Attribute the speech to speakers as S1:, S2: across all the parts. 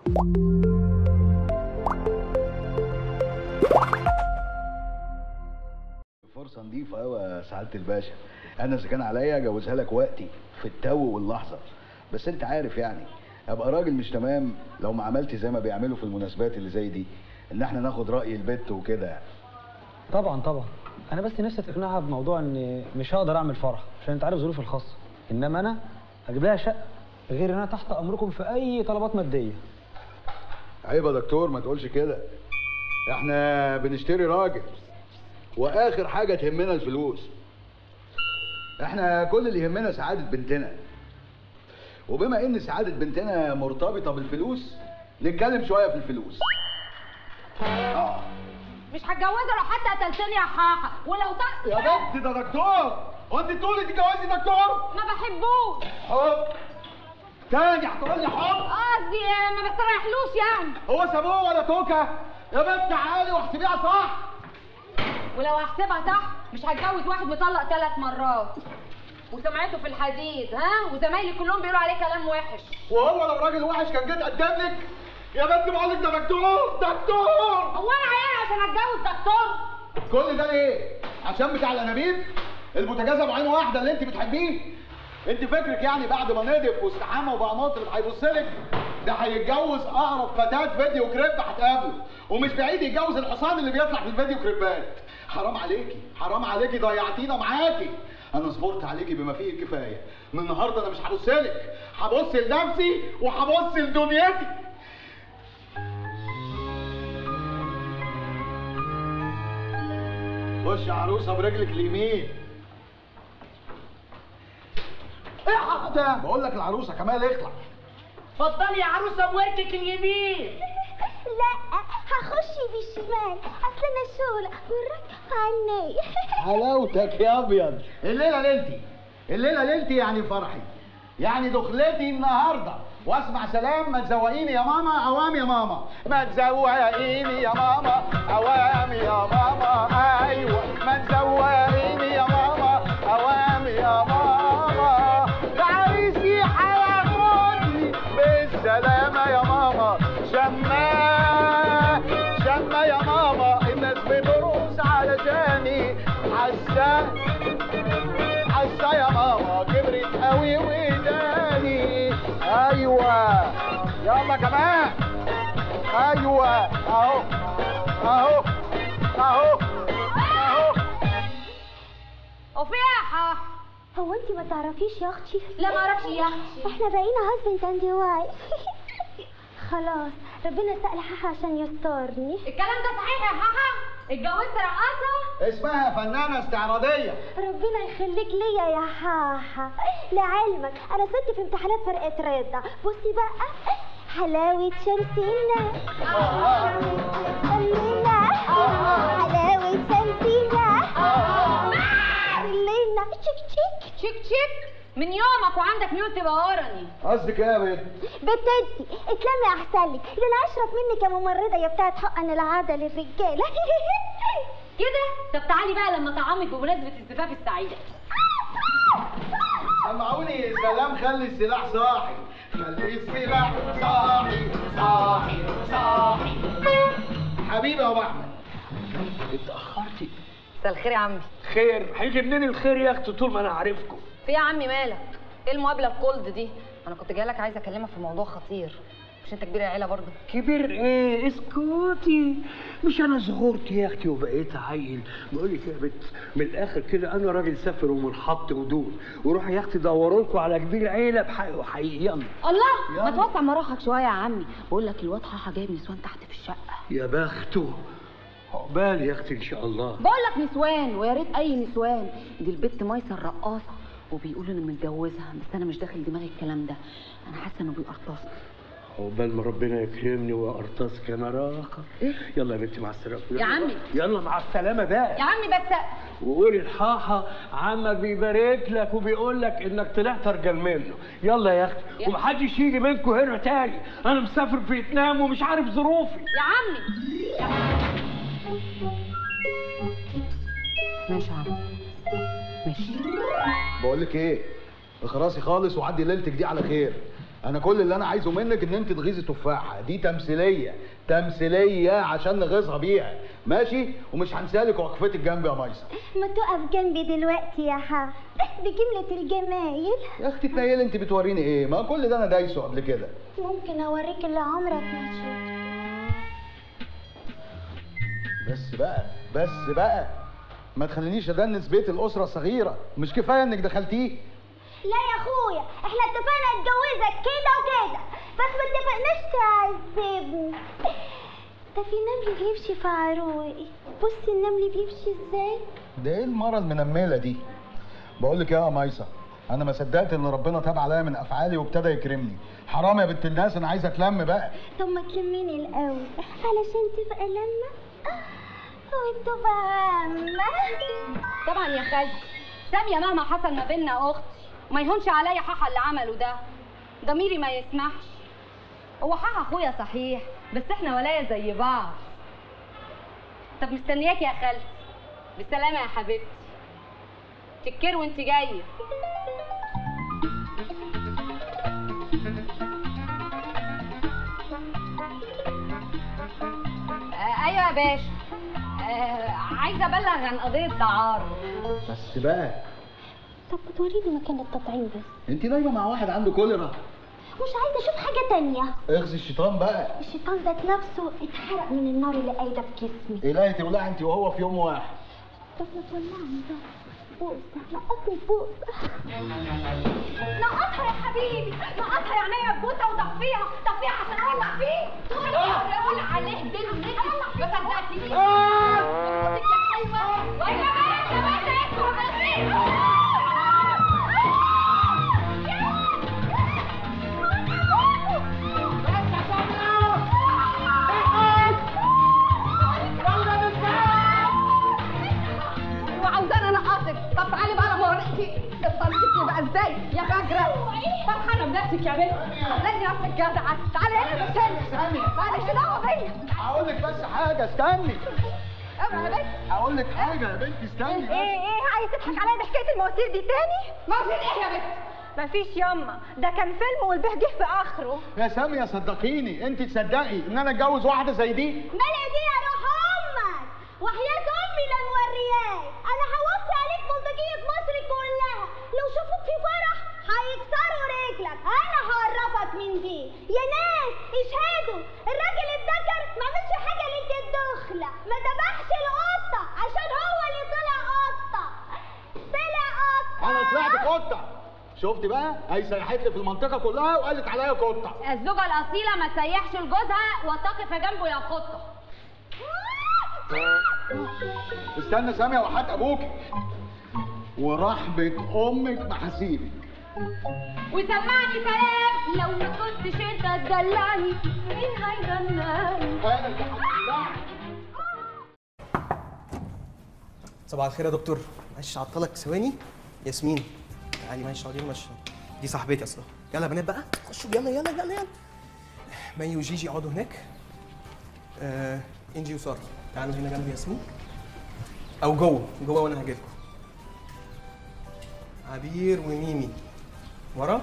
S1: فرصة نظيفة أوي يا سعادة الباشا أنا إذا كان عليا أجوزها لك وقتي في التو واللحظة بس أنت عارف يعني أبقى راجل مش تمام لو ما عملت زي ما بيعملوا في المناسبات اللي زي دي إن إحنا ناخد رأي البت وكده يعني
S2: طبعا طبعا انا بس نفسي تقنعها بموضوع ان مش هقدر اعمل فرح عشان انت عارف ظروفي الخاصه انما انا هجيب لها شقه غير ان انا تحت امركم في اي طلبات ماديه
S1: عيب يا دكتور ما تقولش كده احنا بنشتري راجل واخر حاجه تهمنا الفلوس احنا كل اللي يهمنا سعاده بنتنا وبما ان سعاده بنتنا مرتبطه بالفلوس نتكلم شويه في الفلوس اه
S3: مش هتجوزها لو حتى قتلتني يا حاحة ولو ت...
S1: يا بنت ده دكتور هو انت تقولي تتجوزي دكتور
S3: ما بحبوش
S1: حب تاني هتقول لي حب
S3: قصدي ما بستريحلوش يعني
S1: هو سابوه ولا توكه يا بنت تعالي واحسبيها صح
S3: ولو هحسبها صح مش هتجوز واحد مطلق ثلاث مرات وسمعته في الحديد ها وزمايلي كلهم بيقولوا عليه كلام وحش
S1: وهو لو راجل وحش كان جيت قدم لك يا بنت بقول لك ده دكتور دكتور
S3: هو انا عيال عشان اتجوز دكتور
S1: كل ده ليه؟ عشان بتاع الانابيب البوتاجاز ابو عين واحده اللي انت بتحبيه انت فكرك يعني بعد ما نضف واستحمى وبقى مطرب هيبص لك ده هيتجوز اقرب فتاه فيديو كريب هتقابله ومش بعيد يتجوز الحصان اللي بيطلع في الفيديو كريبات حرام عليكي حرام عليكي ضيعتينا معاكي انا صبرت عليكي بما فيه الكفايه من النهارده انا مش هبص لك هبص لنفسي وهبص لدنيتي خش يا عروسه برجلك اليمين ايه ده بقول لك العروسه كمال اخلع
S3: اتفضلي يا عروسه بوركك اليمين
S4: لا هخش بالشمال اصل انا شوله والرك عني
S1: حلاوتك يا ابيض الليله ليلتي الليله ليلتي يعني فرحي يعني دخلتي النهارده واسمع سلام ما تزوقيني يا ماما عوام يا ماما ما تزوقيني يا ماما عوام يا ماما ايوه ما تزوقيني يا ماما عوام يا ماما ده عايزي هياخدني بالسلامه يا ماما شماه شماه يا ماما الناس بترقص علشاني حاسه حاسه يا ماما كبرت قوي وداني ايوه يلا كمان ايوه اهو اهو اهو اهو
S3: وفي ايه يا حاح
S4: هو انت ما تعرفيش يا اختي
S3: لا ما اعرفش يا اختي
S4: احنا بقينا هازبند اند واي خلاص ربنا سأل حاحة عشان يسترني
S3: الكلام ده صحيح يا حاحة اتجوزت رقاصة
S1: اسمها فنانه استعراضيه
S4: ربنا يخليك ليا يا حاحة لعلمك انا ست في امتحانات فرقة رضا بصي بقى حلاوة شمسنا الليلة حلاوة شمسنا الليلة تشيك تشيك
S3: تشيك تشيك من يومك وعندك ميول تبقى ورني
S1: قصدك ايه يا بنت
S4: بتدي اتلمي احسن لك ده انا اشرف منك يا ممرضه يا بتاعت حقن العاده للرجاله
S3: كده طب تعالي بقى لما طعامك بمناسبة الزفاف السعيد
S1: سمعوني سلام خلي السلاح صاحي خلي السلاح صاحي صاحي صاحي حبيبي يا ابو احمد
S5: اتأخرتي
S3: مساء الخير يا عمي
S5: خير هيجي منين الخير يا اختي طول ما انا عارفكم
S3: في يا عمي مالك ايه المقابله الكولد دي انا كنت جايه لك عايزه اكلمك في موضوع خطير مش انت كبير العيله برضه
S5: كبير ايه اسكتي مش انا صغرت يا اختي وبقيت عيل بقول لك يا بنت من الاخر كده انا راجل سافر ومنحط ودود وروح يا اختي دوروا لكم على كبير عيله بحقه حقيقي يلا
S3: الله ما توسع مراحك شويه يا عمي بقول لك الواد حاحه جايب نسوان تحت في الشقه
S5: يا بخته عقبال يا اختي ان شاء الله
S3: بقول لك نسوان ويا ريت اي نسوان دي البت ميسر رقاصه وبيقولوا انه متجوزها بس انا مش داخل دماغي الكلام ده انا حاسه انه بيقرطصني
S5: عقبال ما ربنا يكرمني وارتصك انا راخر
S3: إيه؟
S5: يلا يا بنتي مع السلامه
S3: يا عمي.
S5: يلا مع السلامه بقى
S3: يا عمي بس
S5: وقولي الحاحة عمك بيبارك لك وبيقول لك انك طلعت ارجل منه يلا يا اختي
S3: يا-
S5: ومحدش يجي منكم هنا تاني انا مسافر فيتنام ومش عارف ظروفي
S3: يا عمي ماشي يا عمي ماشي
S1: بقول لك ايه اخرسي خالص وعدي ليلتك دي على خير انا كل اللي انا عايزه منك ان انت تغيظي تفاحه دي تمثيليه تمثيليه عشان نغيظها بيها ماشي ومش هنسالك وقفتك جنبي يا ميسه
S4: ما تقف جنبي دلوقتي يا حا بجملة الجمايل
S1: يا اختي تنيل انت بتوريني ايه ما كل ده انا دايسه قبل كده
S4: ممكن اوريك اللي عمرك ما شفته
S1: بس بقى بس بقى ما تخلينيش ادنس بيت الاسره الصغيره مش كفايه انك دخلتيه
S4: لا يا اخويا احنا اتفقنا اتجوزك كده وكده بس ما اتفقناش تعذبني ده في نمل بيمشي في عروقي بصي النمل بيمشي ازاي
S1: ده ايه المره المنمله دي بقول لك يا ميسه انا ما صدقت ان ربنا تاب عليا من افعالي وابتدى يكرمني حرام يا بنت الناس انا عايز اتلم بقى
S4: طب ما تلميني الاول علشان تبقى لما وتبقى عامة
S3: طبعا يا خالتي ساميه مهما حصل ما بيننا اختي وما يهونش عليا حاحه اللي عمله ده ضميري ما يسمحش هو حاحه اخويا صحيح بس احنا ولايا زي بعض طب مستنياك يا خالتي بالسلامه يا حبيبتي تكر وانت جايه آه ايوه يا باشا آه عايزه ابلغ عن قضيه تعارض
S1: بس بقى
S4: طب ما توريني مكان التطعيم بس
S1: انت دايما مع واحد عنده كوليرا
S4: مش عايزه اشوف حاجه تانية
S1: اغزي الشيطان بقى
S4: الشيطان ذات نفسه اتحرق من النار اللي قايده في جسمي
S1: الهي تولع انت وهو في يوم واحد
S4: طب ما تولعني بقى بوسه نقطني بوسه نقطها يا حبيبي نقطها يعني يا بوسه وطفيها طفيها عشان اولع فيه
S3: اقول عليه دل ما صدقتنيش بصك يا حلوه ويا بنت يا بنت اسمع وعاوزانا انقطك طب تعالي بقى لما اوريكي الطريق يبقى ازاي يا فجرة فرحانه بنفسك يا بنت لاني نفسك جدعه تعالي هنا بس مالكش دعوه بيا
S1: هقول لك بس حاجه استني
S3: اوعى يا بنت
S1: هقول لك حاجه يا بنتي استني بس
S4: ايه ايه عايز تضحك عليا بحكايه المواسير دي تاني
S3: ما في ايه يا بنت
S4: مفيش ياما ده كان فيلم والبيه جه في اخره
S1: يا سامية صدقيني انت تصدقي ان انا اتجوز واحده زي دي
S4: مالي دي يا روح امك وحياة امي لا نورياك انا هوصي عليك بلطجية مصر كلها لو شافوك في فرح هيكسروا رجلك انا هعرفك من دي يا ناس اشهدوا الراجل الذكر ما عملش حاجه ليله الدخله ما ذبحش القطه عشان هو اللي طلع قطه طلع قطه
S1: انا طلعت قطه شفتي بقى هي سيحت لي في المنطقه كلها وقالت عليا قطه
S3: الزوجة الأصيلة ما تسيحش لجوزها وتقف جنبه يا قطة
S1: استنى سامية وحات ابوك ورحمة امك ما هسيبك
S3: وسمعني سلام لو ما كنتش انت تدلعني مين هيدلعني
S1: انا اللي هدلعك.
S6: صباح الخير يا دكتور معلش عطلك ثواني ياسمين تعالي معلش اقعدي هنا مش دي صاحبتي اصلا يلا يا بنات بقى خشوا يلا يلا يلا يلا مي وجيجي اقعدوا هناك آه انجي وساره تعالوا هنا جنب ياسمين او جوه جوه وانا هاجي لكم عبير وميمي ورا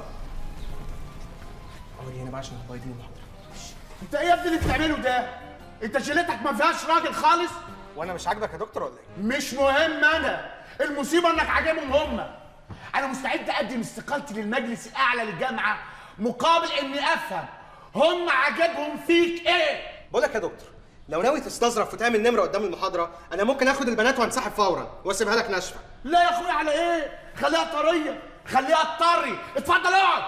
S6: اقعدي هنا بقى عشان هتبيضين المحاضره
S7: انت ايه يا ابني اللي بتعمله ده؟ انت شيلتك ما فيهاش راجل خالص؟
S6: وانا مش عاجبك يا دكتور ولا ايه؟
S7: مش مهم انا المصيبه انك عاجبهم هم انا مستعد اقدم استقالتي للمجلس الاعلى للجامعه مقابل اني افهم هم عجبهم فيك ايه؟
S6: بقول لك يا دكتور لو ناوي تستظرف وتعمل نمره قدام المحاضره انا ممكن اخد البنات وانسحب فورا واسيبها لك ناشفه
S7: لا يا اخويا على ايه؟ خليها طريه خليها تطري اتفضل اقعد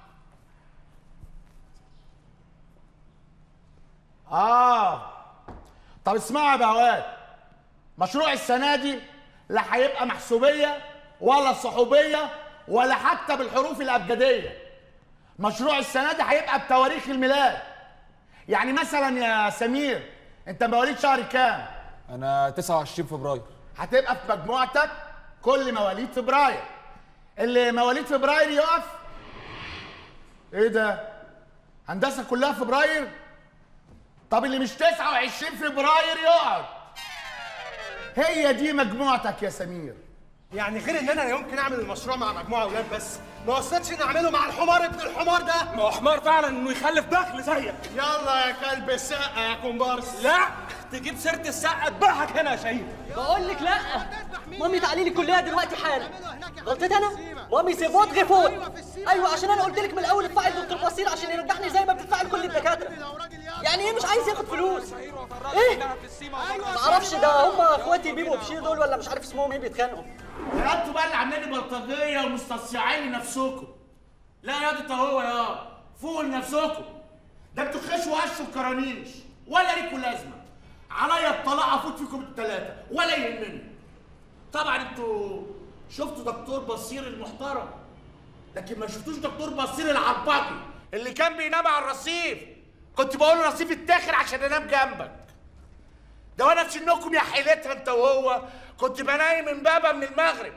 S7: اه طب اسمعوا يا بهوات مشروع السنه دي لا هيبقى محسوبيه ولا صحوبيه ولا حتى بالحروف الابجديه مشروع السنه دي هيبقى بتواريخ الميلاد يعني مثلا يا سمير انت مواليد شهر كام
S8: انا 29 فبراير
S7: هتبقى في مجموعتك كل مواليد فبراير اللي مواليد فبراير يقف ايه ده هندسه كلها فبراير طب اللي مش 29 فبراير يقعد هي دي مجموعتك يا سمير
S6: يعني غير ان انا لا يمكن اعمل المشروع مع مجموعه اولاد بس ما وصلتش اني اعمله مع الحمار ابن الحمار ده
S9: ما هو حمار فعلا انه يخلف دخل زيك
S6: يلا يا كلب السقه يا كومبارس
S9: لا تجيب سيره السقه اذبحك هنا يا شهيد
S10: بقول لك لا مامي تعالي لي الكليه دلوقتي حالا غلطت انا مامي سي فوت غي فوت ايوه عشان انا قلت لك من الاول ادفعي الدكتور بصير عشان يرجعني زي ما بتدفعي لكل الدكاتره يعني ايه مش عايز ياخد فلوس ايه ما اعرفش ده هم اخواتي بيبو وبشير دول ولا مش عارف اسمهم ايه بيتخانقوا
S7: يا انتوا بقى اللي عاملين بلطجيه ومستصيعين لنفسكم لا يا ده هو يا فوقوا لنفسكم ده انتوا خشوا وقشوا الكرانيش ولا ليكوا لازمه عليا الطلاق افوت فيكم الثلاثه ولا يهمني طبعا انتوا شفتوا دكتور بصير المحترم لكن ما شفتوش دكتور بصير العباقي اللي كان بينام على الرصيف كنت بقول له رصيف التاخر عشان انام جنبك ده وانا في سنكم يا حيلتها انت وهو كنت بنايم من بابا من المغرب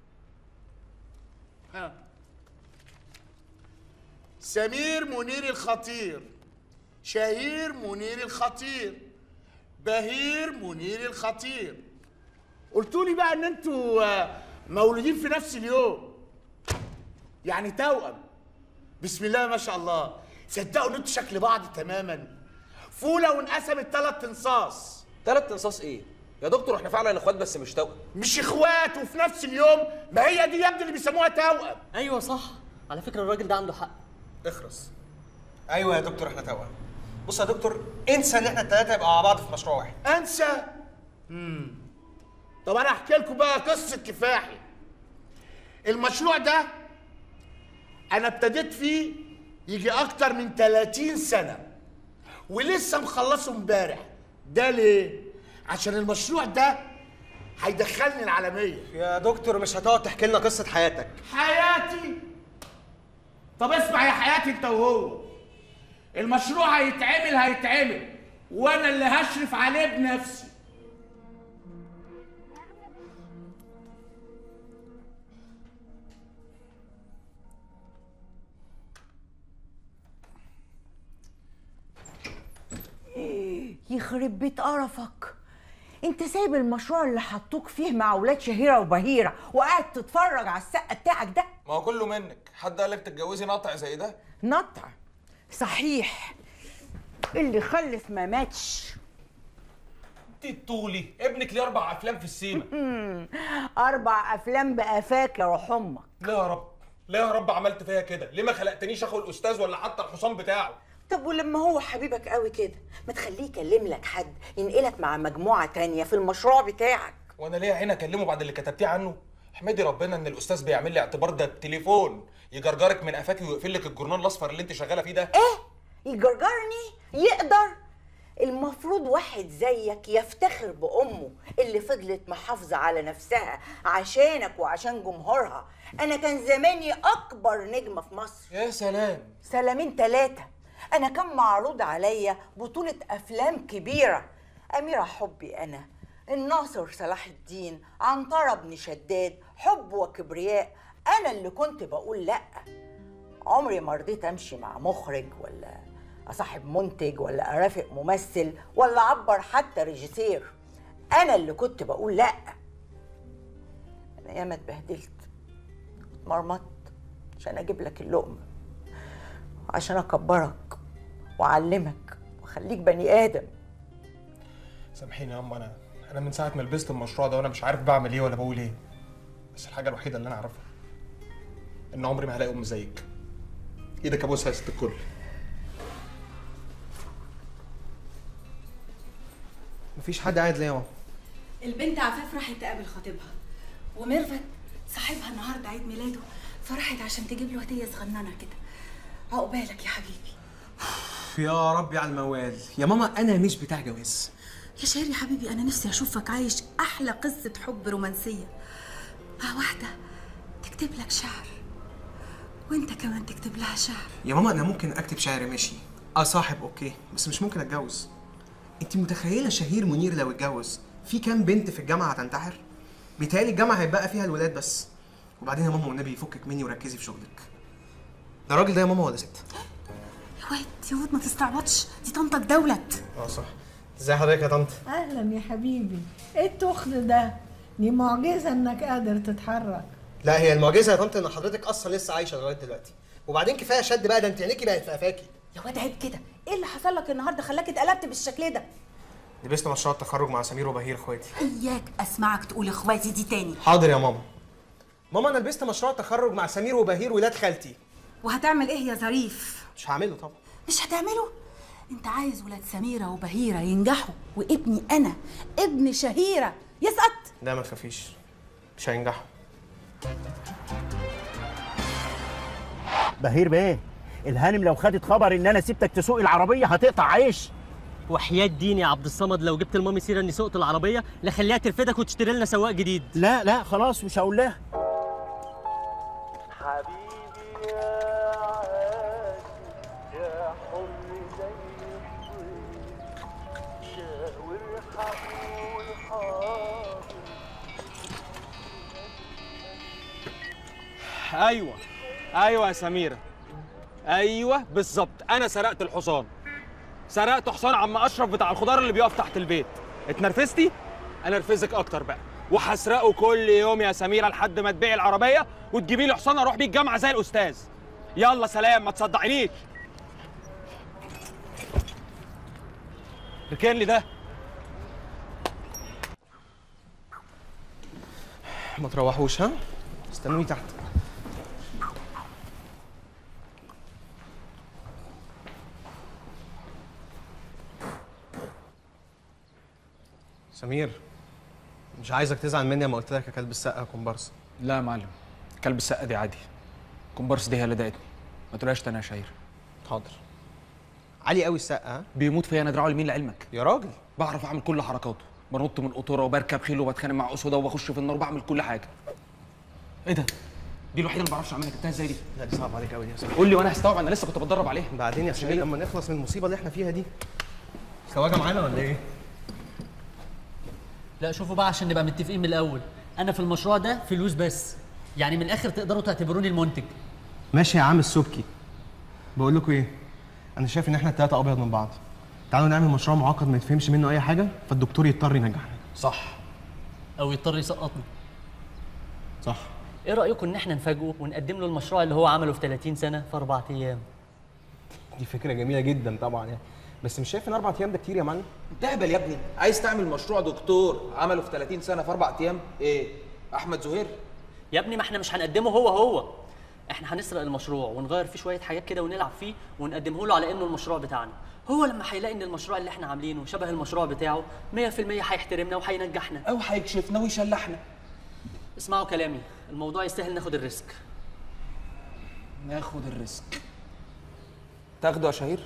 S7: ها سمير منير الخطير شهير منير الخطير بهير منير الخطير قلتوا لي بقى ان انتوا آه، مولودين في نفس اليوم يعني توأم بسم الله ما شاء الله صدقوا ان انتوا شكل بعض تماما فوله وانقسمت ثلاث انصاص
S11: تلات تنصاص ايه؟ يا دكتور احنا فعلا اخوات بس مش توأم
S7: مش اخوات وفي نفس اليوم ما هي دي يا ابني اللي بيسموها توأم
S10: ايوه صح على فكره الراجل ده عنده حق
S6: اخرس ايوه يا دكتور احنا توأم بص يا دكتور انسى ان احنا الثلاثه يبقى مع بعض في مشروع واحد
S7: انسى امم طب انا احكي لكم بقى قصه كفاحي المشروع ده انا ابتديت فيه يجي اكتر من 30 سنه ولسه مخلصه امبارح ده ليه عشان المشروع ده هيدخلني العالميه
S6: يا دكتور مش هتقعد تحكي لنا قصه حياتك
S7: حياتي طب اسمع يا حياتي انت وهو المشروع هيتعمل هيتعمل وانا اللي هشرف عليه بنفسي
S12: يخرب بيت قرفك انت سايب المشروع اللي حطوك فيه مع ولاد شهيره وبهيره وقاعد تتفرج على السقه بتاعك ده
S8: ما هو كله منك حد قالك تتجوزي نقطع زي ده
S12: نطع صحيح اللي خلف ما ماتش
S9: انت طولي ابنك ليه اربع افلام في السيما
S12: مم. اربع افلام بقفاك يا روح امك
S9: ليه يا رب ليه يا رب عملت فيا كده ليه ما خلقتنيش اخو الاستاذ ولا حتى الحصان بتاعه
S12: طب ولما هو حبيبك قوي كده ما تخليه يكلم لك حد ينقلك مع مجموعه تانية في المشروع بتاعك
S9: وانا ليه عين اكلمه بعد اللي كتبتيه عنه احمدي ربنا ان الاستاذ بيعمل لي اعتبار ده بتليفون يجرجرك من قفاكي ويقفل لك الجورنال الاصفر اللي انت شغاله فيه ده
S12: ايه يجرجرني يقدر المفروض واحد زيك يفتخر بأمه اللي فضلت محافظة على نفسها عشانك وعشان جمهورها أنا كان زماني أكبر نجمة في مصر
S9: يا سلام
S12: سلامين تلاتة أنا كان معروض عليا بطولة أفلام كبيرة أميرة حبي أنا الناصر صلاح الدين عنترة بن شداد حب وكبرياء أنا اللي كنت بقول لأ عمري ما رضيت أمشي مع مخرج ولا أصاحب منتج ولا أرافق ممثل ولا أعبر حتى ريجيسير أنا اللي كنت بقول لأ أنا ياما اتبهدلت اتمرمطت عشان أجيب لك اللقمة عشان أكبرك وأعلمك وأخليك بني آدم
S9: سامحيني يا ام انا انا من ساعه ما لبست المشروع ده وانا مش عارف بعمل ايه ولا بقول ايه بس الحاجه الوحيده اللي انا اعرفها ان عمري ما هلاقي ام زيك ايدك ابوسها يا ست الكل
S6: مفيش حد قاعد ليه يا ماما
S13: البنت عفاف راحت تقابل خطيبها وميرفت صاحبها النهارده عيد ميلاده فراحت عشان تجيب له هديه صغننه كده عقبالك يا حبيبي
S6: يا رب على الموال يا ماما انا مش بتاع جواز
S13: يا شهير يا حبيبي انا نفسي اشوفك عايش احلى قصه حب رومانسيه مع واحده تكتب لك شعر وانت كمان تكتب لها شعر
S6: يا ماما انا ممكن اكتب شعر ماشي اصاحب اوكي بس مش ممكن اتجوز انت متخيله شهير منير لو اتجوز في كام بنت في الجامعه هتنتحر بيتهيألي الجامعه هيبقى فيها الولاد بس وبعدين يا ماما والنبي يفكك مني وركزي في شغلك ده راجل ده يا ماما ولا ست
S13: يا واد يا واد ما تستعبطش دي طنطك دولت
S6: اه صح ازي حضرتك يا طنط
S14: اهلا يا حبيبي ايه التخن ده دي معجزة انك قادر تتحرك
S6: لا هي المعجزه يا طنط ان حضرتك اصلا لسه عايشه لغايه دلوقتي وبعدين كفايه شد بقى ده انت عينيكي بقت في قفاكي
S15: يا واد عيب كده ايه اللي حصل لك النهارده خلاك اتقلبت بالشكل ده
S6: لبست مشروع التخرج مع سمير وبهير اخواتي
S15: اياك اسمعك تقول اخواتي دي تاني
S6: حاضر يا ماما ماما انا لبست مشروع التخرج مع سمير وبهير ولاد خالتي
S15: وهتعمل ايه يا ظريف
S6: مش هعمله طبعا
S15: مش هتعمله انت عايز ولاد سميره وبهيره ينجحوا وابني انا ابن شهيره يسقط
S6: لا ما تخافيش مش هينجحوا
S16: بهير بيه الهانم لو خدت خبر ان انا سبتك تسوق العربيه هتقطع عيش
S10: وحياة دين يا عبد الصمد لو جبت لمامي سيره اني سوقت العربيه لخليها ترفدك وتشتري لنا سواق جديد
S16: لا لا خلاص مش هقول لها
S17: ايوه ايوه يا سميره ايوه بالظبط انا سرقت الحصان سرقت حصان عم اشرف بتاع الخضار اللي بيقف تحت البيت اتنرفزتي انا ارفزك اكتر بقى وهسرقه كل يوم يا سميره لحد ما تبيعي العربيه وتجيبي لي حصان اروح بيه الجامعه زي الاستاذ يلا سلام ما تصدعينيش ركن لي ده
S6: ما تروحوش ها استنوني تحت سمير مش عايزك تزعل مني لما قلت لك يا كلب السقا يا كومبارس
S17: لا يا معلم كلب السقه دي عادي كومبارس دي هي اللي ضايقتني ما تقولهاش تاني يا شهير
S6: حاضر علي قوي السقا ها
S17: بيموت فيا انا دراعه اليمين لعلمك
S6: يا راجل
S17: بعرف اعمل كل حركاته بنط من قطوره وبركب خيل وبتخانق مع اسوده وبخش في النار وبعمل كل حاجه ايه ده دي الوحيده اللي ما بعرفش اعملها جبتها ازاي دي
S6: لا دي صعب عليك قوي يا سمير
S17: قول لي وانا هستوعب انا لسه كنت بتدرب عليها
S6: بعدين يا سمير لما نخلص من المصيبه اللي احنا فيها دي خواجه معانا ولا ايه
S10: لا شوفوا بقى عشان نبقى متفقين من الاول انا في المشروع ده فلوس بس يعني من الاخر تقدروا تعتبروني المنتج
S6: ماشي يا عم السبكي بقول لكم ايه انا شايف ان احنا التلاته ابيض من بعض تعالوا نعمل مشروع معقد ما يتفهمش منه اي حاجه فالدكتور يضطر ينجحنا
S10: صح او يضطر يسقطني
S6: صح
S10: ايه رايكم ان احنا نفاجئه ونقدم له المشروع اللي هو عمله في 30 سنه في اربع ايام
S6: دي فكره جميله جدا طبعا يعني بس مش شايف ان اربع ايام ده كتير يا معلم
S11: تهبل يا ابني عايز تعمل مشروع دكتور عمله في 30 سنه في اربع ايام ايه احمد زهير
S10: يا ابني ما احنا مش هنقدمه هو هو احنا هنسرق المشروع ونغير فيه شويه حاجات كده ونلعب فيه ونقدمه له على انه المشروع بتاعنا هو لما هيلاقي ان المشروع اللي احنا عاملينه شبه المشروع بتاعه 100% هيحترمنا وهينجحنا
S11: او هيكشفنا ويشلحنا
S10: اسمعوا كلامي الموضوع يستاهل ناخد الريسك
S11: ناخد الريسك تاخده يا شهير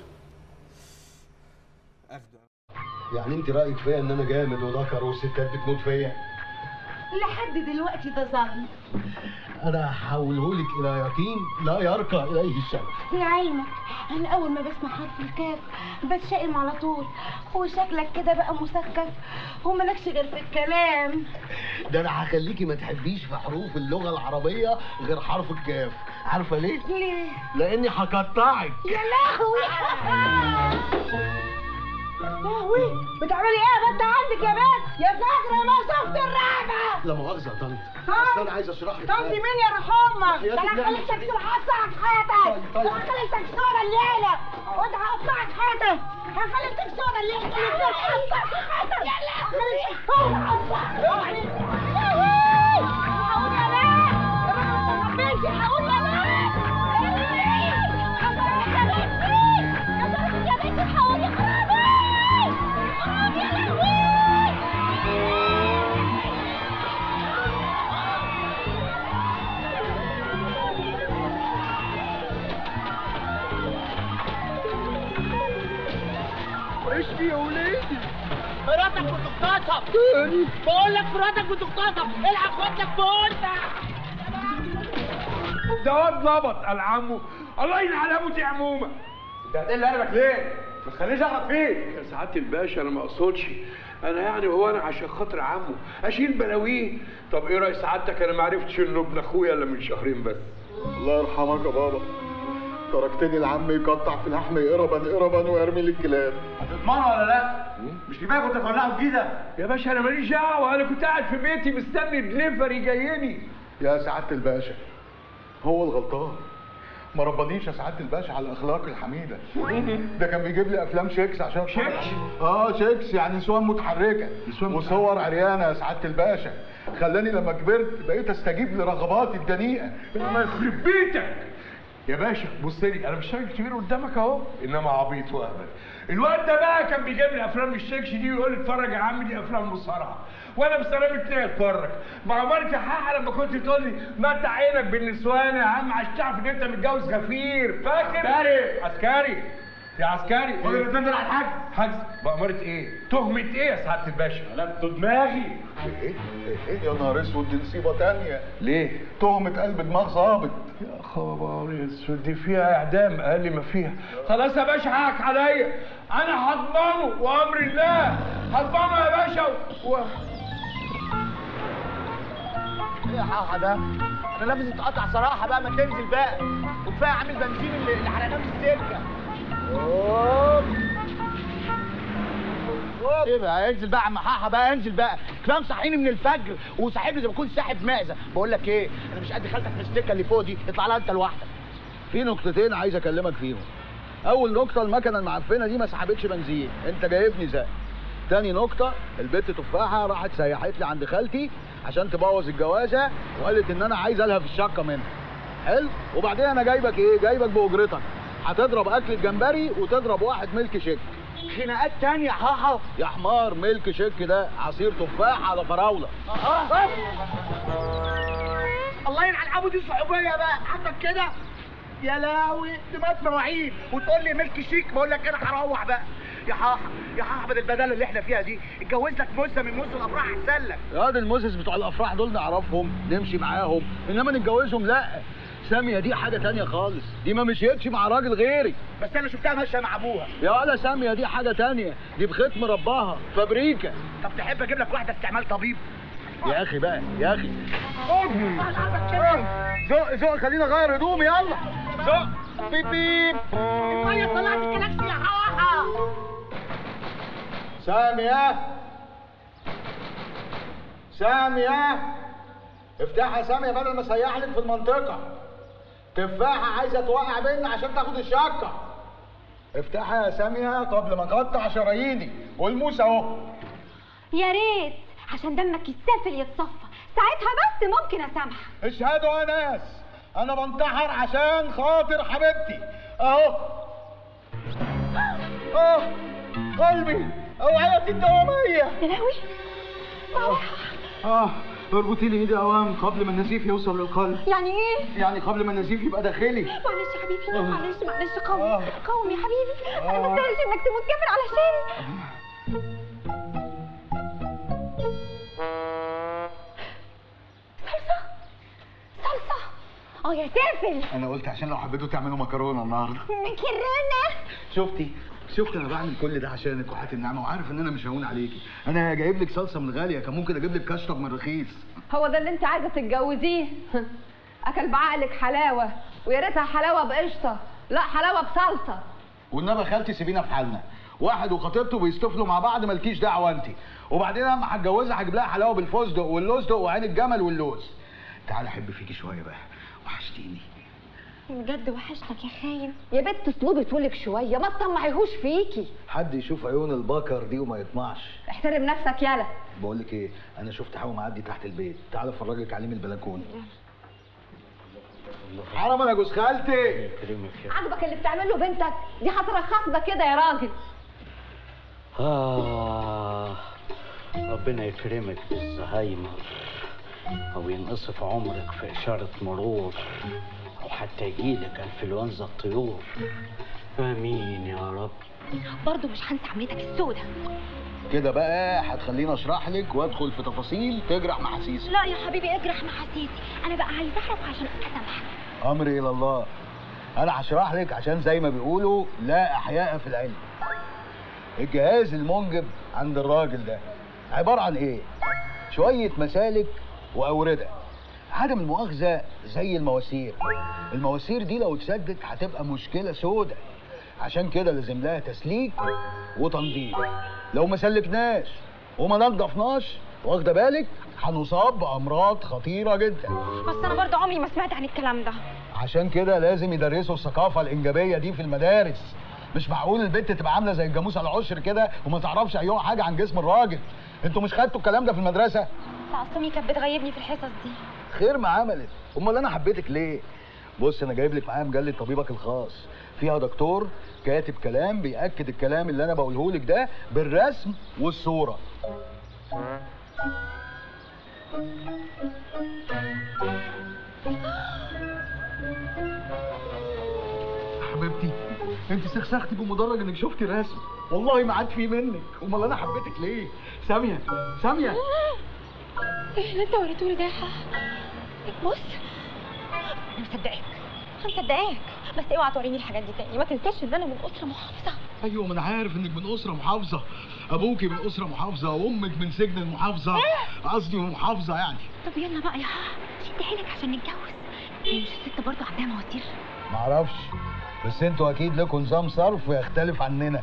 S18: يعني انت رايك فيا ان انا جامد وذكر والستات بتموت فيا
S4: لحد دلوقتي ده ظن
S18: انا هحوله لك الى يقين لا يرقى اليه الشمس
S4: لعلمك انا اول ما بسمع حرف الكاف بتشائم على طول وشكلك كده بقى مثقف ومالكش غير في الكلام
S18: ده انا هخليكي ما تحبيش في حروف اللغه العربيه غير حرف الكاف عارفه ليه
S4: ليه
S18: لاني هقطعك
S4: يا لهوي لهوي بتعملي ايه يا بنت عندك يا بنت يا فاكره ما شفت الرعبه
S18: لا مؤاخذه يا طنط
S4: ها؟
S18: اصل انا عايز اشرح لك
S4: طنط مين يا روح امك ده
S18: حياتك
S4: انا
S18: لا.
S4: هخليك تكسر حصك حياتك
S18: طيب.
S4: ده هخليك تكسر الليله وانت هقطعك حياتك هخليك تكسر الليله هخليك تكسر حياتك يلا هخليك هقول يا بنت بنتي هقول يا بنت حصلت يا بنتي كسرت يا بنتي هقول يا خرابي خرابي يا لهوي
S18: ايش في يا ولادي
S4: مراتك بتغتصب بقول لك مراتك بتغتصب العب خدك بقولتك
S5: ده واد ظبط قال عمو الله ينعل ابوتي يا عمومه انت هتقل قلبك ليه؟ ما تخلينيش اغلط فيك يا سعاده الباشا انا ما اقصدش انا يعني هو انا عشان خاطر عمه اشيل بلاويه طب ايه راي سعادتك انا ما عرفتش انه ابن اخويا الا من شهرين بس الله يرحمك يا بابا
S1: تركتني العم يقطع في لحمي قربا قربا ويرمي لي الكلاب
S5: هتضمنه ولا لا؟ مش كفايه كنت تولعه الجيزه؟ يا باشا انا ماليش دعوه انا كنت قاعد في بيتي مستني دليفري جايني
S1: يا سعادة الباشا هو الغلطان ما ربانيش يا سعادة الباشا على الأخلاق الحميدة ده كان بيجيب لي أفلام شيكس عشان
S5: شيكس؟
S1: اه شيكس يعني نسوان متحركة وصور عريانة يا سعادة الباشا خلاني لما كبرت بقيت استجيب لرغباتي الدنيئة
S5: الله يخرب بيتك يا باشا بص لي انا مش راجل كبير قدامك اهو انما عبيط واهبل الواد ده بقى كان بيجيب لي افلام الشيكش دي ويقول لي اتفرج يا عم دي افلام مصارعه وانا بسلامة ليه اتفرج مع مرتي حاحه لما كنت تقول لي متع عينك بالنسوان يا عم عشان تعرف ان انت متجوز غفير فاكر عسكري عسكري يا عسكري خد الاثنين دول على الحجز حجز بأمارة ايه؟ تهمة ايه يا سعادة الباشا؟ لفت دماغي
S1: ايه ايه يا نهار اسود دي نصيبة تانية
S5: ليه؟
S1: تهمة قلب دماغ ظابط
S5: يا خبر اسود دي فيها اعدام اقل ما فيها خلاص يا باشا حقك عليا انا هضمنه وامر الله هضمنه يا باشا و...
S16: ايه يا حاحة ده؟ انا نفسي اتقطع صراحة بقى ما تنزل بقى وكفاية عامل بنزين اللي اللي حرقناه في السكة أوه. ايه بقى انزل بقى يا عم حاحة بقى انزل بقى كفايه مصحيني من الفجر وساحبني زي ما كنت ساحب معزه بقول لك ايه انا مش قد خالتك في السكه اللي فوق دي اطلع لها انت لوحدك
S1: في نقطتين عايز اكلمك فيهم اول نقطة المكنة المعفنة دي ما سحبتش بنزين انت جايبني زي تاني نقطة البت تفاحة راحت سيحت لي عند خالتي عشان تبوظ الجوازة وقالت ان انا عايز الها في الشقة منها حلو وبعدين انا جايبك ايه جايبك باجرتك هتضرب اكلة جمبري وتضرب واحد ملك شيك
S16: خناقات تانية يا حاحة
S1: يا حمار ملك شيك ده عصير تفاح على فراولة
S16: اه الله يلعن ابو دي صحوبيه بقى حقك كده يا لاوي دماغ مواعيد وتقول لي ملك شيك بقول لك انا هروح بقى يا حاحة يا حاحة بدل البداله اللي احنا فيها دي اتجوز لك موسى من موسى الافراح احسن لك
S1: يا دي الموسس بتوع الافراح دول نعرفهم نمشي معاهم انما نتجوزهم لا سامية دي حاجة تانية خالص دي ما مشيتش مع راجل غيري
S16: بس انا شفتها ماشيه مع ابوها
S1: يا ولا سامية دي حاجة تانية دي بختم رباها فابريكا
S16: طب تحب اجيب لك واحده استعمال طبيب
S1: يا اخي بقى يا اخي زق زق خلينا اغير هدومي يلا زق بيب بيب
S16: الميه طلعت الجلاكسي يا حاحة
S1: سامية سامية افتحها سامية بدل ما اسيح لك في المنطقة تفاحة عايزة توقع بينا عشان تاخد الشقة افتحها يا سامية قبل ما اقطع شراييني والموس اهو
S3: يا ريت عشان دمك يستاهل يتصفى ساعتها بس ممكن اسامحك
S1: اشهدوا يا ناس انا بنتحر عشان خاطر حبيبتي اهو اه قلبي اوعيتي الدوامية
S3: يا لهوي
S1: اه اربطي لي ايدي اوام قبل ما النزيف يوصل للقلب
S3: يعني ايه
S1: يعني قبل ما النزيف يبقى داخلي
S3: معلش يا حبيبي
S1: آه.
S3: معلش معلش قوم
S1: آه.
S3: قوم يا حبيبي انا
S1: آه.
S3: ما استاهلش انك تموت كافر علشاني صلصه صلصه اه يا سافل
S1: انا قلت عشان لو حبيتوا تعملوا مكرونه النهارده
S3: مكرونه
S1: شفتي شفت انا بعمل كل ده عشانك وحياة النعمه وعارف ان انا مش هون عليكي انا جايب لك صلصه من غاليه كان ممكن اجيب لك كشطب من رخيص
S3: هو ده اللي انت عايزه تتجوزيه اكل بعقلك حلاوه ويا ريتها حلاوه بقشطه لا حلاوه بصلصه
S1: والنبي خالتي سيبينا في حالنا واحد وخطيبته بيستفلوا مع بعض مالكيش دعوه انت وبعدين لما هتجوزها هجيب لها حلاوه بالفستق واللوزدق وعين الجمل واللوز تعالى احب فيكي شويه بقى وحشتيني
S3: بجد وحشتك يا خاين يا بنت اسلوبي طولك شويه ما تطمعيهوش فيكي
S1: حد يشوف عيون البكر دي وما يطمعش
S3: احترم نفسك يالا
S1: بقول لك ايه انا شفت حاجه معدي تحت البيت تعالى افرجك عليه من البلكونه حرام انا جوز خالتي
S3: عاجبك اللي بتعمله بنتك دي هترخص ده كده يا راجل
S16: آه ربنا يكرمك بالزهايمر أو ينقصف عمرك في إشارة مرور أو حتى يجيلك انفلونزا الطيور آمين يا رب
S3: برضه مش هنسى عملتك السودة
S1: كده بقى هتخليني اشرح لك وادخل في تفاصيل تجرح محاسيسك
S3: لا يا حبيبي اجرح محاسيسي انا بقى عايزه اعرف عشان اسامحك
S1: امري الى الله انا هشرح لك عشان زي ما بيقولوا لا احياء في العلم الجهاز المنجب عند الراجل ده عباره عن ايه شويه مسالك واورده عدم المؤاخذه زي المواسير المواسير دي لو اتسدت هتبقى مشكله سودة عشان كده لازم لها تسليك وتنظيف لو ما سلكناش وما نضفناش واخده بالك هنصاب بامراض خطيره جدا
S19: بس انا برضه عمري ما سمعت عن الكلام ده
S1: عشان كده لازم يدرسوا الثقافه الانجابيه دي في المدارس مش معقول البنت تبقى عامله زي الجاموس على العشر كده وما تعرفش اي حاجه عن جسم الراجل انتوا مش خدتوا الكلام ده في المدرسه
S19: لا اصل امي كانت بتغيبني في الحصص دي
S1: خير ما عملت امال انا حبيتك ليه بص انا جايب لك معايا مجله طبيبك الخاص فيها دكتور كاتب كلام بياكد الكلام اللي انا بقوله لك ده بالرسم والصوره حبيبتي انت سخسختي بمدرج انك شفتي الرسم والله ما عاد في منك امال انا حبيتك ليه ساميه ساميه
S19: ايه اللي انت وريتولي ده يا حاح بص انا مصدقاك مصدقاك بس اوعى توريني الحاجات دي تاني ما تنساش ان انا من اسره محافظه
S1: ايوه ما انا عارف انك من اسره محافظه ابوكي من اسره محافظه وامك من سجن المحافظه قصدي من محافظه يعني
S19: طب يلا بقى يا حاح شد حيلك عشان نتجوز هي مش الست برضه عندها مواتير
S1: معرفش بس انتوا اكيد لكم نظام صرف يختلف عننا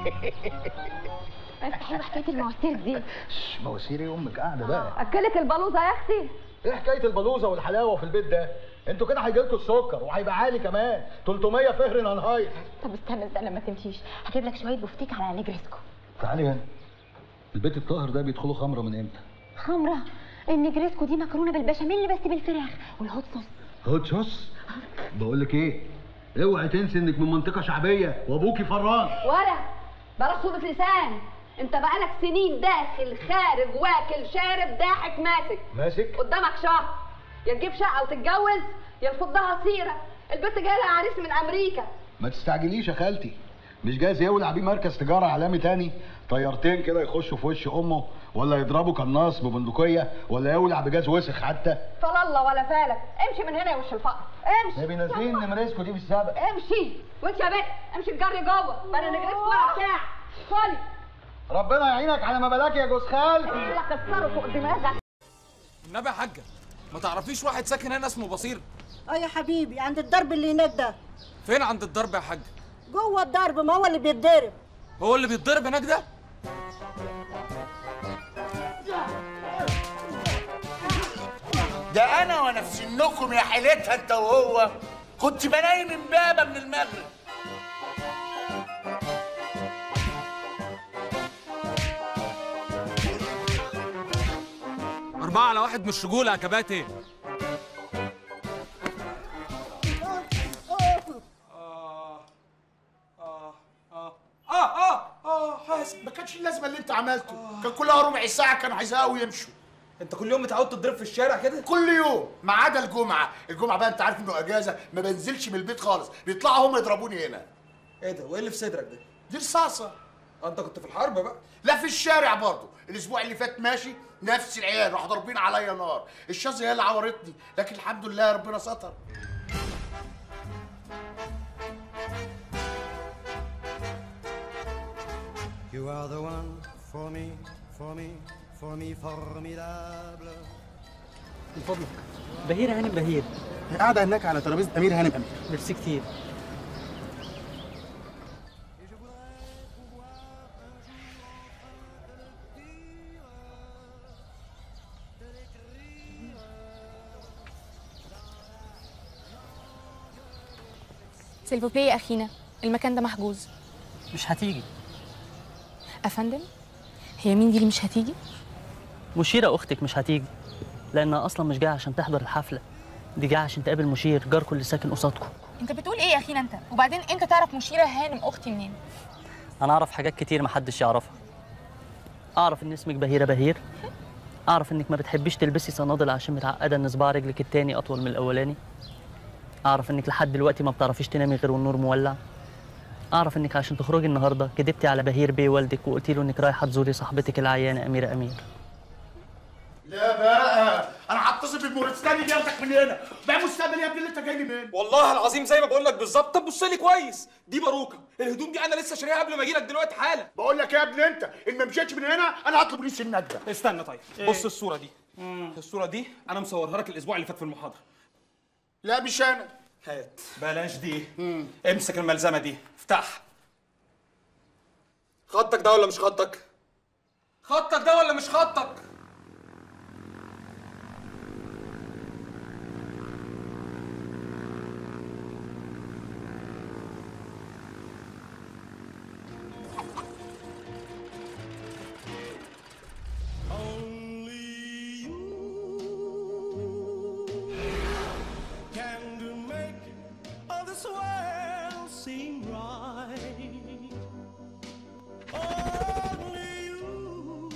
S19: بس حلوه حكايه المواتير دي
S1: مواسير ايه امك قاعده بقى
S3: اكلك البلوزه يا اختي
S1: ايه حكايه البلوزه والحلاوه في البيت ده انتوا كده هيجي لكم السكر وهيبقى عالي كمان 300 فهر نهاية
S19: طب استنى استنى ما تمشيش هجيب لك شويه بفتيك على نجرسكو
S1: تعالي هنا البيت الطاهر ده بيدخلوا خمره من امتى
S19: خمره النجرسكو دي مكرونه بالبشاميل بس بالفراخ والهوت صوص
S1: هوت صوص بقول لك ايه اوعي تنسي انك من منطقه شعبيه وابوكي فران
S3: ولا بلاش صوت لسان انت بقالك سنين داخل خارج واكل شارب ضاحك ماسك
S1: ماسك
S3: قدامك شهر يا تجيب شقه وتتجوز يا تفضها سيره البنت جايه لها عريس من امريكا
S1: ما تستعجليش يا خالتي مش جايز يولع بيه مركز تجاره عالمي تاني طيارتين كده يخشوا في وش امه ولا يضربوا قناص ببندقيه ولا يولع بجاز وسخ حتى
S3: فلا ولا فالك امشي من هنا يا وش الفقر امشي
S1: نبي نازلين نمرسكوا دي في السبق
S3: امشي وانت يا بنت امشي الجري جوه بلا نجريك ولا بتاع خلي
S1: ربنا يعينك على ما بلاك يا جوز خالتي
S3: لا كسره فوق دماغك
S11: النبي يا حاجه ما تعرفيش واحد ساكن هنا اسمه بصير
S14: اه يا حبيبي عند الضرب اللي هناك ده
S11: فين عند الضرب يا حاج
S14: جوه الضرب ما هو اللي بيتضرب
S11: هو اللي بيتضرب هناك ده
S16: ده انا وانا في سنكم يا حيلتها انت وهو كنت بنايم امبابه من المغرب
S17: أربعة على واحد مش رجولة يا كباتن
S16: اه اه اه حاسب ما كانش اللازمه اللي انت عملته كان كلها ربع ساعه كانوا هيزهقوا ويمشوا
S11: انت كل يوم متعود تضرب في الشارع كده
S16: كل يوم ما عدا الجمعه الجمعه بقى انت عارف انه اجازه ما بنزلش من البيت خالص بيطلعوا هم يضربوني هنا
S11: ايه ده وايه اللي في صدرك ده
S16: دي رصاصه
S11: انت كنت في الحرب بقى
S16: لا في الشارع برضه الاسبوع اللي فات ماشي نفس العيال راحوا ضاربين عليا نار الشظه هي اللي عورتني لكن الحمد لله ربنا ستر
S20: You are the one for me, for me, for me formidable.
S10: من فضلك بهير هانم بهير
S9: قاعده هناك على ترابيزه امير هانم امير
S10: ميرسي كتير
S21: سيلفوبلي يا أخينا المكان ده محجوز
S10: مش هتيجي
S21: أفندم هي مين دي اللي مش هتيجي؟
S10: مشيرة أختك مش هتيجي لأنها أصلا مش جاية عشان تحضر الحفلة دي جاية عشان تقابل مشير جاركم اللي ساكن قصادكم
S21: أنت بتقول إيه يا أخينا أنت؟ وبعدين أنت تعرف مشيرة هانم أختي منين؟
S10: أنا أعرف حاجات كتير محدش يعرفها أعرف إن اسمك بهيرة بهير أعرف إنك ما بتحبيش تلبسي صنادل عشان متعقدة إن صباع رجلك التاني أطول من الأولاني أعرف إنك لحد دلوقتي ما بتعرفيش تنامي غير والنور مولع أعرف إنك عشان تخرجي النهاردة كدبتي على بهير بيه والدك وقلتي له إنك رايحة تزوري صاحبتك العيانة أميرة أمير
S16: لا بقى انا هتصل بالمورستاني دي ياخدك من هنا بقى مستقبل يا ابني اللي انت جاي لي منين
S11: والله العظيم زي ما بقول لك بالظبط طب بص لي كويس دي باروكه الهدوم دي انا لسه شاريها قبل ما اجي لك دلوقتي حالا
S16: بقول لك يا ابني انت ان ما مشيتش من هنا انا هطلب بوليس النجده
S17: استنى طيب
S11: إيه؟
S17: بص الصورة دي الصوره دي انا مصورها لك الاسبوع اللي فات في المحاضره
S7: لا مش انا
S17: هات بلاش دي امسك الملزمه دي افتحها خطك ده ولا مش خطك خطك ده ولا مش خطك
S20: Can to make all this world seem right. Only you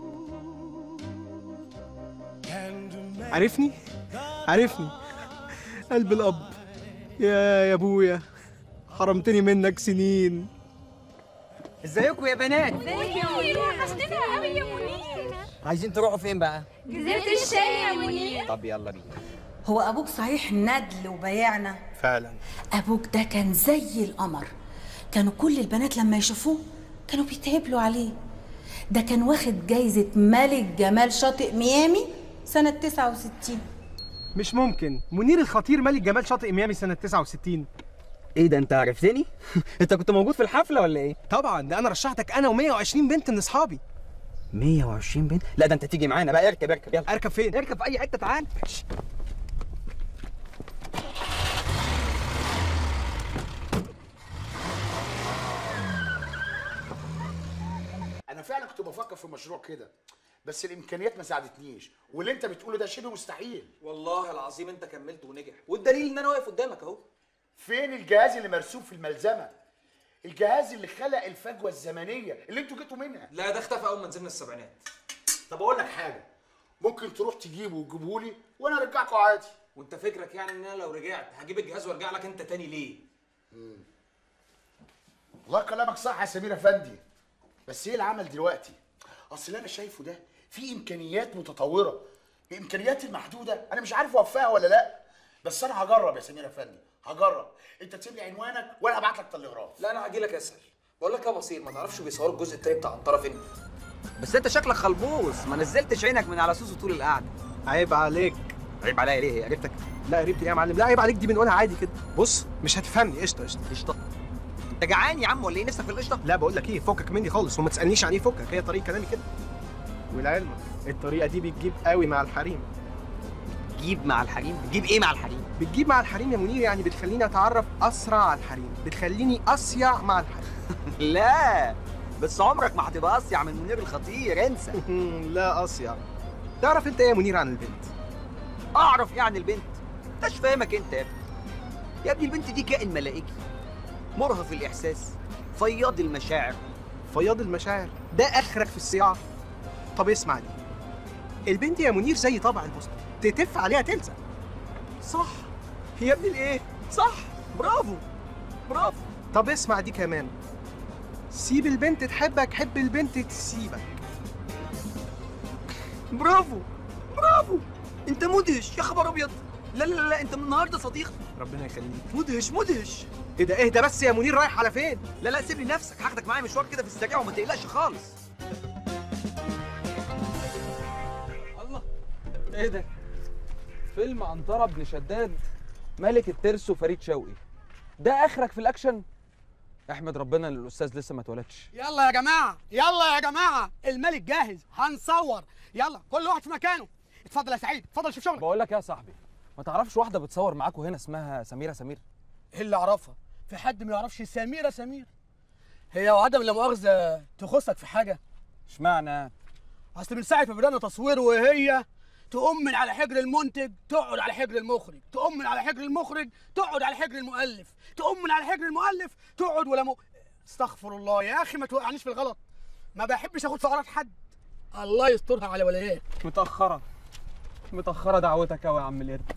S20: can to make
S6: عارفني عارفني قلب الاب يا يا ابويا حرمتني منك سنين
S2: ازيكم يا بنات
S19: منير وحشتنا قوي يا منير
S2: عايزين تروحوا فين بقى
S19: جزيرة الشاي يا منير
S2: طب يلا بينا
S15: هو ابوك صحيح ندل وبيعنا
S6: فعلا
S15: ابوك ده كان زي القمر كانوا كل البنات لما يشوفوه كانوا بيتهبلوا عليه ده كان واخد جايزة ملك جمال شاطئ ميامي سنة 69
S6: مش ممكن منير الخطير ملك جمال شاطئ ميامي سنة 69
S2: ايه ده انت عرفتني انت كنت موجود في الحفله ولا ايه
S6: طبعا ده انا رشحتك انا و120 بنت من اصحابي
S2: 120 بنت لا ده انت تيجي معانا بقى اركب اركب يلا
S6: اركب فين
S2: اركب في اي حته تعال
S7: انا فعلا كنت بفكر في مشروع كده بس الامكانيات ما ساعدتنيش واللي انت بتقوله ده شبه مستحيل
S11: والله العظيم انت كملت ونجح والدليل ان انا واقف قدامك اهو
S7: فين الجهاز اللي مرسوم في الملزمه الجهاز اللي خلق الفجوه الزمنيه اللي انتوا جيتوا منها
S11: لا ده اختفى اول ما نزلنا السبعينات
S7: طب اقول لك حاجه ممكن تروح تجيبه وتجيبه لي وانا ارجعكم عادي
S11: وانت فكرك يعني ان انا لو رجعت هجيب الجهاز وارجع لك انت تاني ليه
S7: والله كلامك صح يا سمير افندي بس ايه العمل دلوقتي اصل اللي انا شايفه ده في امكانيات متطوره بامكانياتي المحدوده انا مش عارف اوفقها ولا لا بس انا هجرب يا سمير افندي هجرب انت تسيب لي عنوانك وانا هبعت لك تلغراف
S11: لا انا هجي لك اسال بقول لك يا بصير ما تعرفش بيصوروا الجزء التاني بتاع عنتره فين
S2: بس انت شكلك خلبوص ما نزلتش عينك من على سوسو طول القعده
S6: عيب عليك
S2: عيب عليا ليه عرفتك
S6: لا قريبتي ايه يا معلم لا عيب عليك دي بنقولها عادي كده بص مش هتفهمني قشطه قشطه
S2: قشطه انت جعان يا عم ولا ايه نفسك في القشطه
S6: لا بقول لك ايه فكك مني خالص وما تسالنيش عن ايه فكك هي طريقه كلامي كده ولعلمك الطريقه دي بتجيب قوي مع الحريم
S2: بتجيب مع الحريم بتجيب ايه مع الحريم
S6: بتجيب مع الحريم يا منير يعني بتخليني اتعرف اسرع على الحريم بتخليني اصيع مع الحريم
S2: لا بس عمرك ما هتبقى اصيع من منير الخطير انسى
S6: لا اصيع تعرف انت ايه يا منير عن البنت
S2: اعرف يعني البنت انتش فاهمك انت يا ابني يا ابني البنت دي كائن ملائكي مرهف الاحساس فياض المشاعر
S6: فياض المشاعر ده اخرك في الصياعه طب اسمع دي البنت يا منير زي طبع البوسطه تتف عليها تلزق
S2: صح يا ابني الايه صح برافو برافو
S6: طب اسمع دي كمان سيب البنت تحبك حب البنت تسيبك
S2: برافو برافو انت مدهش يا خبر ابيض لا لا لا انت من النهارده صديقي
S6: ربنا يخليك
S2: مدهش مدهش
S6: ايه ده اهدى بس يا منير رايح على فين
S2: لا لا سيب لي نفسك هاخدك معايا مشوار كده في السريع وما تقلقش خالص
S11: الله ايه ده فيلم عنتره بن شداد ملك الترس وفريد شوقي ده اخرك في الاكشن احمد ربنا ان الاستاذ لسه ما اتولدش
S16: يلا يا جماعه يلا يا جماعه الملك جاهز هنصور يلا كل واحد في مكانه اتفضل يا سعيد اتفضل شوف شغلك
S11: بقول لك يا صاحبي ما تعرفش واحده بتصور معاكوا هنا اسمها سميره سمير
S16: ايه اللي اعرفها في حد ما يعرفش سميره سمير هي وعدم لا مؤاخذه تخصك في حاجه
S11: اشمعنى
S16: اصل من ساعه ما بدانا تصوير وهي تقوم من على حجر المنتج تقعد على حجر المخرج تقوم من على حجر المخرج تقعد على حجر المؤلف تقوم من على حجر المؤلف تقعد ولا م... استغفر الله يا اخي ما توقعنيش في الغلط ما بحبش اخد في قرارات حد الله يسترها على ولايات
S17: متاخره متاخره دعوتك قوي يا عم القرد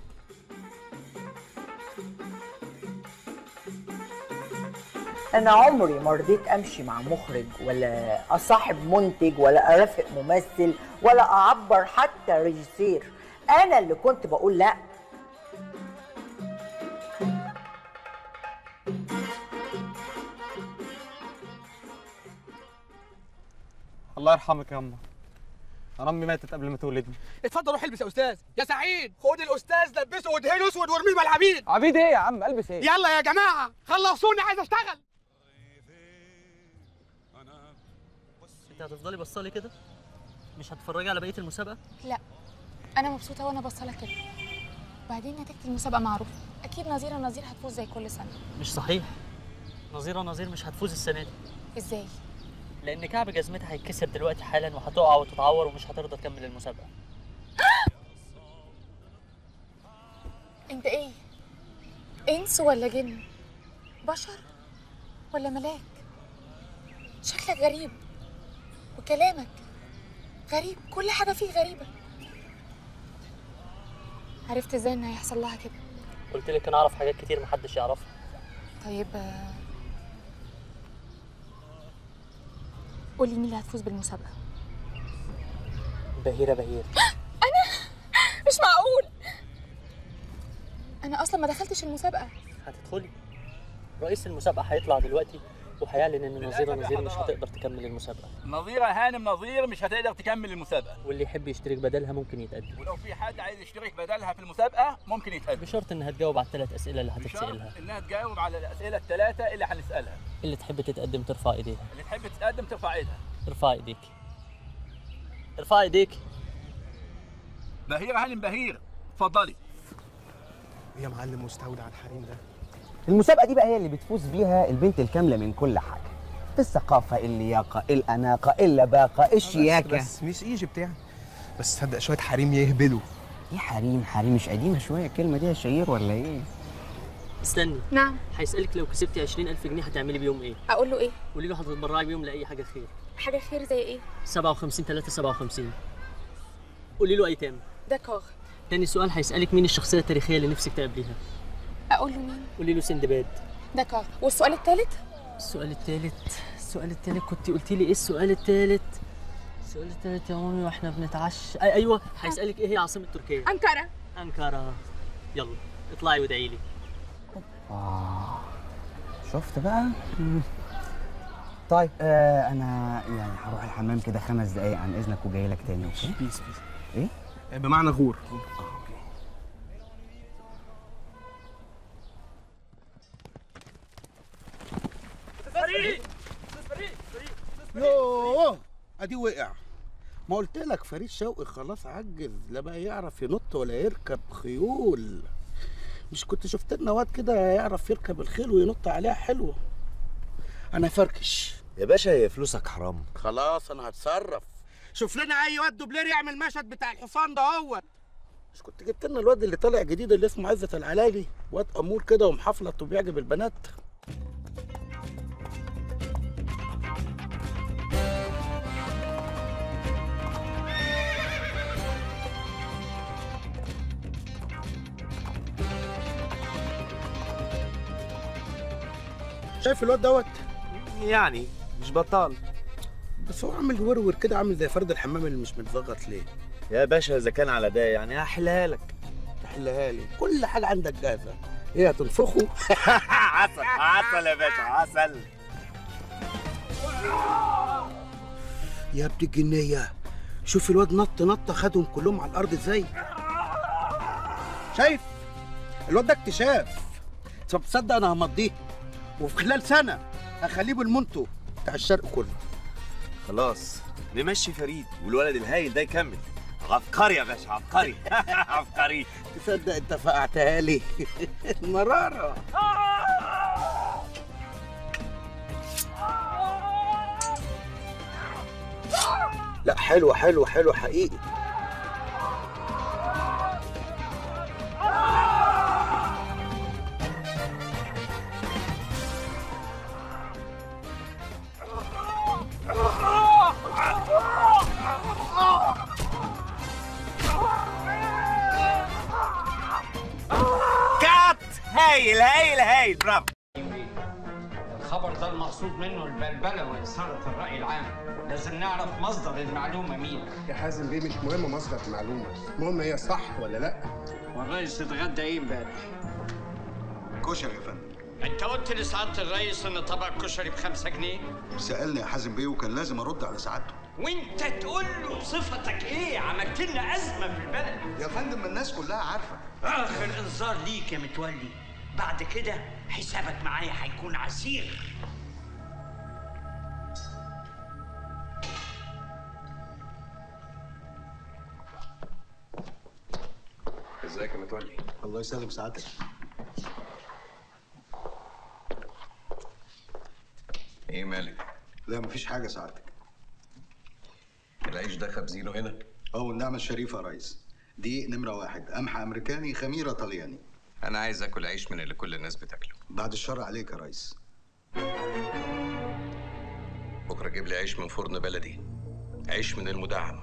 S12: انا عمري ما رضيت امشي مع مخرج ولا اصاحب منتج ولا ارافق ممثل ولا اعبر حتى ريجيسير انا اللي كنت بقول لا
S17: الله يرحمك يا اما انا امي ماتت قبل ما تولدني
S16: اتفضل روح البس يا استاذ يا سعيد خد الاستاذ لبسه ودهنه اسود وارميه مع العبيد
S17: عبيد ايه يا عم البس ايه
S16: يلا يا جماعه خلصوني عايز اشتغل
S10: انت هتفضلي بصالي كده مش هتتفرجي على بقيه المسابقه
S21: لا انا مبسوطه وانا بصلك كده بعدين نتيجه المسابقه معروفه اكيد نظيره نظير هتفوز زي كل سنه
S10: مش صحيح نظيره نظير مش هتفوز السنه دي
S21: ازاي
S10: لان كعب جزمتها هيتكسر دلوقتي حالا وهتقع وتتعور ومش هترضى تكمل المسابقه
S21: انت ايه انس ولا جن بشر ولا ملاك شكلك غريب وكلامك غريب كل حاجه فيه غريبه عرفت ازاي ان هيحصل لها كده
S10: قلت لك انا اعرف حاجات كتير محدش يعرفها
S21: طيب آه، قولي مين اللي هتفوز بالمسابقه
S10: بهيره بهير
S21: مش معقول انا اصلا ما دخلتش المسابقه
S10: هتدخلي رئيس المسابقه هيطلع دلوقتي وهيعلن ان نظيره نظير مش هتقدر تكمل المسابقه
S8: نظيرة هانم نظير مش هتقدر تكمل المسابقة
S10: واللي يحب يشترك بدلها ممكن يتقدم
S8: ولو في حد عايز يشترك بدلها في المسابقة ممكن يتقدم
S10: بشرط انها تجاوب على الثلاث اسئله اللي
S8: بشرط
S10: هتتسالها
S8: انها تجاوب على الأسئلة الثلاثة اللي هنسألها
S10: اللي تحب تتقدم ترفع ايديها
S8: اللي تحب تتقدم ترفع ايدها
S10: ارفع ايديك ارفع ايديك
S8: بهير هانم بهير اتفضلي
S6: يا معلم مستودع الحريم ده
S22: المسابقة دي بقى هي اللي بتفوز بيها البنت الكاملة من كل حاجة الثقافة اللياقة الأناقة اللباقة الشياكة
S6: بس مش ايجيبت يعني بس تصدق شويه حريم يهبلوا
S22: ايه حريم حريم مش قديمة شوية الكلمة دي يا شهير ولا ايه؟
S10: استني
S21: نعم
S10: هيسالك لو كسبتي 20000 جنيه هتعملي بيهم ايه
S21: اقول له ايه
S10: قولي له هتتبرعي بيهم لاي حاجه خير
S21: حاجه خير زي ايه
S10: 57 3 57 قولي له ايتام
S21: دكار
S10: تاني سؤال هيسالك مين الشخصيه التاريخيه اللي نفسك تقابليها
S21: اقول له مين
S10: قولي له سندباد
S21: دكار والسؤال الثالث
S10: السؤال الثالث السؤال الثالث كنت قلتي لي ايه السؤال الثالث السؤال الثالث يا مامي واحنا بنتعشى أي ايوه هيسالك ايه هي عاصمه تركيا
S21: انقره
S10: انقره يلا اطلعي وادعي لي
S22: آه شفت بقى؟ مم. طيب آه أنا يعني هروح الحمام كده خمس دقايق عن إذنك وجاي لك تاني أوكي؟
S6: بيس بيس
S22: إيه؟
S6: بمعنى غور
S23: يوه ادي وقع ما قلت لك فريد شوقي خلاص عجز لا بقى يعرف ينط ولا يركب خيول مش كنت شفت لنا واد كده يعرف يركب الخيل وينط عليها حلو انا فركش
S24: يا باشا هي فلوسك حرام
S23: خلاص انا هتصرف شوف لنا اي واد دوبلير يعمل مشهد بتاع الحصان ده هو مش كنت جبت لنا الواد اللي طالع جديد اللي اسمه عزت العلاجي واد امور كده ومحفلط وبيعجب البنات شايف الواد دوت
S24: يعني مش بطال
S23: بس هو عامل ورور كده عامل زي فرد الحمام اللي مش متظبط ليه
S24: يا باشا اذا كان على ده يعني هحلها لك
S23: تحلها لي كل حاجه عندك جاهزه ايه هتنفخه
S24: عسل عسل يا باشا عسل
S23: يا ابن الجنيه شوف الواد نط نطه خدهم كلهم على الارض ازاي شايف الواد ده اكتشاف طب تصدق انا همضيه وفي خلال سنه هخليه بالمونتو بتاع الشرق كله
S24: خلاص نمشي فريد والولد الهايل ده يكمل عبقري يا باشا عبقري عبقري
S23: تصدق انت فقعتها لي مراره لا حلو حلو حلو حقيقي
S24: كات هايل هايل هايل برافو
S25: الخبر ده المقصود منه البلبلة وإثارة الرأي العام لازم نعرف مصدر المعلومة مين
S26: يا حازم بيه مش مهم مصدر المعلومة المهم هي صح ولا لا
S25: والرئيس اتغدى ايه امبارح
S23: كشري يا فندم
S25: انت قلت لسعاده الرئيس ان طبق الكشري بخمسة جنيه
S1: سالني يا حازم بيه وكان لازم ارد على سعادته
S25: وانت تقول له بصفتك ايه عملت لنا ازمه في البلد
S1: يا فندم الناس كلها عارفه
S25: اخر انذار ليك يا متولي بعد كده حسابك معايا هيكون عسير
S1: ازيك يا متولي الله يسلم سعادتك
S3: ايه مالك؟
S1: لا مفيش حاجه سعادتك
S3: العيش ده خبزينه هنا؟
S1: اه والنعمه الشريفه يا ريس دي نمره واحد قمح امريكاني خميره طلياني
S3: انا عايز اكل عيش من اللي كل الناس بتاكله
S1: بعد الشر عليك يا ريس
S3: بكره جيب لي عيش من فرن بلدي عيش من المدعم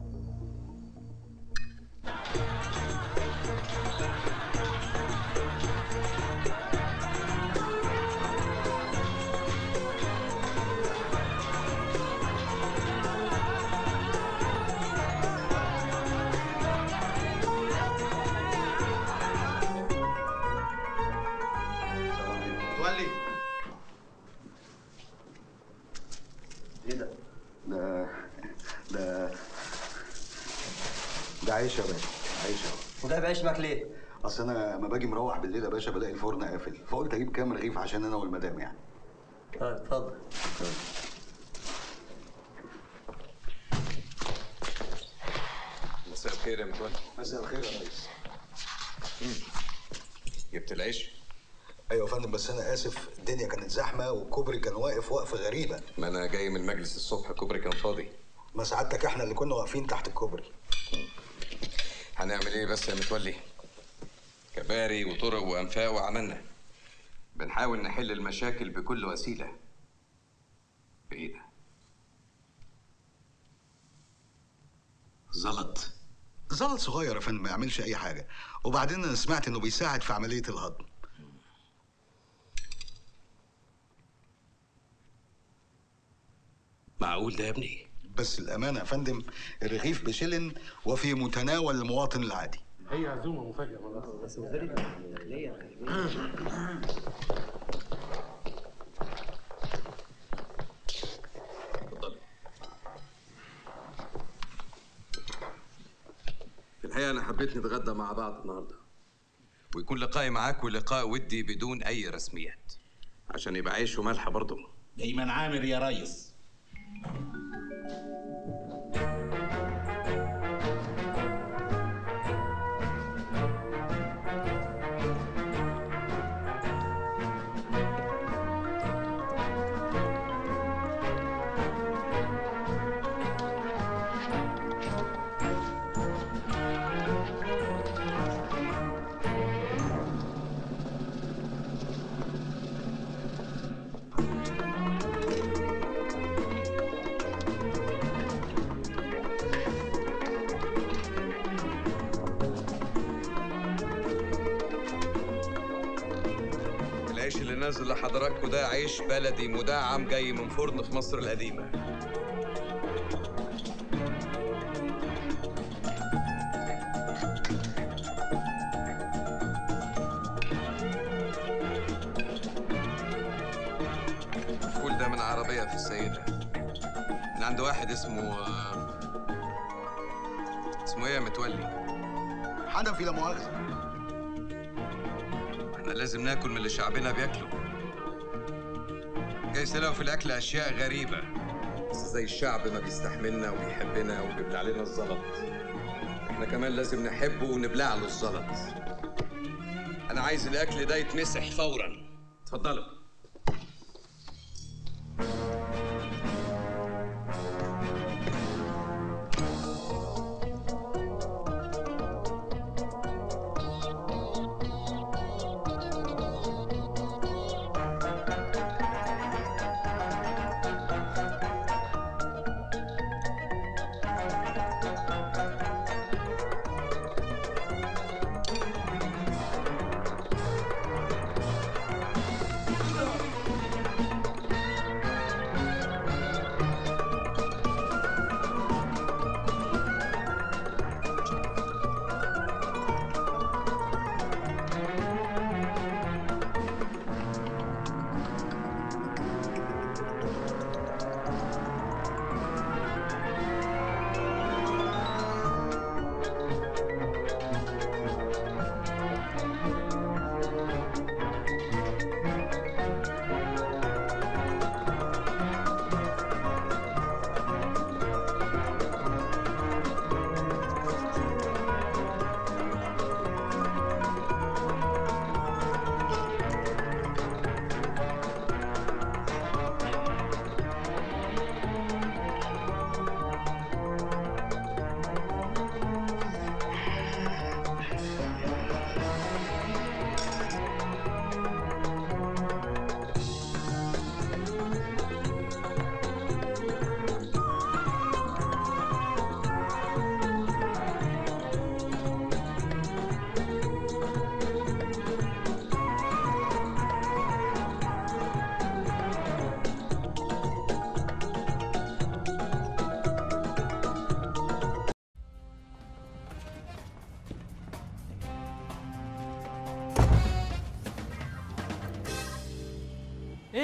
S1: متولي ايه ده؟ ده ده ده عيش يا باشا عيش اهو
S10: وجايب عيش معاك ليه؟
S1: اصل انا لما باجي مروح بالليل يا باشا بلاقي الفرن قافل فقلت اجيب كام رغيف عشان انا والمدام يعني
S10: طيب اتفضل
S3: مساء الخير يا متولي
S1: مساء الخير يا ريس
S3: جبت العيش؟
S1: ايوه يا فندم بس انا اسف الدنيا كانت زحمه والكوبري كان واقف وقفه غريبه
S3: ما انا جاي من المجلس الصبح الكوبري كان فاضي
S1: ما سعادتك احنا اللي كنا واقفين تحت الكوبري
S3: هنعمل ايه بس يا متولي؟ كباري وطرق وانفاق وعملنا بنحاول نحل المشاكل بكل وسيله بايه ده؟
S1: زلط زلط صغير يا فندم ما يعملش اي حاجه وبعدين انا سمعت انه بيساعد في عمليه الهضم
S3: معقول ده يا ابني؟
S1: بس الامانه يا فندم الرغيف بشلن وفي متناول المواطن العادي
S26: هي عزومه مفاجاه بس
S3: في الحقيقه انا حبيت نتغدى مع بعض النهارده ويكون لقائي معاكم لقاء ودي بدون اي رسميات عشان يبقى عيش وملح برضه
S25: دايما عامر يا ريس
S3: العيش اللي نازل لحضراتكم ده عيش بلدي مدعم جاي من فرن في مصر القديمه الفول ده من عربيه في السيده من عند واحد اسمه آه، اسمه ايه يا متولي
S1: حنفي لا مؤاخذه
S3: احنا لازم ناكل من اللي شعبنا بياكله جاي تلاقوا في الاكل اشياء غريبه بس زي الشعب ما بيستحملنا وبيحبنا وبيبلع لنا الزلط احنا كمان لازم نحبه ونبلع له الزلط انا عايز الاكل ده يتمسح فورا اتفضلوا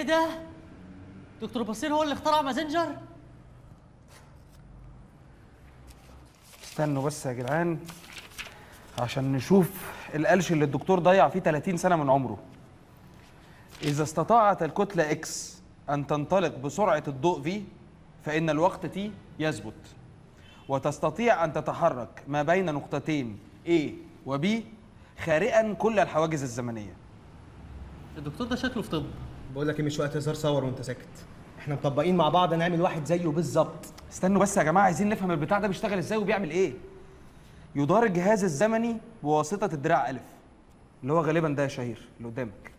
S10: ايه ده دكتور بصير هو اللي اخترع مازنجر
S11: استنوا بس يا جدعان عشان نشوف القلش اللي الدكتور ضيع فيه 30 سنة من عمره إذا استطاعت الكتلة إكس أن تنطلق بسرعة الضوء في فإن الوقت تي يثبت وتستطيع أن تتحرك ما بين نقطتين A و B خارقا كل الحواجز الزمنية
S6: الدكتور ده شكله في طب بقول لك ايه مش وقت هزار صور وانت ساكت احنا مطبقين مع بعض نعمل واحد زيه بالظبط
S11: استنوا بس يا جماعة عايزين نفهم البتاع ده بيشتغل ازاي وبيعمل ايه يدار الجهاز الزمني بواسطة الدراع ألف اللي هو غالبا ده يا شهير اللي قدامك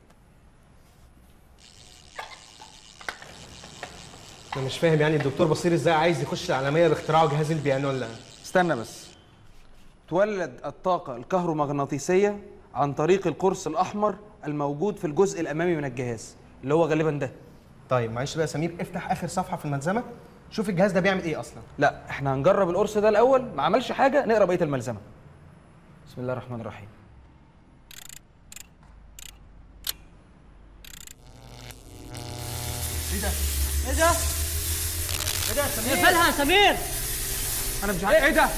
S6: انا مش فاهم يعني الدكتور بصير ازاي عايز يخش العالميه باختراعه جهاز البيانولا
S11: استنى بس تولد الطاقة الكهرومغناطيسية عن طريق القرص الأحمر الموجود في الجزء الأمامي من الجهاز اللي هو غالبا ده
S6: طيب معلش بقى يا سمير افتح اخر صفحه في الملزمه شوف الجهاز ده بيعمل ايه اصلا
S11: لا احنا هنجرب القرص ده الأول ما عملش حاجة نقرا بقية الملزمة بسم الله الرحمن الرحيم
S10: ايه ده ايه ده ايه ده يا سمير اقفلها يا سمير
S11: انا مش عارف ايه ده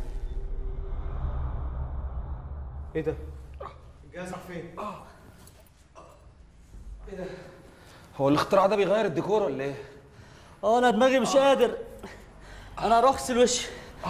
S6: ايه ده الجهاز راح فين
S11: ايه ده هو الاختراع ده بيغير الديكور ولا ايه
S10: اه انا دماغي مش قادر انا هروح اغسل وشي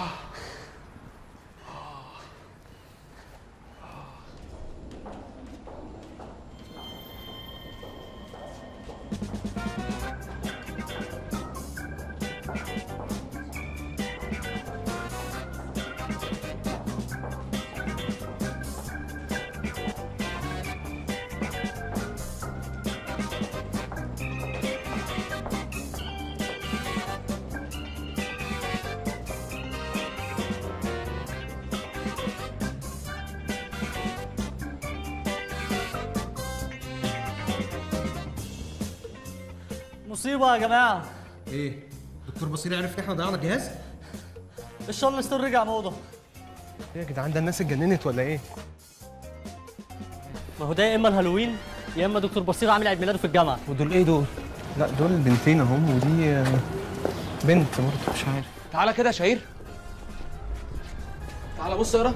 S10: مصيبه يا جماعه
S6: ايه دكتور بصير عرف ان احنا ضيعنا الجهاز
S10: الشارل ستون رجع موضه
S6: ايه يا جدعان ده الناس اتجننت ولا ايه
S10: ما هو ده يا اما الهالوين يا اما دكتور بصير عامل عيد ميلاده في الجامعه
S11: ودول ايه دول
S6: لا دول بنتين اهم ودي آه، بنت برضه
S11: مش عارف تعالى كده يا شهير تعالى بص اقرا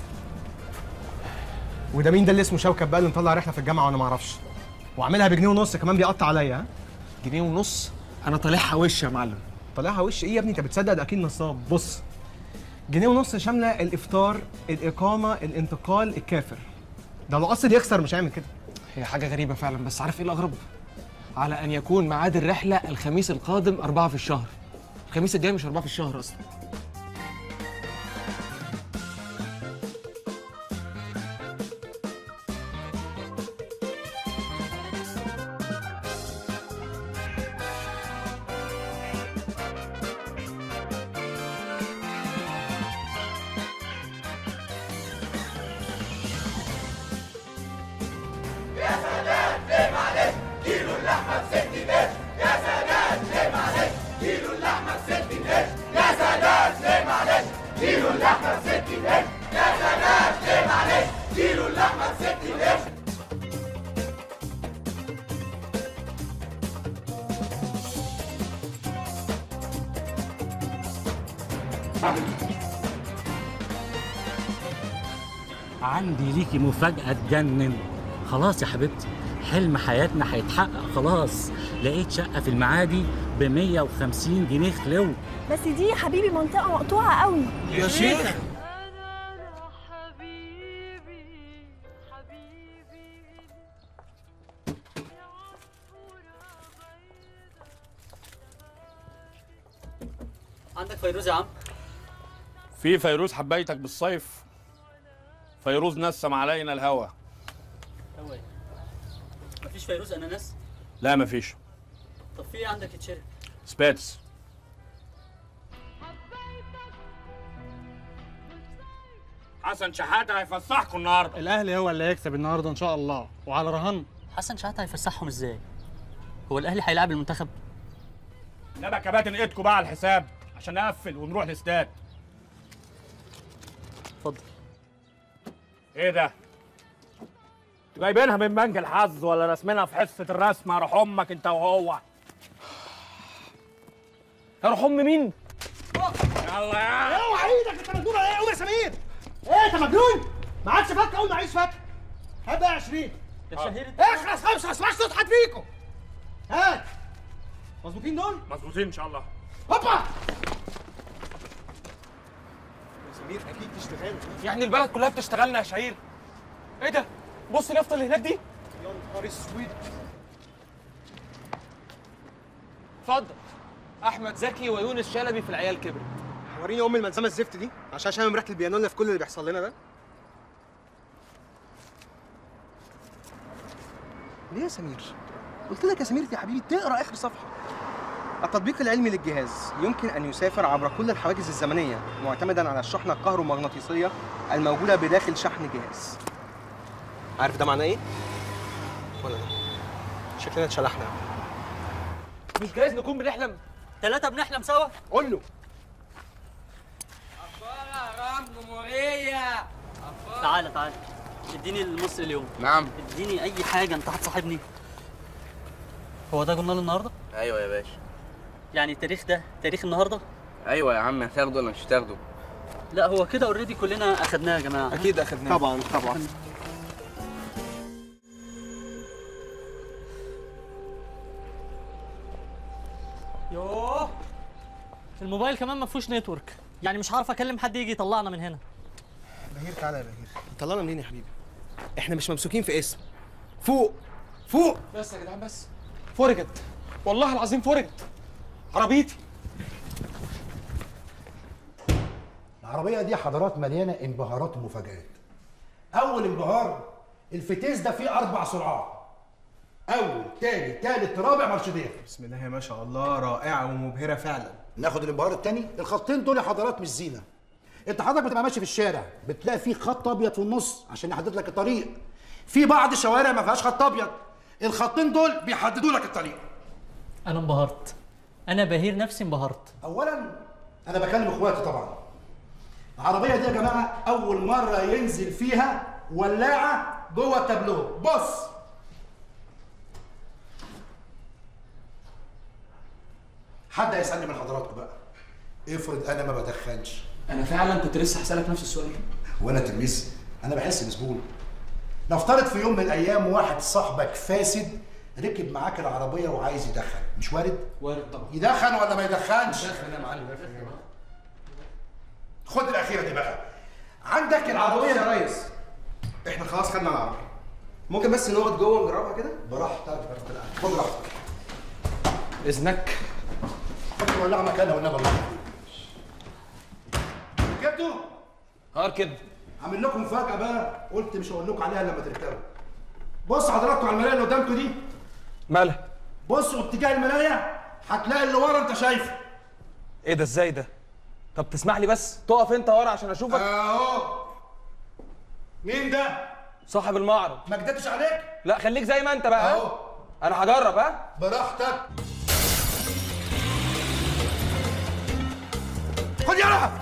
S6: وده مين ده اللي اسمه شوكت بقى اللي مطلع رحله في الجامعه وانا ما اعرفش وعاملها بجنيه ونص كمان بيقطع عليا ها
S11: جنيه ونص انا طالعها وش يا معلم
S6: طالعها وش ايه يا ابني انت بتصدق ده اكيد نصاب بص جنيه ونص شامله الافطار الاقامه الانتقال الكافر ده لو قصد يخسر مش هيعمل كده
S11: هي حاجة غريبة فعلا بس عارف ايه الأغرب؟ على أن يكون ميعاد الرحلة الخميس القادم أربعة في الشهر الخميس الجاي مش أربعة في الشهر أصلا
S4: يا سادات ليه معلش كيلو اللحمة بست قرش يا سادات ليه معلش كيلو اللحمة بست قرش يا سادات ليه معلش كيلو اللحمة بست قرش يا سادات ليه معلش كيلو اللحمة بست قرش
S5: عندي ليكي مفاجأة تجنن خلاص يا حبيبتي حلم حياتنا هيتحقق خلاص لقيت شقة في المعادي ب 150 جنيه خلو
S9: بس دي يا حبيبي منطقة مقطوعة قوي
S5: يا شيخ
S10: عندك فيروز يا عم
S13: في فيروز حبيتك بالصيف فيروز نسم علينا الهوى
S10: هو ايه مفيش فيروز اناناس
S13: لا مفيش
S10: طب في ايه عندك يتشرب
S13: سباتس حسن شحاته هيفسحكم النهارده
S17: الاهلي هو اللي هيكسب النهارده ان شاء الله وعلى رهان
S10: حسن شحاته هيفسحهم ازاي هو الاهلي هيلاعب المنتخب
S13: لا بقى كباتن ايدكم بقى على الحساب عشان نقفل ونروح الاستاد
S10: اتفضل
S13: ايه ده جايبينها من بنك الحظ ولا راسمينها في حصه الرسم روح امك انت وهو
S17: هروح ام مين؟
S13: يلا يا
S6: اوعى ايدك انت مجنون ولا ايه قوم يا سمير ايه انت مجنون ما عادش فك اول ما عايز فك هات بقى 20
S10: الشهير
S6: اخلص خمسه ما اسمعش صوت حد فيكم هات مظبوطين دول
S13: مظبوطين ان شاء الله
S6: هوبا يا سمير اكيد تشتغل
S17: يعني البلد كلها بتشتغلنا يا شهير ايه ده؟ بص اليافطه اللي هناك دي
S6: يا نهار اسود
S17: اتفضل احمد زكي ويونس شلبي في العيال كبرت
S6: وريني ام الملزمه الزفت دي عشان شامم ريحه البيانو اللي في كل اللي بيحصل لنا ده ليه يا سمير قلت لك يا سمير يا حبيبي تقرا اخر صفحه التطبيق العلمي للجهاز يمكن ان يسافر عبر كل الحواجز الزمنيه معتمدا على الشحنه الكهرومغناطيسيه الموجوده بداخل شحن الجهاز عارف ده معناه ايه ولا ده شكلنا اتشلحنا
S17: مش جايز نكون بنحلم
S10: ثلاثة بنحلم سوا
S6: قول له
S10: تعالى تعالى اديني النص اليوم
S24: نعم
S10: اديني اي حاجة انت هتصاحبني هو ده جورنال النهارده؟
S24: ايوه يا باشا
S10: يعني التاريخ ده تاريخ النهارده؟
S24: ايوه يا عم هتاخده ولا مش هتاخده
S10: لا هو كده اوريدي كلنا اخدناه يا جماعة
S17: اكيد اخدناه
S6: طبعا طبعا
S10: يوه الموبايل كمان ما فيهوش نتورك يعني مش عارف اكلم حد يجي يطلعنا من هنا
S6: بهير تعالى يا بهير طلعنا منين يا حبيبي احنا مش ممسوكين في اسم فوق فوق
S17: بس يا جدعان بس فرجت والله العظيم فرجت عربيتي
S7: العربية دي حضارات مليانة انبهارات ومفاجآت. أول انبهار الفتيس ده فيه أربع سرعات. أول، تاني، تالت، رابع مرشدين.
S6: بسم الله ما شاء الله رائعه ومبهره فعلا
S7: ناخد الانبهار التاني، الخطين دول يا حضرات مش زينة. أنت حضرتك بتبقى ماشي في الشارع بتلاقي فيه خط أبيض في النص عشان يحدد لك الطريق. في بعض الشوارع ما فيهاش خط أبيض. الخطين دول بيحددوا لك الطريق.
S10: انا انبهرت انا بهير نفسي انبهرت
S7: اولا انا بكلم اخواتي طبعا العربيه دي يا جماعه اول مره ينزل فيها ولاعه جوه التابلو بص حد هيسالني من حضراتكم بقى افرض انا ما بدخنش
S17: انا فعلا كنت لسه هسالك نفس السؤال
S7: وانا تلميذ انا بحس بزبون نفترض في يوم من الايام واحد صاحبك فاسد ركب معاك العربيه وعايز يدخن مش وارد
S17: وارد طبعا
S7: يدخن ولا ما يدخنش
S17: دخل يا معلم
S7: خد الاخيره دي بقى عندك العربيه
S6: يا ريس احنا خلاص خدنا العربيه ممكن بس نقعد جوه ونجربها كده
S7: براحتك خد راحتك
S17: اذنك
S7: حط ولع مكانها والنبي الله ركبتوا؟
S17: اه كده
S7: عامل لكم مفاجاه بقى قلت مش هقول لكم عليها لما تركبوا بص حضراتكم على المرايه اللي قدامكم دي
S17: مالها
S7: بصوا اتجاه المرايه هتلاقي اللي ورا انت شايفه
S17: ايه ده ازاي ده طب تسمح لي بس تقف انت ورا عشان اشوفك
S7: اهو مين ده؟
S17: صاحب المعرض
S7: ما كدبتش عليك؟
S17: لا خليك زي ما انت بقى
S7: اهو
S17: انا هجرب ها
S7: براحتك خد يلا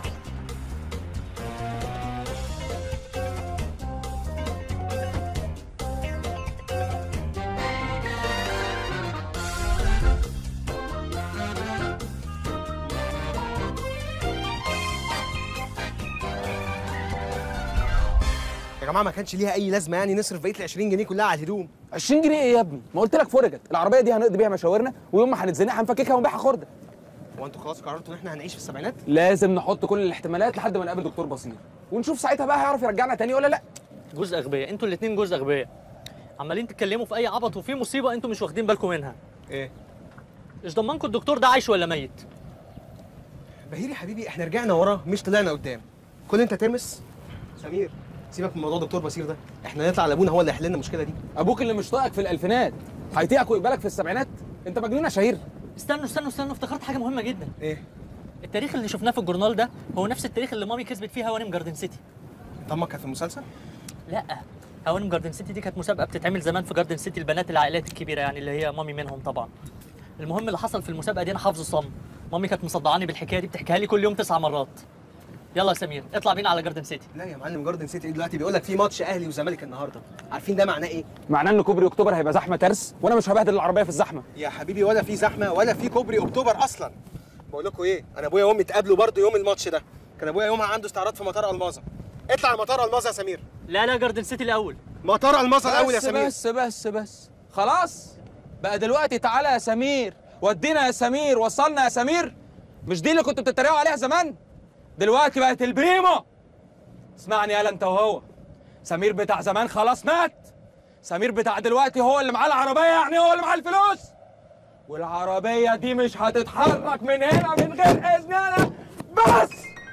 S6: يا جماعه ما كانش ليها اي لازمه يعني نصرف بقيه ال 20 جنيه كلها على الهدوم
S17: 20 جنيه ايه يا ابني ما قلت لك فرجت العربيه دي هنقضي بيها مشاورنا ويوم ما هنتزنق هنفككها ونبيعها خرده
S6: هو انتوا خلاص قررتوا ان احنا هنعيش في السبعينات
S17: لازم نحط كل الاحتمالات لحد ما نقابل دكتور بصير ونشوف ساعتها بقى هيعرف يرجعنا تاني ولا لا
S10: جزء اغبياء انتوا الاثنين جزء اغبياء عمالين تتكلموا في اي عبط وفي مصيبه انتوا مش واخدين بالكم منها
S6: ايه
S10: ايش ضمنكم الدكتور ده عايش ولا ميت
S6: بهير يا حبيبي احنا رجعنا ورا مش طلعنا قدام كل انت ترمس سمير سيبك من موضوع دكتور بصير ده احنا نطلع لابونا هو اللي يحل لنا المشكله دي
S17: ابوك اللي مش طايقك في الالفينات هيطيقك ويقبلك في السبعينات انت مجنون يا شهير
S10: استنوا استنوا استنوا افتكرت حاجه مهمه جدا
S6: ايه
S10: التاريخ اللي شفناه في الجورنال ده هو نفس التاريخ اللي مامي كسبت فيه هوانم جاردن سيتي
S6: طب ما كان في المسلسل
S10: لا هوانم جاردن سيتي دي كانت مسابقه بتتعمل زمان في جاردن سيتي البنات العائلات الكبيره يعني اللي هي مامي منهم طبعا المهم اللي حصل في المسابقه دي انا حافظه صم مامي كانت مصدعاني بالحكايه دي بتحكيها لي كل يوم تسع مرات يلا يا سمير اطلع بينا على جاردن سيتي
S6: لا يا معلم جاردن سيتي إيه دلوقتي بيقول لك في ماتش اهلي وزمالك النهارده عارفين ده معناه ايه
S17: معناه ان كوبري اكتوبر هيبقى زحمه ترس وانا مش هبهدل العربيه في الزحمه
S6: يا حبيبي ولا في زحمه ولا في كوبري اكتوبر اصلا بقول لكم ايه انا ابويا وامي اتقابلوا برضه يوم الماتش ده كان ابويا يومها عنده استعراض في مطار الماظه اطلع على مطار الماظه يا سمير
S10: لا لا جاردن سيتي الاول
S6: مطار الماظه الاول يا
S17: بس
S6: سمير
S17: بس بس بس خلاص بقى دلوقتي تعالى يا سمير ودينا يا سمير وصلنا يا سمير مش دي اللي كنتوا بتتريقوا عليها زمان دلوقتي بقت البريمو اسمعني يالا انت وهو سمير بتاع زمان خلاص مات سمير بتاع دلوقتي هو اللي معاه العربيه يعني هو اللي معاه الفلوس والعربيه دي مش هتتحرك من هنا من غير اذن انا بس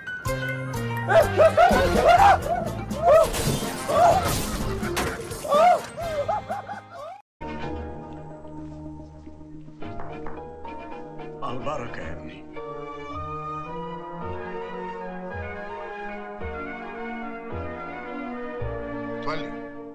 S2: البركة يا ابني
S14: متولي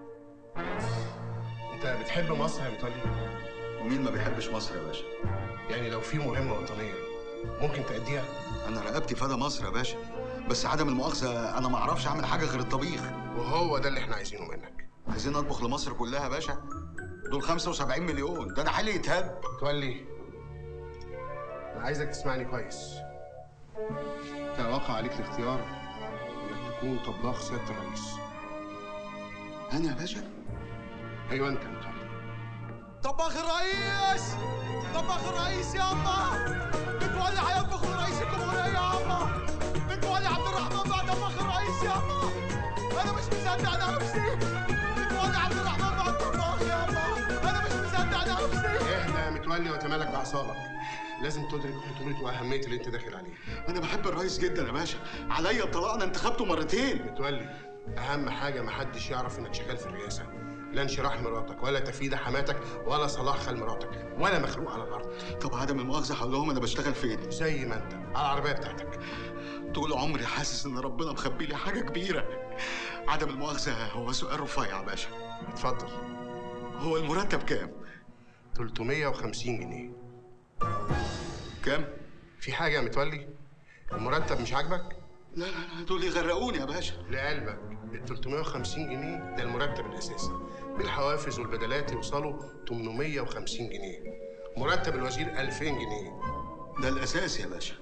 S14: انت بتحب مصر يا متولي
S1: ومين ما بيحبش مصر يا باشا
S14: يعني لو في مهمه وطنيه ممكن تأديها
S1: انا رقبتي فدا مصر يا باشا بس عدم المؤاخذه انا ما اعرفش اعمل حاجه غير الطبيخ
S14: وهو ده اللي احنا عايزينه منك
S1: عايزين اطبخ لمصر كلها يا باشا دول 75 مليون ده انا حالي يتهد
S14: متولي انا عايزك تسمعني كويس انت واقع عليك الاختيار انك تكون طباخ سياده الرئيس
S1: انا يا باشا
S14: ايوه انت يا متولي
S4: طباخ الرئيس طباخ الرئيس يابا متولي هيطبخ لرئيس الجمهورية يابا متولي عبد الرحمن بقى طباخ الرئيس يابا انا مش مصدق نفسي متولي عبد الرحمن بقى طباخ يابا انا مش مصدق نفسي
S14: اهدى يا متولي وتمالك باعصابك لازم تدرك خطوره واهميه اللي انت داخل عليه
S1: انا بحب الرئيس جدا يا باشا عليا الطلاق انا انتخبته مرتين
S14: متولي اهم حاجه محدش يعرف انك شغال في الرئاسه لا انشراح مراتك ولا تفيدة حماتك ولا صلاح خال مراتك ولا مخلوق على الارض
S1: طب عدم المؤاخذه هقول لهم انا بشتغل فين
S14: زي ما انت على العربيه بتاعتك
S1: طول عمري حاسس ان ربنا مخبي لي حاجه كبيره عدم المؤاخذه هو سؤال رفيع يا باشا
S14: اتفضل
S1: هو المرتب كام
S14: 350 جنيه
S1: كام
S14: في حاجه يا متولي المرتب مش عاجبك
S1: لا لا لا دول يغرقوني يا باشا
S14: لقلبك ال 350 جنيه ده المرتب الاساسي بالحوافز والبدلات يوصلوا 850 جنيه مرتب الوزير 2000 جنيه
S1: ده الاساس يا باشا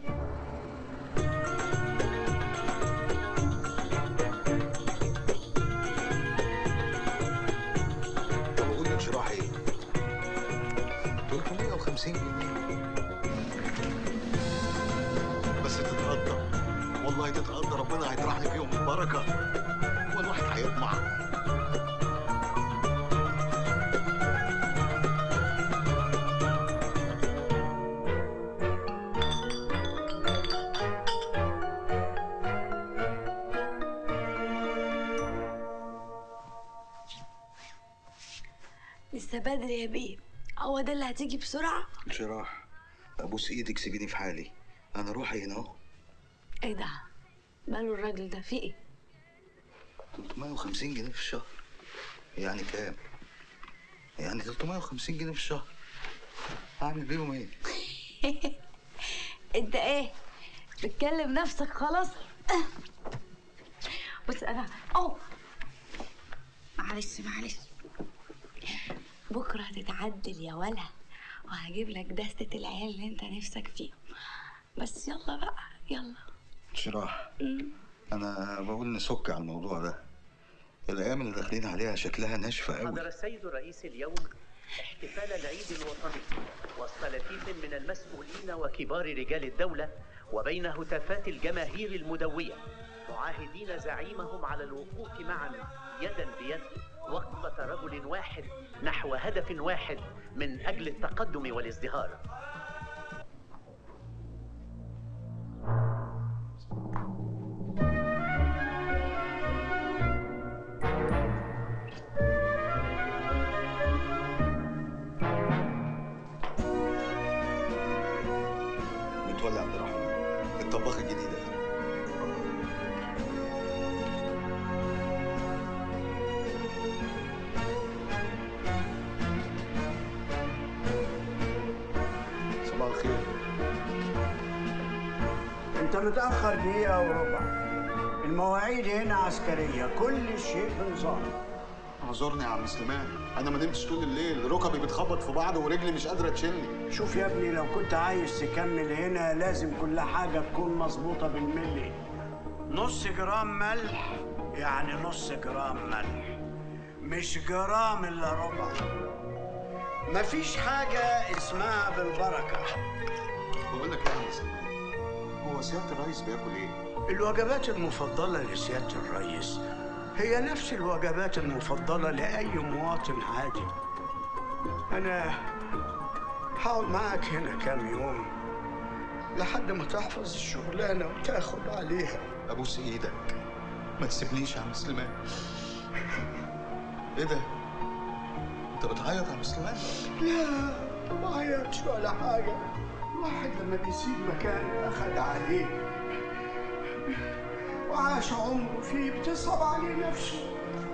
S1: طب قول لي انشراح ايه 350 جنيه بس تتقدر والله تتقدر ربنا هيطرحني فيهم البركه هو الواحد هيطمع
S15: لسه بدري يا بيه هو ده اللي هتيجي بسرعة
S1: انشراح ابوس ايدك سيبيني في حالي انا روحي هنا اهو
S15: ايه ده ماله الراجل ده في ايه
S1: 350 جنيه في الشهر يعني كام؟ يعني 350 جنيه في الشهر هعمل بيهم ايه؟
S15: انت ايه بتكلم نفسك خلاص بص انا او معلش معلش بكره هتتعدل يا ولا وهجيب لك دستة العيال اللي انت نفسك فيهم بس يلا بقى يلا
S1: انشراح انا بقول نسك على الموضوع ده الايام اللي داخلين عليها شكلها ناشفه قوي
S18: حضر السيد الرئيس اليوم احتفال العيد الوطني وسط لفيف من المسؤولين وكبار رجال الدولة وبين هتافات الجماهير المدوية معاهدين زعيمهم على الوقوف معا يدا بيد وقفة رجل واحد نحو هدف واحد من أجل التقدم والازدهار
S1: متولي عبد الرحمن الطباخ الجديد ده صباح الخير
S2: انت متاخر دقيقه وربع المواعيد هنا عسكرية كل شيء بنظام
S8: اعذرني يا عم سليمان انا ما نمتش طول الليل ركبي بتخبط في بعض ورجلي مش قادره تشيلني
S2: شوف يا ابني لو كنت عايز تكمل هنا لازم كل حاجة تكون مظبوطة بالملي نص جرام ملح يعني نص جرام ملح مش جرام الا ربع مفيش حاجة اسمها بالبركة
S8: بقول لك ايه يا عم سليمان هو سياده الرئيس بياكل ايه
S2: الوجبات المفضلة لسيادة الرئيس هي نفس الوجبات المفضلة لأي مواطن عادي أنا هقعد معاك هنا كام يوم لحد ما تحفظ الشغلانة وتاخد عليها
S8: ابوس ايدك ما تسيبنيش يا عم سليمان ايه ده انت بتعيط يا عم سليمان
S2: لا ما بعيطش ولا حاجة الواحد لما بيسيب مكان أخد عليه وعاش عمره فيه بتصعب عليه نفسه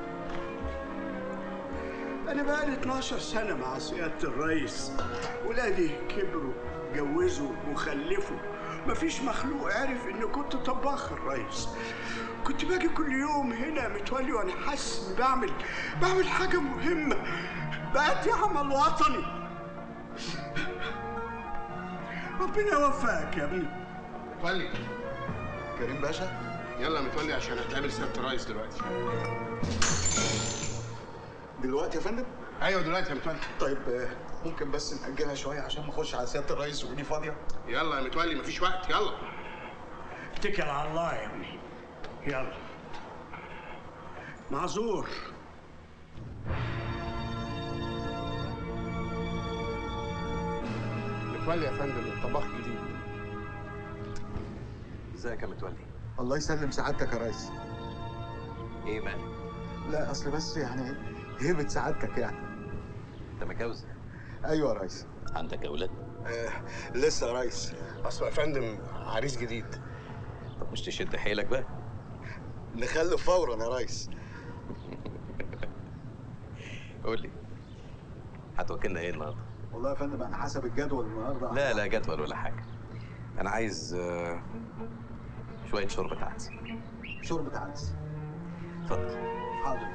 S2: أنا بقالي 12 سنة مع سيادة الرئيس ولادي كبروا جوزوا وخلفوا مفيش مخلوق عرف إني كنت طباخ الرئيس كنت باجي كل يوم هنا متولي وأنا حاسس إني بعمل بعمل حاجة مهمة بأدي عمل وطني ربنا يوفقك يا ابني
S8: متولي كريم باشا
S14: يلا متولي عشان هتقابل سياده الرئيس دلوقتي
S8: دلوقتي يا فندم
S14: ايوه دلوقتي يا متولي
S8: طيب آه، ممكن بس نأجلها شويه عشان ما اخش على سياده الرئيس وايدي فاضيه
S14: يلا يا متولي مفيش وقت يلا
S2: اتكل على الله يا ابني يلا معذور
S14: متولي يا فندم الطباخ جديد
S3: ازيك يا متولي
S8: الله يسلم سعادتك يا ريس
S3: ايه مالك
S8: لا اصل بس يعني هيبه سعادتك يعني
S3: انت متجوز
S8: ايوه يا ريس
S3: عندك اولاد
S8: آه لسه يا ريس
S14: اصل يا فندم عريس جديد
S3: طب مش تشد حيلك بقى
S8: نخلف فورا يا ريس
S3: قول لي هتوكلنا ايه النهارده
S8: والله يا فندم انا حسب الجدول النهارده
S3: لا لا جدول ولا حاجه انا عايز آه، شويه شوربه عدس
S8: شوربه عدس
S3: اتفضل
S8: حاضر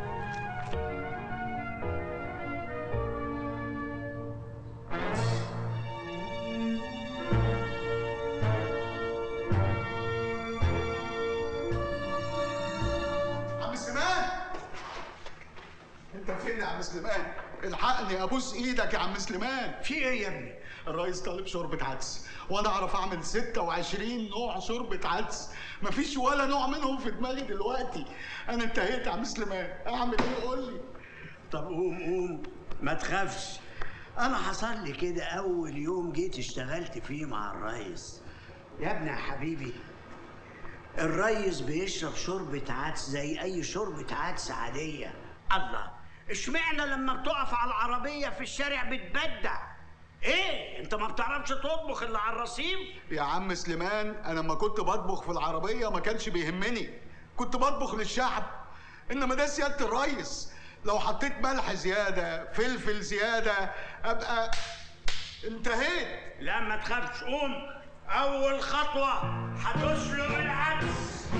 S8: عم سليمان انت فين يا عم سليمان الحقني ابوس ايدك يا عم سليمان
S2: في ايه يا ابني
S8: الرئيس طالب شوربة عدس وانا اعرف اعمل 26 نوع شوربة عدس مفيش ولا نوع منهم في دماغي دلوقتي انا انتهيت يا عم سليمان اعمل ايه قول لي
S2: طب قوم قوم ما تخافش انا حصل لي كده اول يوم جيت اشتغلت فيه مع الريس يا ابني يا حبيبي الريس بيشرب شوربة عدس زي اي شوربة عدس عادية الله اشمعنى لما بتقف على العربية في الشارع بتبدع ايه انت ما بتعرفش تطبخ الا على الرصيف
S8: يا عم سليمان انا لما كنت بطبخ في العربية ما كانش بيهمني كنت بطبخ للشعب انما ده سيادة الريس لو حطيت ملح زيادة فلفل زيادة ابقى انتهيت
S2: لا ما تخافش قوم اول خطوة هتسلق العدس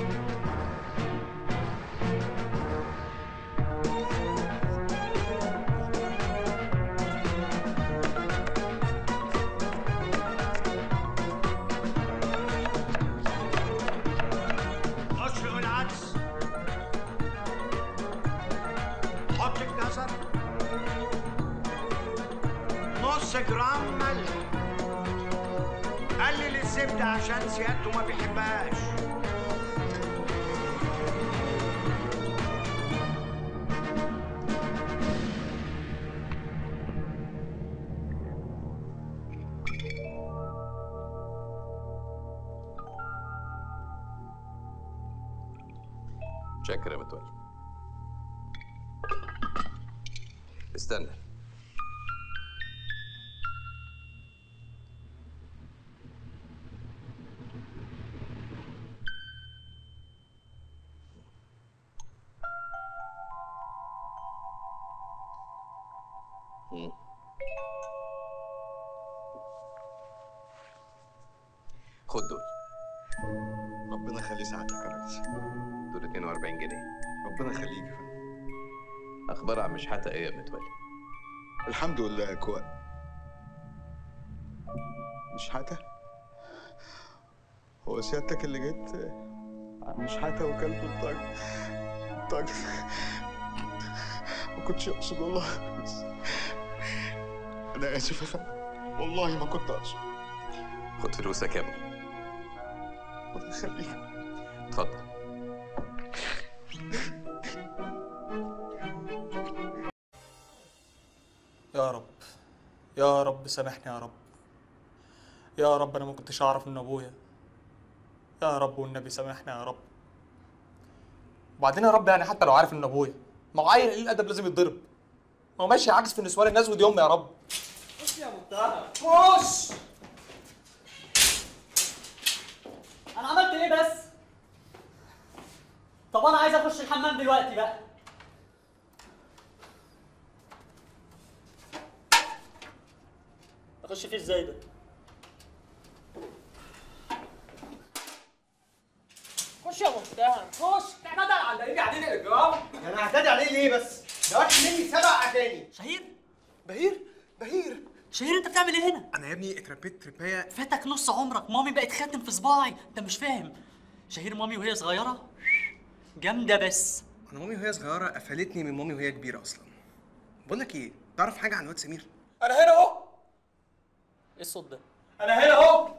S2: اسلق العدس حط الجزر نص جرام ملح قلل الزبدة عشان سيادته ما بيحبهاش
S3: شكرا يا متولي استنى مم. خد دول
S8: ربنا يخلي سعادتك يا ريس
S3: دول 42 جنيه
S8: ربنا يخليك يا فندم
S3: اخبار عم شحاته ايه يا متولي
S8: الحمد لله يا كوان مش حتى هو سيادتك اللي جيت مش حتى وكلت الطاج طاج ما كنتش اقصد والله انا اسف يا فندم والله ما كنت اقصد
S3: خد فلوسك يا ابني
S8: الله يخليك
S3: اتفضل
S6: يا رب يا رب سامحني يا رب يا رب انا ما كنتش اعرف ان ابويا يا رب والنبي سامحني يا رب وبعدين يا رب يعني حتى لو عارف ان ابويا ما هو عيل قليل الادب لازم يتضرب ما هو ماشي عاجز في نسوان الناس ودي امي يا رب
S10: بص يا مبتهل
S6: خش
S10: انا عملت ايه بس طب انا عايز اخش الحمام دلوقتي بقى اخش فيه ازاي ده خش يا مبتهل خش تعتدى على اللي قاعدين الاجرام
S6: انا هعتدي عليه ليه بس ده واحد مني سبع اتاني
S10: شهير
S6: بهير بهير
S10: شهير انت بتعمل ايه هنا
S6: انا يا ابني اتربيت تربايه
S10: فاتك نص عمرك مامي بقت خاتم في صباعي انت مش فاهم شهير مامي وهي صغيره جامده بس
S6: انا مامي وهي صغيره قفلتني من مامي وهي كبيره اصلا بقول لك ايه تعرف حاجه عن الواد سمير انا هنا اهو
S10: ايه الصوت ده
S6: انا هنا اهو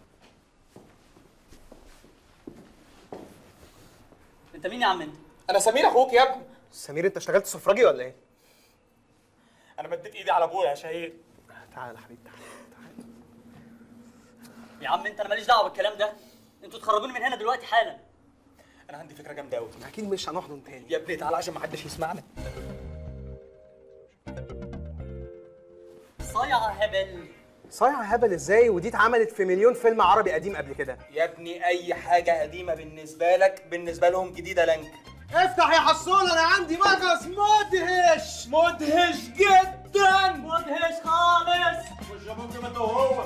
S10: انت مين يا عم انت
S6: انا سمير اخوك يا ابني سمير انت اشتغلت سفراجي ولا ايه انا مديت ايدي على ابويا يا شهير تعال يا حبيبي تعال
S10: يا عم انت انا ماليش دعوه بالكلام ده انتوا تخرجوني من هنا دلوقتي حالا
S6: انا عندي فكره جامده قوي اكيد مش هنحضن تاني يا ابني تعال عشان ما حدش يسمعنا
S10: صايعه هبل
S6: صايع هبل ازاي ودي اتعملت في مليون فيلم عربي قديم قبل كده يا ابني اي حاجه قديمه بالنسبه لك بالنسبه لهم جديده لنك
S12: افتح يا حصول انا عندي مغص مدهش مدهش جدا
S10: مدهش خالص
S12: خش يا ممكن انت وهو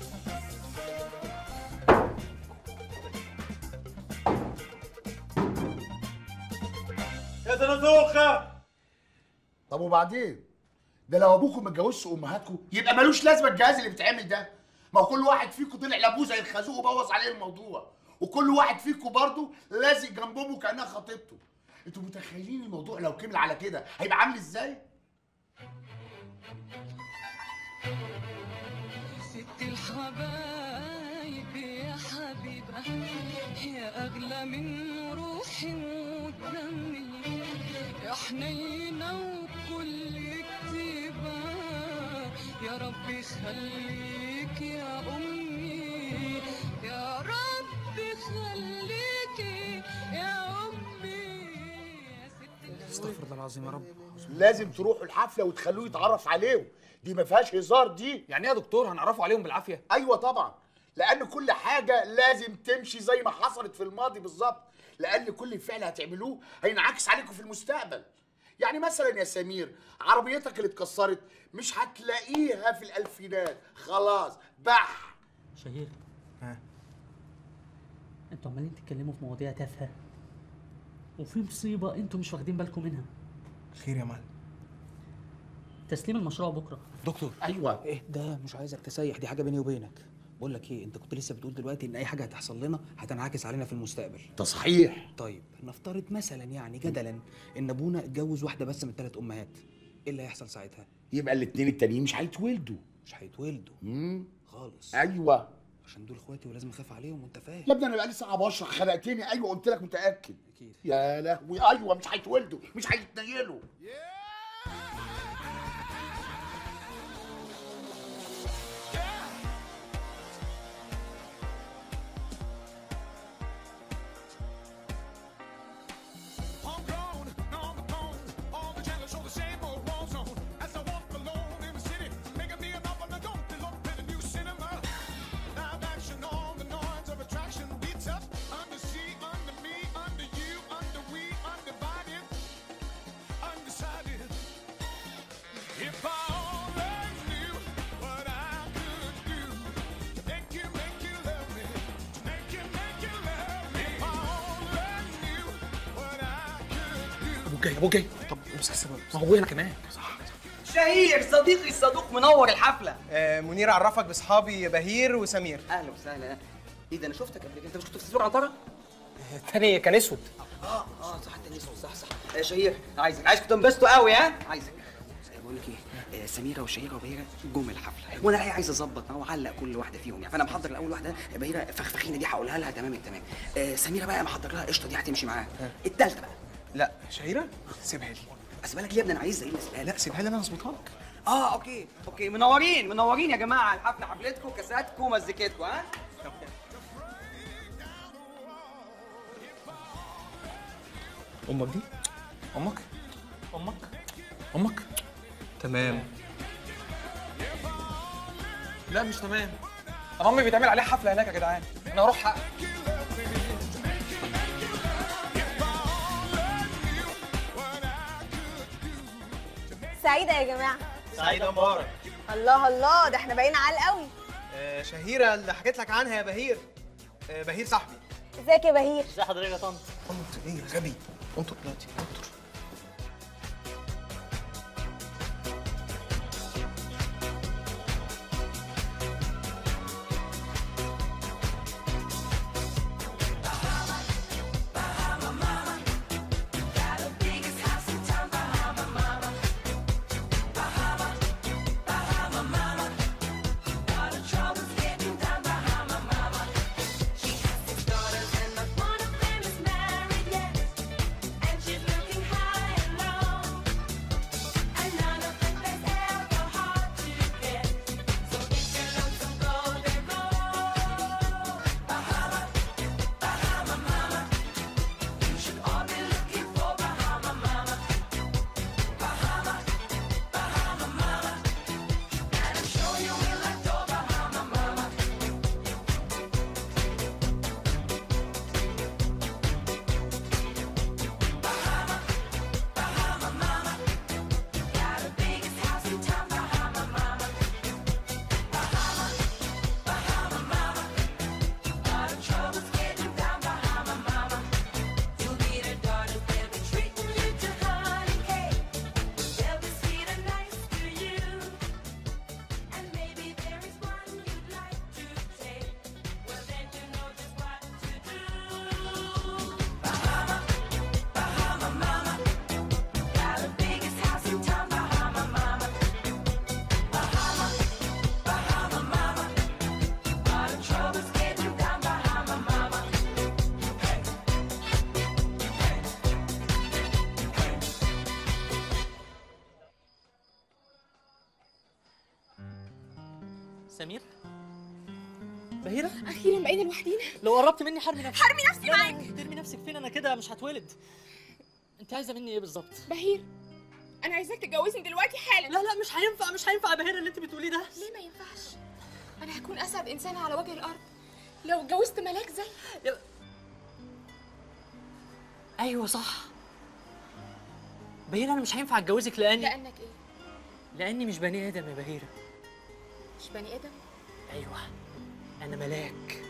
S12: يا زنزوخه
S7: طب وبعدين ده لو ابوكم ما اتجوزش امهاتكم يبقى ملوش لازمه الجهاز اللي بيتعمل ده ما هو كل واحد فيكم طلع لابوه زي الخازوق وبوظ عليه الموضوع وكل واحد فيكم برضه لازق جنب امه كانها خطيبته انتوا متخيلين الموضوع لو كمل على كده هيبقى عامل ازاي
S16: ست الحبايب يا حبيبة يا أغلى من روحي ودمي يا حنينة وكل كتيبة يا رب يخليك يا أمي يا رب يخليكي يا أمي
S6: استغفر الله العظيم يا رب
S7: لازم تروحوا الحفله وتخلوه يتعرف عليهم دي ما فيهاش هزار دي
S6: يعني ايه يا دكتور هنعرفه عليهم بالعافيه
S7: ايوه طبعا لان كل حاجه لازم تمشي زي ما حصلت في الماضي بالظبط لان كل فعل هتعملوه هينعكس عليكم في المستقبل يعني مثلا يا سمير عربيتك اللي اتكسرت مش هتلاقيها في الالفينات خلاص بح
S10: شهير
S6: ها
S10: انتوا عمالين تتكلموا في مواضيع تافهه وفي مصيبه انتوا مش واخدين بالكم منها
S6: خير يا معلم
S10: تسليم المشروع بكره
S6: دكتور
S7: ايوه
S6: ايه ده مش عايزك تسيح دي حاجه بيني وبينك بقول لك ايه انت كنت لسه بتقول دلوقتي ان اي حاجه هتحصل لنا هتنعكس علينا في المستقبل
S7: ده صحيح
S6: طيب نفترض مثلا يعني جدلا ان ابونا اتجوز واحده بس من ثلاث امهات ايه اللي هيحصل ساعتها
S7: يبقى الاتنين التانيين مش هيتولدوا
S6: مش هيتولدوا
S7: امم
S6: خالص
S7: ايوه
S6: عشان دول اخواتي ولازم اخاف عليهم وانت فاهم
S7: يا ابني انا بقالي ساعه بشرح خنقتني ايوه قلت لك متاكد
S6: اكيد
S7: يا لهوي ايوه مش هيتولدوا مش هيتنيلوا
S4: Homegrown, on the phone, all the channels show the same old war zone. As I walk alone in the city, making me an offer, I don't look at the new cinema. Live action, all the noise of attraction beats up. Under sea, under me, under you, under we, undivided, undecided.
S6: جاي ابوك جاي طب امسك السبب ما هو ابويا انا كمان صح
S10: شهير صديقي الصدوق منور الحفله
S6: آه منير عرفك باصحابي بهير وسمير
S10: اهلا وسهلا ايه ده انا شفتك قبل كده انت مش كنت في تصوير عنتره
S6: التاني كان اسود
S10: اه اه صح التاني اسود صح صح آه شهير عايزك عايزك تنبسطوا قوي ها عايزك بقول لك ايه آه، سميره وشهيره وبهيره جم الحفله وانا الحقيقه عايز اظبط معاه واعلق كل واحده فيهم يعني فانا محضر الاول واحده بهيره فخفخينه دي هقولها لها تمام التمام آه سميره بقى محضر لها قشطه دي هتمشي معاها التالتة بقى
S6: لا شهيره سيبها لي
S10: اسيبها لك ليه يا ابني انا عايز زي ما اسيبها
S6: لا سيبها لي انا هظبطها لك
S10: اه اوكي اوكي منورين منورين يا جماعه الحفله حفلتكم كاساتكم ومزيكتكم ها
S6: امك دي امك امك امك تمام
S11: لا مش تمام انا امي بيتعمل عليها حفله هناك يا جدعان انا هروح حق
S9: سعيدة يا جماعة
S6: سعيدة مبارك
S9: الله الله ده احنا باقيين عال قوي
S6: آه شهيرة اللي حكيت لك عنها يا بهير آه بهير صاحبي
S9: ازيك يا بهير
S10: ازي حضرتك يا طنط
S6: طنط ايه يا غبي انطر دلوقتي انطر
S10: سمير بهيرة
S9: اخيرا بقينا لوحدينا
S10: لو قربت مني حرمي نفسك
S9: حرمي نفسي
S10: لا، لا،
S9: معاك.
S10: ترمي نفسك فين انا كده مش هتولد انت عايزه مني ايه بالظبط
S9: بهير انا عايزاك تتجوزني دلوقتي حالا
S10: لا لا مش هينفع مش هينفع يا بهيرة اللي انت بتقوليه ده
S9: ليه ما ينفعش انا هكون اسعد انسانه على وجه الارض لو اتجوزت ملاك زي
S10: ايوه صح بهيرة انا مش هينفع اتجوزك لاني
S9: لانك ايه
S10: لاني مش بني ادم يا بهيرة
S9: مش بني ادم
S10: ايوه انا ملاك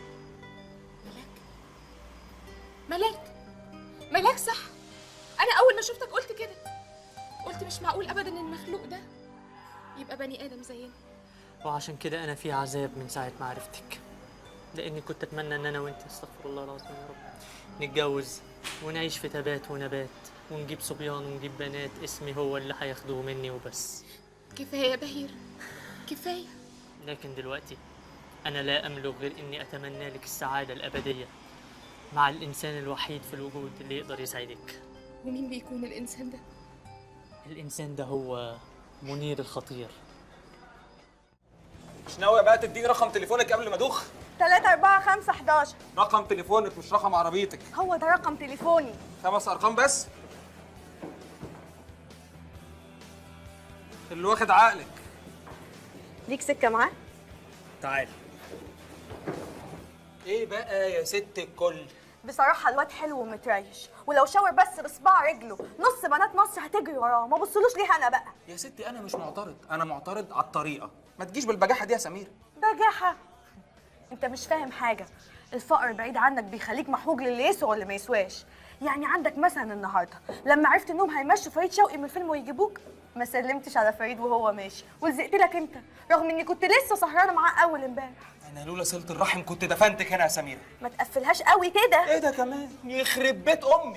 S9: ملاك ملاك صح انا اول ما شفتك قلت كده قلت مش معقول ابدا ان المخلوق ده يبقى بني ادم زينا
S10: وعشان كده انا في عذاب من ساعه ما عرفتك لاني كنت اتمنى ان انا وانت استغفر الله العظيم يا رب نتجوز ونعيش في تبات ونبات ونجيب صبيان ونجيب بنات اسمي هو اللي هياخدوه مني وبس
S9: كفايه يا بهير كفايه
S10: لكن دلوقتي انا لا املك غير اني اتمنى لك السعاده الابديه مع الانسان الوحيد في الوجود اللي يقدر يسعدك
S9: ومين بيكون الانسان ده
S10: الانسان ده هو منير الخطير
S11: مش ناوية بقى تديني رقم تليفونك قبل ما ادوخ
S9: 3 4 5 11
S11: رقم تليفونك مش رقم عربيتك
S9: هو ده رقم تليفوني
S11: خمس ارقام بس اللي واخد عقلك
S9: ليك سكه معاه
S11: تعال ايه بقى يا ست الكل
S9: بصراحة الواد حلو ومتريش ولو شاور بس بصباع رجله نص بنات مصر هتجري وراه ما بصلوش ليه انا بقى
S11: يا ستي انا مش معترض انا معترض على الطريقه ما تجيش بالبجاحه دي يا سمير
S9: بجاحة انت مش فاهم حاجة
S19: الفقر بعيد عنك بيخليك محوج للي يسوى واللي ما يسواش يعني عندك مثلا النهارده لما عرفت انهم هيمشوا فريد شوقي من الفيلم ويجيبوك ما سلمتش على فريد وهو ماشي ولزقت لك انت رغم اني كنت لسه سهرانه معاه اول امبارح
S11: انا لولا صله الرحم كنت دفنتك هنا يا سميره
S19: ما تقفلهاش قوي كده
S11: ايه ده كمان يخرب بيت امي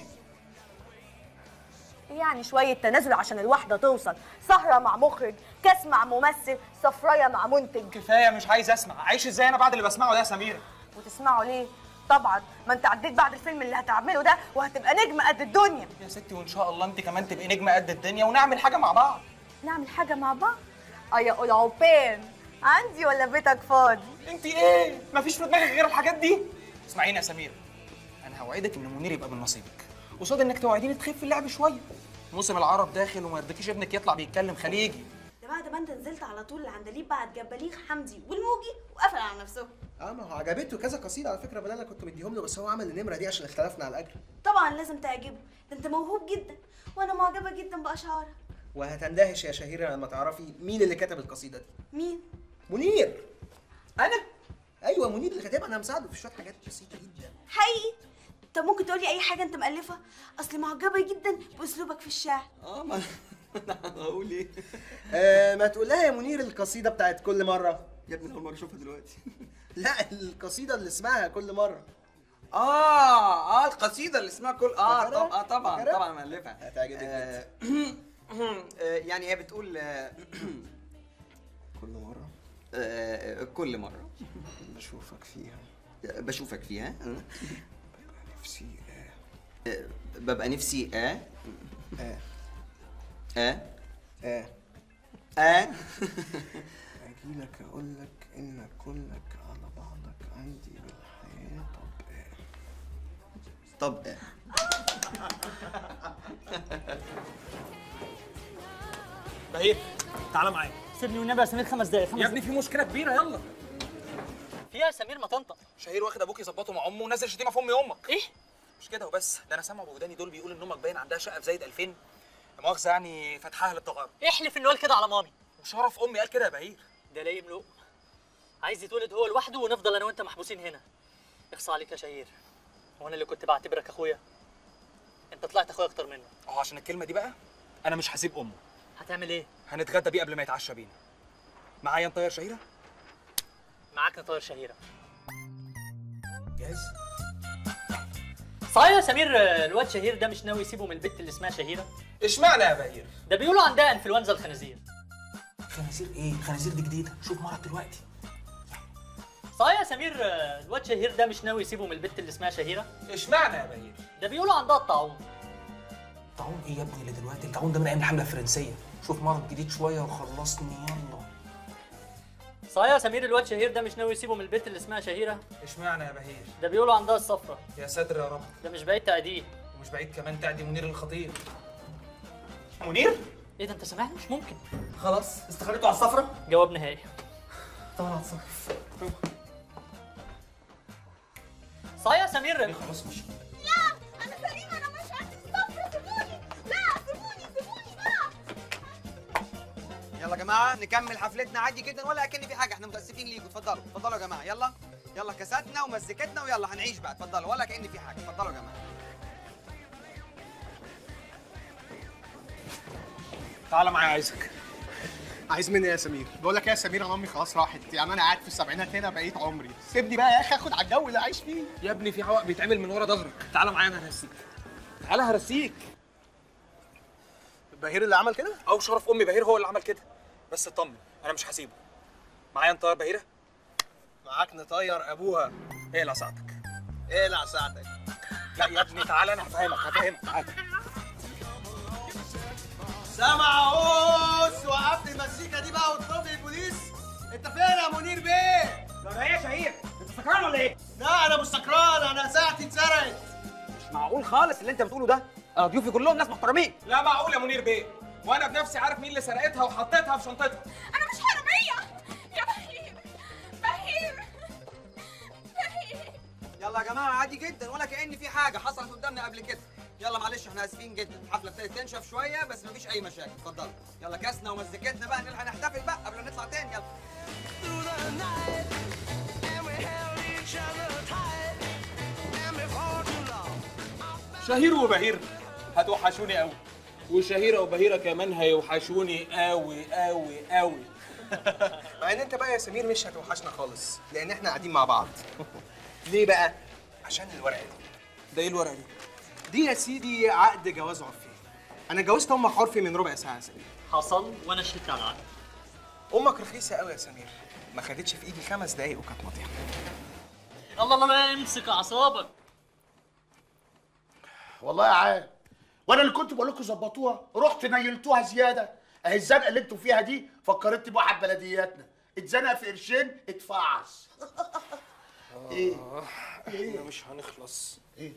S19: يعني شوية تنازل عشان الواحدة توصل سهرة مع مخرج كاس مع ممثل سفرية مع منتج
S11: كفايه مش عايز اسمع عايش ازاي انا بعد اللي بسمعه ده يا سميره
S19: وتسمعوا ليه؟ طبعا ما انت عديت بعد الفيلم اللي هتعمله ده وهتبقى نجم قد الدنيا
S11: يا ستي وان شاء الله انت كمان تبقي نجمه قد الدنيا ونعمل حاجه مع بعض
S19: نعمل حاجة مع بعض؟ اه يا العوبان عندي ولا بيتك فاضي؟
S11: انت ايه؟ مفيش في دماغك غير الحاجات دي؟ اسمعيني يا سميره انا هوعدك ان منير يبقى من نصيبك قصاد انك توعديني تخف اللعب شويه موسم العرب داخل وما يرضيكيش ابنك يطلع بيتكلم خليجي
S20: ده بعد ما انت نزلت على طول العندليب بعد جاب بليغ حمدي والموجي وقفل على نفسهم
S6: اه ما هو عجبته كذا قصيده على فكره بدل كنت مديهم له بس هو عمل النمره دي عشان اختلفنا على الاجر
S20: طبعا لازم تعجبه ده انت موهوب جدا وانا معجبه جدا باشعارك
S6: وهتندهش يا شهيره لما تعرفي مين اللي كتب القصيده دي
S20: مين
S6: منير انا ايوه منير اللي كاتبها انا مساعده في شويه حاجات بسيطه جدا
S20: حقيقي طب ممكن تقولي اي حاجه انت مألفها اصلي معجبه جدا باسلوبك في الشعر
S6: اه ما هقول ايه آه ما تقول لها يا منير القصيده بتاعت كل مره يا ابني اول مره اشوفها دلوقتي لا القصيده اللي اسمها كل مره
S11: اه اه القصيده اللي اسمها كل اه
S6: فاكرها؟
S11: طب اه طبعا
S6: فاكرها؟
S11: طبعا مألفها
S6: هتعجبك
S11: آه، آه، يعني هي بتقول آه،
S6: كل مره
S11: آه، كل مره
S6: بشوفك فيها
S11: بشوفك فيها آه.
S6: نفسي
S11: آه، ببقى نفسي اه
S6: اه
S11: اه
S6: اه
S11: اه
S6: اجي لك اقول لك ان كلك على بعضك عندي بالحياه طب ايه
S11: طب آه.
S17: بهير تعالى معايا
S10: سيبني والنبي يا سمير خمس دقايق خمس
S17: يا ابني في مشكله كبيره يلا
S10: في يا سمير ما تنطق
S11: شهير واخد ابوك يظبطه مع امه ونازل شتيمه في امي امك
S10: ايه
S11: مش كده وبس ده انا سامع بوداني دول بيقول ان امك باين عندها شقه في زايد 2000 لا مؤاخذه يعني فتحها للتجاره
S10: احلف انه قال كده على مامي
S11: وشرف امي قال كده يا بهير
S10: ده لاقي ملوك عايز يتولد هو لوحده ونفضل انا وانت محبوسين هنا اخصى عليك يا شهير وانا اللي كنت بعتبرك اخويا انت طلعت اخويا اكتر منه
S11: اهو عشان الكلمه دي بقى انا مش هسيب امه
S10: هتعمل ايه
S11: هنتغدى بيه قبل ما يتعشى بينا معايا نطير شهيره
S10: معاك نطير شهيره
S11: جاهز
S10: صحيح يا سمير آه، الواد شهير ده مش ناوي يسيبه من البت اللي اسمها شهيره
S11: اشمعنى يا بهير
S10: ده بيقولوا عندها انفلونزا الخنازير
S11: خنازير ايه الخنازير دي جديده شوف مرض دلوقتي
S10: صحيح يا سمير آه، الواد شهير ده مش ناوي يسيبه من البت اللي اسمها شهيره
S11: اشمعنى يا بهير
S10: ده بيقولوا عندها الطاعون
S11: طاعون ايه يا ابني اللي دلوقتي الطاعون ده من ايام الحمله الفرنسيه شوف مرض جديد شويه وخلصني يلا
S10: صحيح يا سمير الواد شهير ده مش ناوي يسيبه من البت اللي اسمها شهيره
S11: اشمعنى يا بهير
S10: ده بيقولوا عندها الصفرة
S11: يا ساتر يا رب
S10: ده مش بعيد تعديه
S11: ومش بعيد كمان تعدي منير الخطير منير
S10: ايه ده انت سامعني مش ممكن
S11: خلاص استخرجتوا على الصفرة
S10: جواب نهائي
S11: طبعا هتصرف
S10: صحيح يا سمير
S11: خلاص مش
S4: لا انا سليمه انا مش عندي الصبر سيبوني لا سيبوني سيبوني بقى
S21: يلا يا جماعه نكمل حفلتنا عادي جدا ولا اكن في حاجه احنا متاسفين ليكم اتفضلوا اتفضلوا يا جماعه يلا يلا كاساتنا ومزيكتنا ويلا هنعيش بقى اتفضلوا ولا كان في حاجه اتفضلوا يا جماعه
S11: تعالى معايا عايزك
S7: عايز مني إيه يا سمير بقول لك ايه يا سمير انا امي خلاص راحت يعني انا قاعد في السبعينات هنا بقيت عمري سيبني بقى يا اخي اخد على الجو اللي عايش فيه
S11: يا ابني في عوق بيتعمل من ورا ظهرك تعالى معايا انا هرسيك تعالى هرسيك
S6: بهير اللي عمل كده
S11: او شرف امي بهير هو اللي عمل كده بس اطمن انا مش هسيبه معايا انت يا بهيره
S6: معاك نطير ابوها
S11: ايه اللي ساعتك
S6: ايه لا ساعتك
S11: لا يا ابني تعالى انا هفهمك هفهمك تعالى
S12: سامع اهوس وقفت المزيكا دي بقى واطلب لي البوليس انت فين يا منير بيه؟
S13: طب ايه يا شهير؟ انت سكران ولا ايه؟
S12: لا انا مش سكران انا ساعتي اتسرقت
S13: مش معقول خالص اللي انت بتقوله ده انا ضيوفي كلهم ناس محترمين
S11: لا معقول يا منير بيه وانا بنفسي عارف مين اللي سرقتها وحطيتها في شنطتها
S9: انا مش حراميه يا بهير بهير بهير
S21: يلا يا جماعه عادي جدا ولا كان في حاجه حصلت قدامنا قبل كده يلا معلش احنا اسفين جدا الحفله ابتدت تنشف شويه بس مفيش اي مشاكل اتفضلوا يلا كاسنا ومزيكتنا بقى نلحق نحتفل بقى قبل ما نطلع تاني يلا
S4: and we held each other tight.
S17: شهير وبهير هتوحشوني قوي وشهيره وبهيره كمان هيوحشوني قوي قوي قوي
S6: مع ان انت بقى يا سمير مش هتوحشنا خالص لان احنا قاعدين مع بعض ليه بقى عشان الورقه دي
S17: ده ايه الورقه دي
S6: دي يا سيدي عقد جواز عرفي انا اتجوزت امك عرفي من ربع ساعه يا سمير
S10: حصل وانا شهدت على العقد
S6: امك رخيصه قوي يا سمير ما خدتش في ايدي خمس دقايق وكانت ماضيه
S10: الله الله لا امسك اعصابك
S7: والله يا عام وانا اللي كنت بقول لكم ظبطوها رحت نيلتوها زياده اهي الزنقه اللي انتوا فيها دي فكرتني بواحد بلدياتنا اتزنق في قرشين اتفعص ايه
S6: احنا مش هنخلص ايه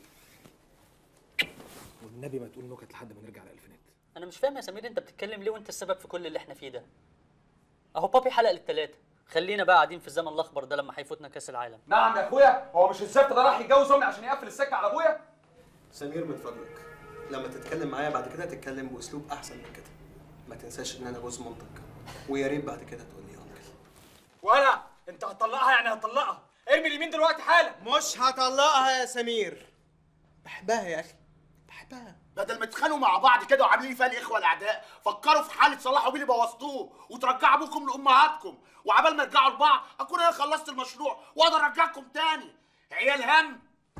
S6: والنبي ما تقول نكت لحد ما نرجع للالفينات
S10: انا مش فاهم يا سمير انت بتتكلم ليه وانت السبب في كل اللي احنا فيه ده اهو بابي حلق للتلاتة خلينا بقى قاعدين في الزمن الاخضر ده لما هيفوتنا كاس العالم
S17: نعم يا اخويا هو مش الزفت ده راح يتجوز امي عشان يقفل السكه على ابويا
S6: سمير من فضلك لما تتكلم معايا بعد كده تتكلم باسلوب احسن من كده ما تنساش ان انا جوز مامتك ويا ريت بعد كده تقول لي انكل
S17: ولا انت هتطلقها يعني هتطلقها ارمي اليمين دلوقتي حالا
S6: مش هطلقها يا سمير بحبها يا اخي بحبها
S7: بدل ما تتخانقوا مع بعض كده وعاملين فيها الاخوه الاعداء فكروا في حل تصلحوا بيه اللي بوظتوه وترجعوا ابوكم لامهاتكم وعبال ما يرجعوا لبعض اكون انا خلصت المشروع واقدر ارجعكم تاني عيال هم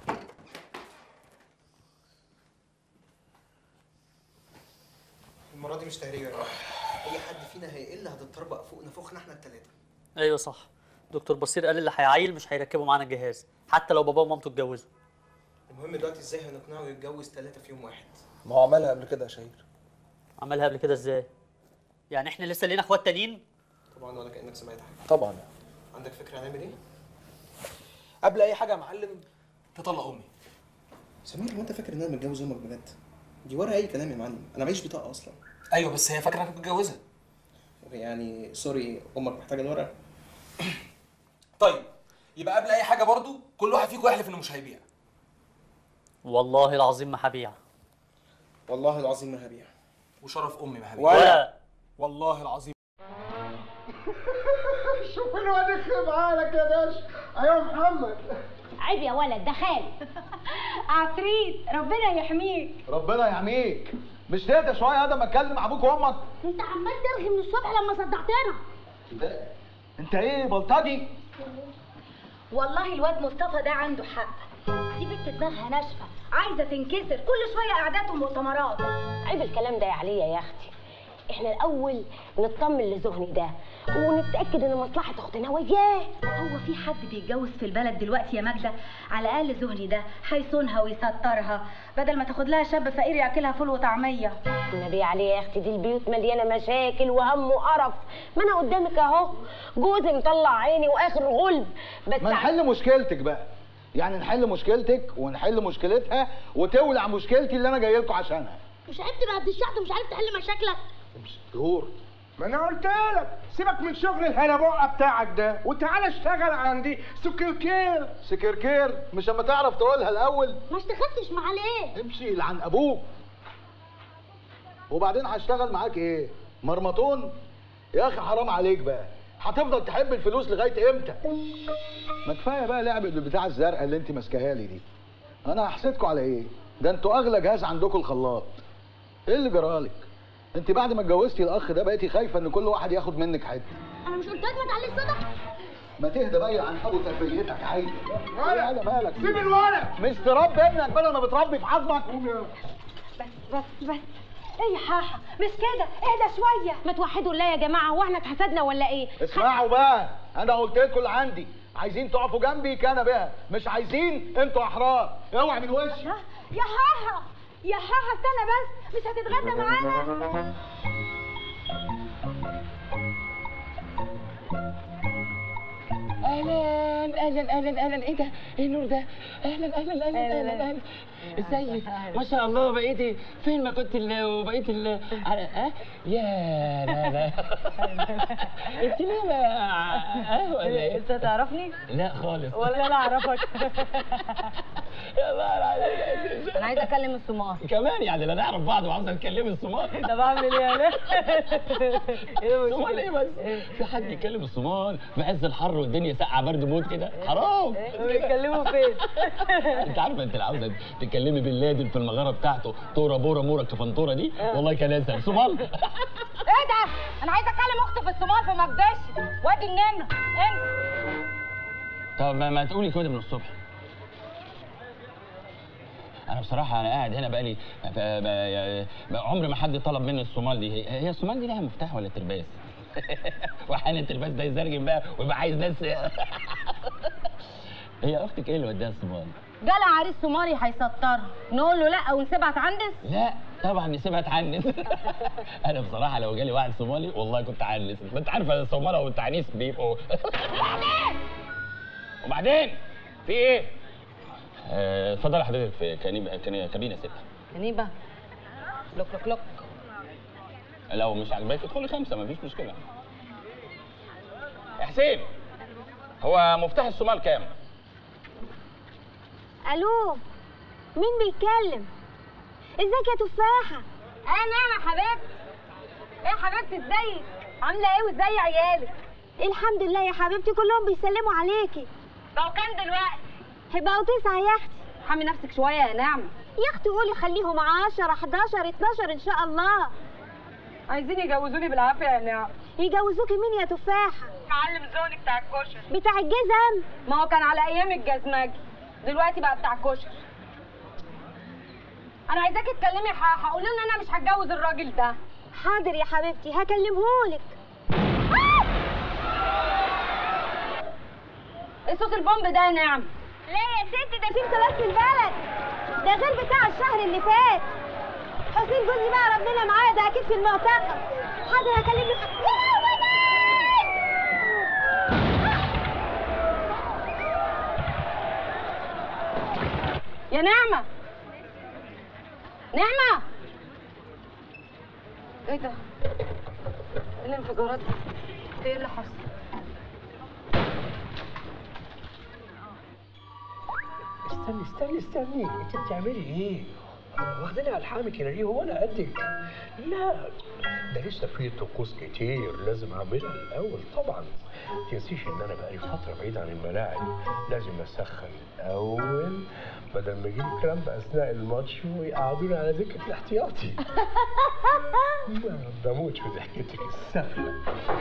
S6: المره دي مش تهريج يا جماعه اي حد فينا هيقل هتتطربق فوق نفوخنا احنا التلاته
S10: ايوه صح دكتور بصير قال اللي هيعيل مش هيركبوا معانا الجهاز حتى لو باباه ومامته اتجوزوا
S6: المهم دلوقتي ازاي هنقنعه يتجوز ثلاثه في يوم واحد
S17: ما هو عملها قبل كده يا شهير
S10: عملها قبل كده ازاي يعني احنا لسه لينا اخوات تانيين
S6: طبعا ولا كانك سمعت حاجه
S17: طبعا
S6: عندك فكره هنعمل ايه
S17: قبل اي حاجه يا معلم تطلق امي
S6: سمير هو انت فاكر ان انا متجوز امك بجد دي ورا اي كلام يا معلم انا معيش بطاقه اصلا
S17: ايوه بس هي فاكره انك متجوزها
S6: يعني سوري امك محتاجه الورق
S17: طيب يبقى قبل اي حاجه برضو كل واحد فيكم يحلف انه مش هيبيع
S10: والله العظيم ما هبيع
S6: والله العظيم ما هبيع
S17: وشرف امي ما هبيع
S10: ولا
S17: والله العظيم
S12: شوف الواد يخرب عقلك يا باشا ايوه محمد
S5: عيب يا ولد ده خالد عفريت ربنا يحميك
S8: ربنا يحميك مش تهدى شويه هذا ما اتكلم مع ابوك وامك
S5: انت عمال ترغي من الصبح لما صدعتنا
S8: ده انت ايه بلطجي
S5: والله الواد مصطفى ده عنده حق دي بنت دماغها ناشفه عايزه تنكسر كل شويه قعدات ومؤتمرات
S22: عيب الكلام ده عليا يا اختي احنا الاول نطمن لزهني ده ونتاكد ان مصلحه اختنا وياه
S5: هو في حد بيتجوز في البلد دلوقتي يا ماجده على الاقل زهني ده هيصونها ويسترها بدل ما تاخد لها شاب فقير ياكلها فول وطعميه
S22: النبي عليه يا اختي دي البيوت مليانه مشاكل وهم وقرف ما انا قدامك اهو جوزي مطلع عيني واخر غلب بس
S8: ما نحل مشكلتك بقى يعني نحل مشكلتك ونحل مشكلتها وتولع مشكلتي اللي انا جاي لكم عشانها
S5: مش عيب تبقى قد الشحط ومش عارف تحل مشاكلك
S8: دور
S12: ما انا قلت لك سيبك من شغل الهلبوقه بتاعك ده وتعالى اشتغل عندي سكركير
S8: سكركير مش اما تعرف تقولها الاول
S5: ما اشتغلتش معاه ليه
S8: امشي لعن ابوك وبعدين هشتغل معاك ايه مرمطون يا اخي حرام عليك بقى هتفضل تحب الفلوس لغايه امتى ما كفايه بقى لعب البتاع الزرقاء اللي انت ماسكاها لي دي انا هحسدكوا على ايه ده انتوا اغلى جهاز عندكم الخلاط ايه اللي جرالك انت بعد ما اتجوزتي الاخ ده بقيتي خايفه ان كل واحد ياخد منك حته
S5: انا مش قلت لك ما تعليش صوتك
S8: ما تهدى بقى عن ابو تربيتك عادي
S12: ولا.
S8: على مالك
S12: سيب الولد
S8: مش تربي ابنك بدل ما بتربي في عظمك
S5: بس بس بس ايه يا حاحه مش كده اهدى شويه
S22: ما توحدوا الله يا جماعه هو احنا اتحسدنا ولا ايه
S8: اسمعوا بقى انا قلت لكم اللي عندي عايزين تقفوا جنبي كان بها مش عايزين انتوا احرار اوعى من وشي
S5: يا حاحه يا حاحه استنى بس مش هتتغدى معانا
S22: اهلا اهلا اهلا اهلا ايه ده ايه النور ده اهلا اهلا اهلا اهلا اهلا ازيك ما شاء الله بقيتي فين ما كنت ال وبقيت ال على- ها يا لا لا انت ليه ما اه ولا ايه
S19: انت تعرفني
S22: لا خالص
S19: ولا انا اعرفك
S22: يا نهار عليك
S15: انا عايزه اكلم الصومال
S22: كمان يعني لا نعرف بعض وعاوزه نكلم الصومال
S15: طب اعمل ايه انا؟ ايه
S22: الصومال ايه بس؟ في حد يكلم الصومال في عز الحر والدنيا ساقعه برد موت كده حرام
S15: بيتكلموا فين؟
S22: انت عارفه انت اللي عاوزه تكلمي بن لادن في المغاره بتاعته تورا بورا مورا كفنطوره دي والله كان اسهل صومال
S15: ايه ده؟ انا عايزه اكلم اختي في الصومال في مقدش وادي النمر امسك
S22: طب ما, ما تقولي كده من الصبح انا بصراحه انا قاعد هنا بقالي ف- ب- ب- عمر ما حد طلب مني الصومال دي هي هي الصومال دي لها مفتاح ولا ترباس واحيانا الترباس ده يزرجم بقى ويبقى عايز ناس هي اختك ايه اللي وداها الصومال
S15: جالها عريس صومالي هيسطرها نقول له لا ونسيبها تعنس
S22: لا طبعا نسيبها تعنس انا بصراحه لو جالي واحد صومالي والله كنت عنس ما انت عارفه الصوماله والتعنيس بيبقوا وبعدين في ايه؟ آه، اتفضلي حضرتك في كنيبه كني- كابينه ستة
S15: نيبه لوك لوك لوك
S22: لو مش عاجباك ادخلي خمسة مفيش مشكلة يا حسين هو مفتاح الصومال كام؟
S18: الو مين بيتكلم ازيك يا تفاحه
S15: انا نعمه حبيبتي ايه يا حبيبتي ازيك عامله ايه وازاي عيالك
S18: الحمد لله يا حبيبتي كلهم بيسلموا عليكي
S15: بقوا كام دلوقتي
S18: بقوا تسعة يا اختي
S15: حمي نفسك شويه يا نعمه
S18: يا اختي قولي خليهم 10 11 12 ان شاء الله
S15: عايزين يجوزوني بالعافيه يا نعمه
S18: يجوزوكي مين يا تفاحه
S15: معلم زوني بتاع الكشري
S18: بتاع الجزم
S15: ما هو كان على ايام الجزمجي دلوقتي بقى بتاع الكشري انا عايزاكي تكلمي ح- هقول له ان انا مش هتجوز الراجل ده
S18: حاضر يا حبيبتي هكلمهولك
S15: ايه صوت البومب ده يا نعم
S18: لا يا ستي ده في انقلاب في البلد ده غير بتاع الشهر اللي فات حسين جوزي بقى ربنا معاه ده اكيد في المعتقل حاضر هكلم لك يا
S15: يا نعمة نعمة ايه ده؟ ايه الانفجارات دي؟ ايه اللي حصل؟
S23: استني استني استني انت بتعملي ايه؟ واخداني على الحامي كده ليه هو انا قدك؟ لا ده لسه في طقوس كتير لازم اعملها الاول طبعا ما تنسيش ان انا بقالي فتره بعيد عن الملاعب لازم اسخن الاول بدل ما يجيب كرامب اثناء الماتش ويقعدوني على دكه الاحتياطي ما بموت في ضحكتك السفله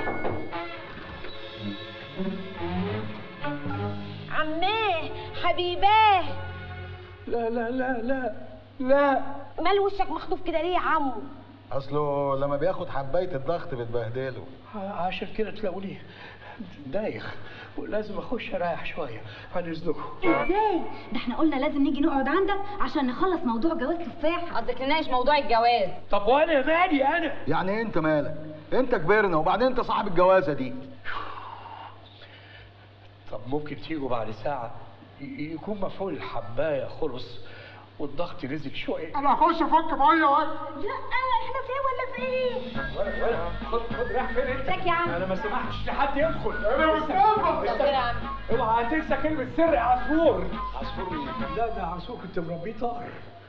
S18: عماه حبيباه
S23: لا لا لا لا لا
S18: مال وشك مخطوف كده ليه يا عمو
S8: اصله لما بياخد حبايه الضغط بتبهدله
S23: عشان كده تلاقوني دايخ ولازم اخش اريح شويه عن اذنكم
S5: ازاي؟ ده احنا قلنا لازم نيجي نقعد عندك عشان نخلص موضوع جواز تفاح
S15: قصدك نناقش موضوع الجواز
S23: طب وانا مالي انا
S8: يعني إيه انت مالك انت كبرنا وبعدين انت صاحب الجوازه دي
S23: طب ممكن تيجوا بعد ساعه ي- يكون مفعول الحبايه خلص والضغط نزل شويه
S12: انا هخش افك ميه وقت
S18: لا احنا فين ولا في ايه؟
S23: ولا ولا خد خد رايح فين انت؟
S18: ازيك يا عم؟
S23: انا ما سمحتش لحد يدخل
S12: انا مستغرب.
S23: استنى.
S18: يا عم.
S23: اوعى تنسى كلمه سر عصفور عصفور مين؟ لا ده عصفور كنت مربيه طائر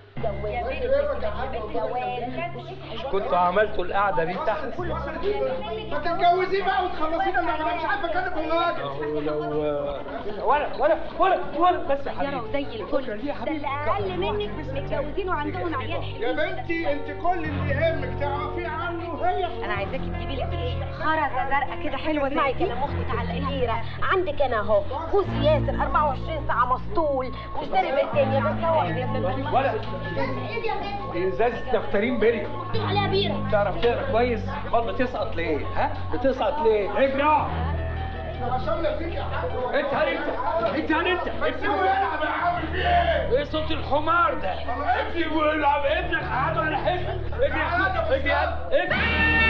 S23: مش كنتوا عملتوا القعده دي تحت
S12: ما تتجوزيه بقى وتخلصينا اللي انا مش عارف اكلم الراجل
S23: لو ولا ولا ولا ولا بس يا
S18: يا
S23: حبيبي
S18: زي الفل ده اللي اقل منك متجوزين وعندهم عيال حلوين
S12: يا بنتي انت كل اللي يهمك تعرفيه عنه هي
S18: انا عايزاكي تجيبي لك ايه خرزه زرقاء كده حلوه زي كلام اختك على القليره عندك انا اهو خوسي ياسر 24 ساعه مسطول واشتري بالدنيا بس هو
S23: ولا ازازه نفترين بيري
S18: مكتوب عليها بيره
S23: تعرف تقرا كويس امال بتسقط ليه ها بتسقط ليه اجري اقعد
S12: عشان فيك يا حاج
S23: انت هل انت انت هل انت
S12: ما تسيبه يلعب يا عم في ايه؟
S23: ايه صوت الحمار ده سيبه يلعب ابنك قعده على حجر اجري اجري يا اجري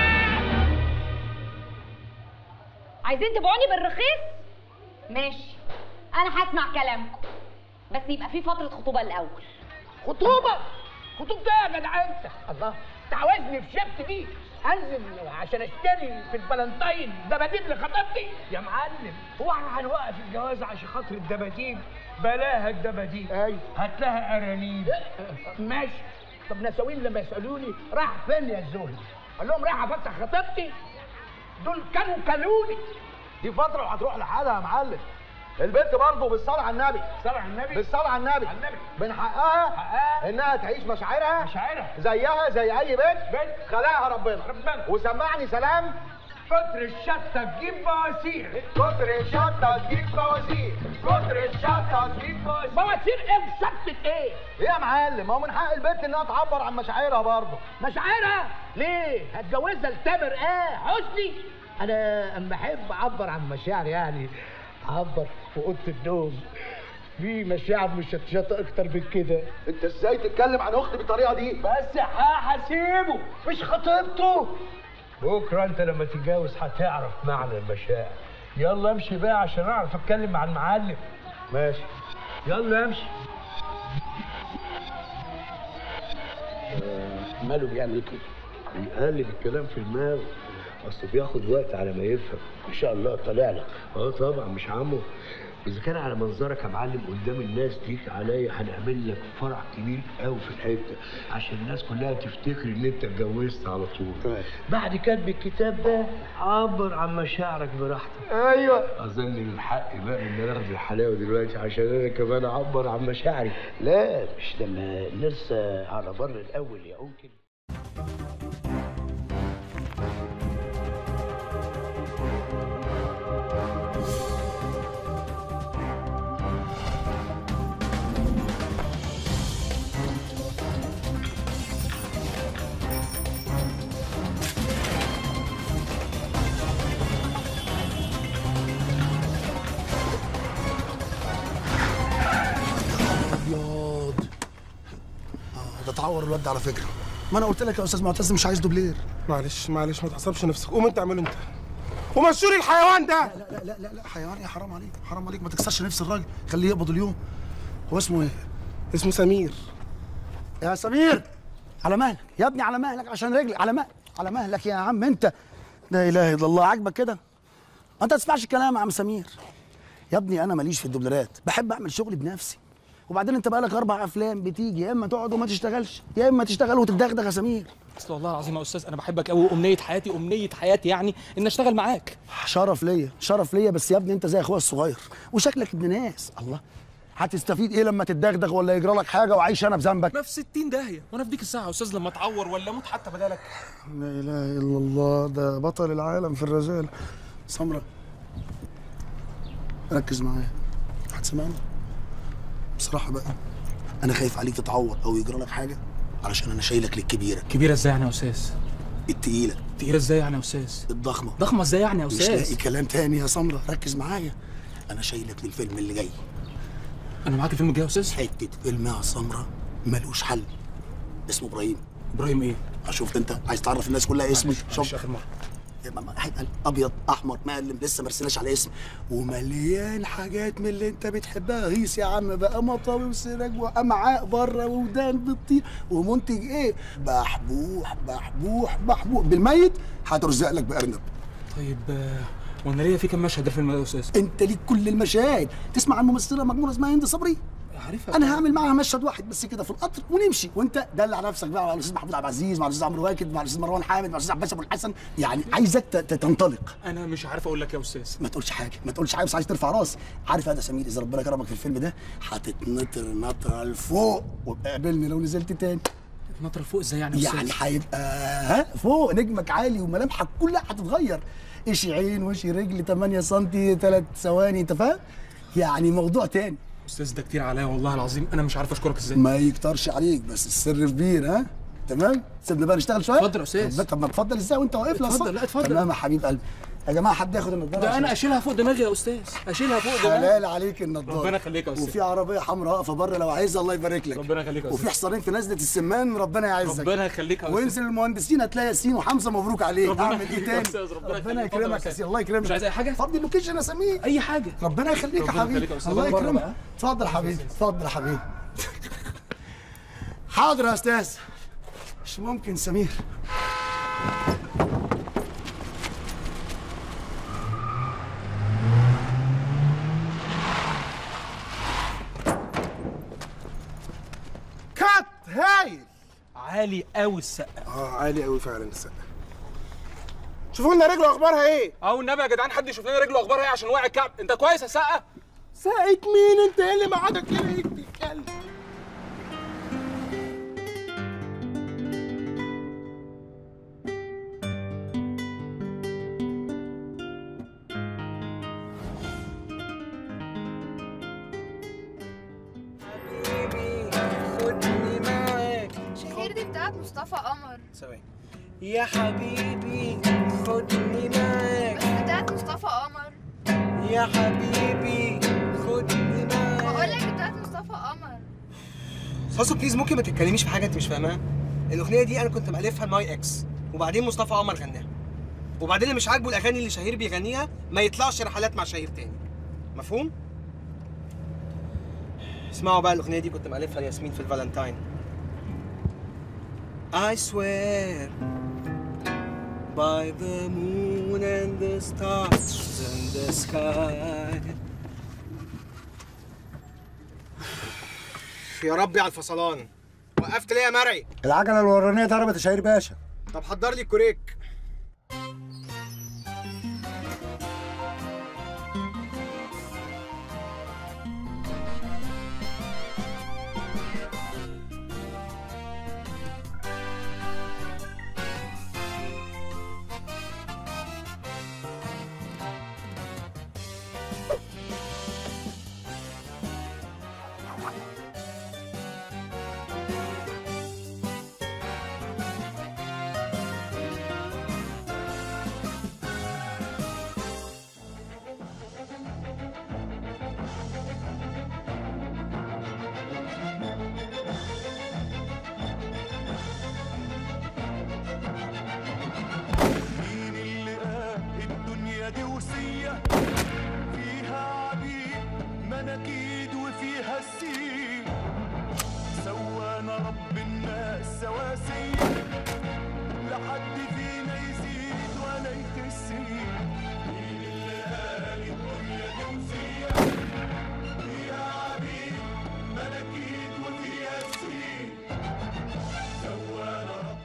S15: عايزين تبيعوني بالرخيص ماشي انا هسمع كلامكم بس يبقى في فتره خطوبه الاول
S12: خطوبه
S1: خطوبة ايه يا جدع انت الله تعوزني في شبت دي انزل عشان اشتري في الفالنتين دباديب لخطيبتي
S12: يا معلم هو احنا هنوقف الجواز عشان خاطر الدباديب بلاها الدباديب ايوه هات لها ارانيب
S1: ماشي طب نساوين لما يسالوني راح فين يا الزهري قال لهم رايح افسح خطيبتي دول كانوا كلوني
S7: دي فتره وهتروح لحالها يا معلم البنت برضه بالصلاه على النبي
S1: صلاه على النبي
S7: بالصلاه على النبي
S1: على النبي
S7: من حقها
S1: حقها
S7: انها تعيش مشاعرها
S1: مشاعرها
S7: زيها زي اي بنت
S1: بنت
S7: خلقها ربنا
S1: ربنا
S7: وسمعني سلام
S12: كتر الشطه تجيب بواسير
S7: كتر الشطه تجيب بواسير
S12: كتر الشطه تجيب بواسير
S1: بواسير ايه وشطه ايه
S7: ايه يا معلم ما هو من حق البنت انها تعبر عن مشاعرها برضه
S1: مشاعرها ليه هتجوزها لتامر ايه حسني انا اما احب اعبر عن مشاعري يعني اعبر في اوضه النوم في مشاعر مشطشطه اكتر من كده
S7: انت ازاي تتكلم عن اختي بالطريقه دي
S12: بس هحاسبه مش خطيبته بكره انت لما تتجوز هتعرف معنى المشاعر يلا امشي بقى عشان اعرف اتكلم مع المعلم
S7: ماشي
S12: يلا امشي
S23: ماله بيعمل كده بيقلب الكلام في دماغه اصل بياخد وقت على ما يفهم ما شاء الله طالع لك اه طبعا مش عمو اذا كان على منظرك يا معلم قدام الناس ليك عليا هنعمل لك فرح كبير قوي في الحته عشان الناس كلها تفتكر ان انت اتجوزت على طول بعد كتب الكتاب ده عبر عن مشاعرك براحتك
S7: ايوه
S23: اظن من حقي بقى ان انا اخد الحلاوه دلوقتي عشان انا كمان اعبر عن مشاعري لا مش لما نرسى على بر الاول يا ممكن
S7: ابيض آه، ده اتعور الواد ده على فكره ما انا قلت لك يا استاذ معتز مش عايز دوبلير
S6: معلش معلش ما تعصبش نفسك قوم انت اعمله انت ومشوري الحيوان ده
S7: لا لا لا لا, لا حيوان يا حرام عليك حرام عليك ما تكسرش نفس الراجل خليه يقبض اليوم هو اسمه ايه
S6: اسمه سمير
S7: يا سمير على مهلك يا ابني على مهلك عشان رجلي على مهلك على مهلك يا عم انت لا اله الا الله عاجبك كده ما انت تسمعش الكلام يا عم سمير يا ابني انا ماليش في الدوبلرات بحب اعمل شغلي بنفسي وبعدين انت بقالك اربع افلام بتيجي يا اما تقعد وما تشتغلش يا اما تشتغل وتدغدغ يا سمير
S2: اصل والله العظيم يا استاذ انا بحبك قوي امنيه حياتي امنيه حياتي يعني ان اشتغل معاك
S7: شرف ليا شرف ليا بس يا ابني انت زي اخويا الصغير وشكلك ابن ناس الله هتستفيد ايه لما تدغدغ ولا يجرى لك حاجه وعايش انا بذنبك
S2: ما في 60 داهيه وانا في ديك الساعه يا استاذ لما اتعور ولا اموت حتى بدالك
S7: لا اله الا الله ده بطل العالم في الرجال سمرة ركز معايا هتسمعني بصراحه بقى انا خايف عليك تتعور او يجرى لك حاجه علشان انا شايلك للكبيره
S2: كبيره ازاي يعني يا استاذ
S7: التقيله
S2: تقيله ازاي يعني يا استاذ
S7: الضخمه
S2: ضخمه ازاي يعني يا
S7: مش
S2: استاذ
S7: لاقي كلام تاني يا سمرة ركز معايا انا شايلك للفيلم اللي جاي
S2: انا معاك الفيلم الجاي يا استاذ
S7: حته فيلم يا سمرة ملوش حل اسمه ابراهيم
S2: ابراهيم ايه
S7: شفت انت عايز تعرف الناس كلها اسمي
S2: معلش اخر مره
S7: يبقى ما- هيبقى ابيض احمر مقلم لسه ما رسيناش على اسم ومليان حاجات من اللي انت بتحبها هيس يا عم بقى مطاوي وسراج وامعاء بره وودان بتطير ومنتج ايه بحبوح بحبوح بحبوح بالميت هترزق لك بارنب
S2: طيب آه، وانا ليا في كام مشهد ده الفيلم ده يا استاذ
S7: انت ليك كل المشاهد تسمع عن ممثله مجنونه اسمها هند صبري
S2: عارفها
S7: انا هعمل معاها مشهد واحد بس كده في القطر ونمشي وانت دلع نفسك بقى على الاستاذ محمود عبد العزيز مع الاستاذ عمرو واكد مع الاستاذ مروان حامد مع الاستاذ عباس ابو الحسن يعني عايزك ت- ت- تنطلق
S2: انا مش عارف اقول لك يا استاذ
S7: ما تقولش حاجه ما تقولش حاجه بس عايز ترفع راس عارف يا ده سمير اذا ربنا كرمك في الفيلم ده هتتنطر نطره لفوق وقابلني لو نزلت تاني
S2: نطره فوق ازاي يعني يا
S7: يعني
S2: أستاذ؟
S7: هيبقى ها فوق نجمك عالي وملامحك كلها هتتغير ايش عين وش رجل 8 سم 3 ثواني انت فاهم يعني موضوع تاني
S2: استاذ ده كتير عليا والله العظيم انا مش عارف اشكرك ازاي
S7: ما يكترش عليك بس السر كبير ها تمام سيبنا بقى نشتغل شويه
S2: اتفضل يا أستاذ.
S7: طب- طب ما اتفضل ازاي وانت واقف لي
S2: اتفضل،
S7: أصلاً؟
S2: لا، اتفضل.
S7: تمام يا حبيب قلبي يا جماعه حد ياخد النضاره
S2: ده
S7: عشان-
S2: انا اشيلها فوق دماغي يا استاذ اشيلها فوق دماغي
S7: حلال عليك النضاره
S2: ربنا يخليك يا استاذ
S7: وفي عربيه حمراء واقفه بره لو عايزها الله يبارك لك
S2: ربنا يخليك يا
S7: وفي
S2: استاذ
S7: حصانين في نزله السمان ربنا يعزك
S2: ربنا يخليك يا استاذ
S7: وانزل المهندسين هتلاقي ياسين وحمزه مبروك عليك
S2: ربنا
S7: اعمل ايه
S2: يخليك يا
S7: تاني
S2: أستاذ، ربنا
S7: ربنا
S2: يخليك. اتفضل يا
S7: يكرمك يا
S2: أستاذ.
S7: سيدي الله يكرمك
S2: مش عايز اي حاجه
S7: فضي اللوكيشن يا سمير
S2: اي حاجه
S7: ربنا يخليك يا
S2: ربنا
S7: حبيبي
S2: يخليك يا أستاذ.
S7: الله
S2: بره
S7: يكرمك
S2: بقى.
S7: اتفضل يا حبيبي اتفضل يا حبيبي حاضر يا استاذ مش ممكن سمير كات هايل
S11: عالي قوي السقه
S6: اه عالي قوي فعلا السقه شوفوا لنا رجله اخبارها ايه
S11: او النبي يا جدعان حد يشوف لنا رجله اخبارها ايه عشان واقع الكعب انت كويس يا سقه
S6: ساعة مين انت ايه اللي معادك كده ايه بتتكلم
S10: خدني معاك
S9: شهير دي بتاعت مصطفى قمر
S10: ثواني يا حبيبي خدني معاك
S9: بس بتاعت مصطفى قمر
S10: يا حبيبي خدني معاك
S9: بقول لك بتاعت مصطفى قمر
S6: صاصو بليز ممكن ما تتكلميش في حاجه انت مش فاهماها الاغنيه دي انا كنت مالفها لماي اكس وبعدين مصطفى قمر غناها وبعدين اللي مش عاجبه الاغاني اللي شهير بيغنيها ما يطلعش رحلات مع شهير تاني مفهوم اسمعوا بقى الاغنيه دي كنت مالفها لياسمين في الفالنتاين I swear by the moon and the stars and the sky يا ربي على الفصلان وقفت ليه يا مرعي
S7: العجله الورانيه ضربت يا شهير باشا
S6: طب حضر لي الكوريك
S4: مين اللي قال الدنيا دي وسية فيها عبيد مناكيد وفيها السين سوانا رب الناس سواسية لحد فينا يزيد ولا يخس مين اللي قال الدنيا دي وسية فيها عبيد مناكيد وفيها السين سوانا رب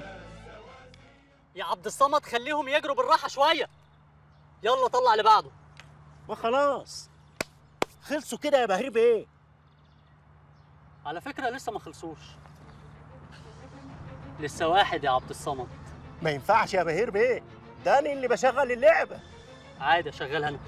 S10: يا عبد الصمد خليهم يجروا بالراحه شويه يلا طلع اللي بعده
S3: ما خلاص خلصوا كده يا بهير بيه
S10: على فكره لسه ما خلصوش لسه واحد يا عبد الصمد
S3: ما ينفعش يا بهير بيه ده انا اللي بشغل اللعبه
S10: عادي اشغلها انا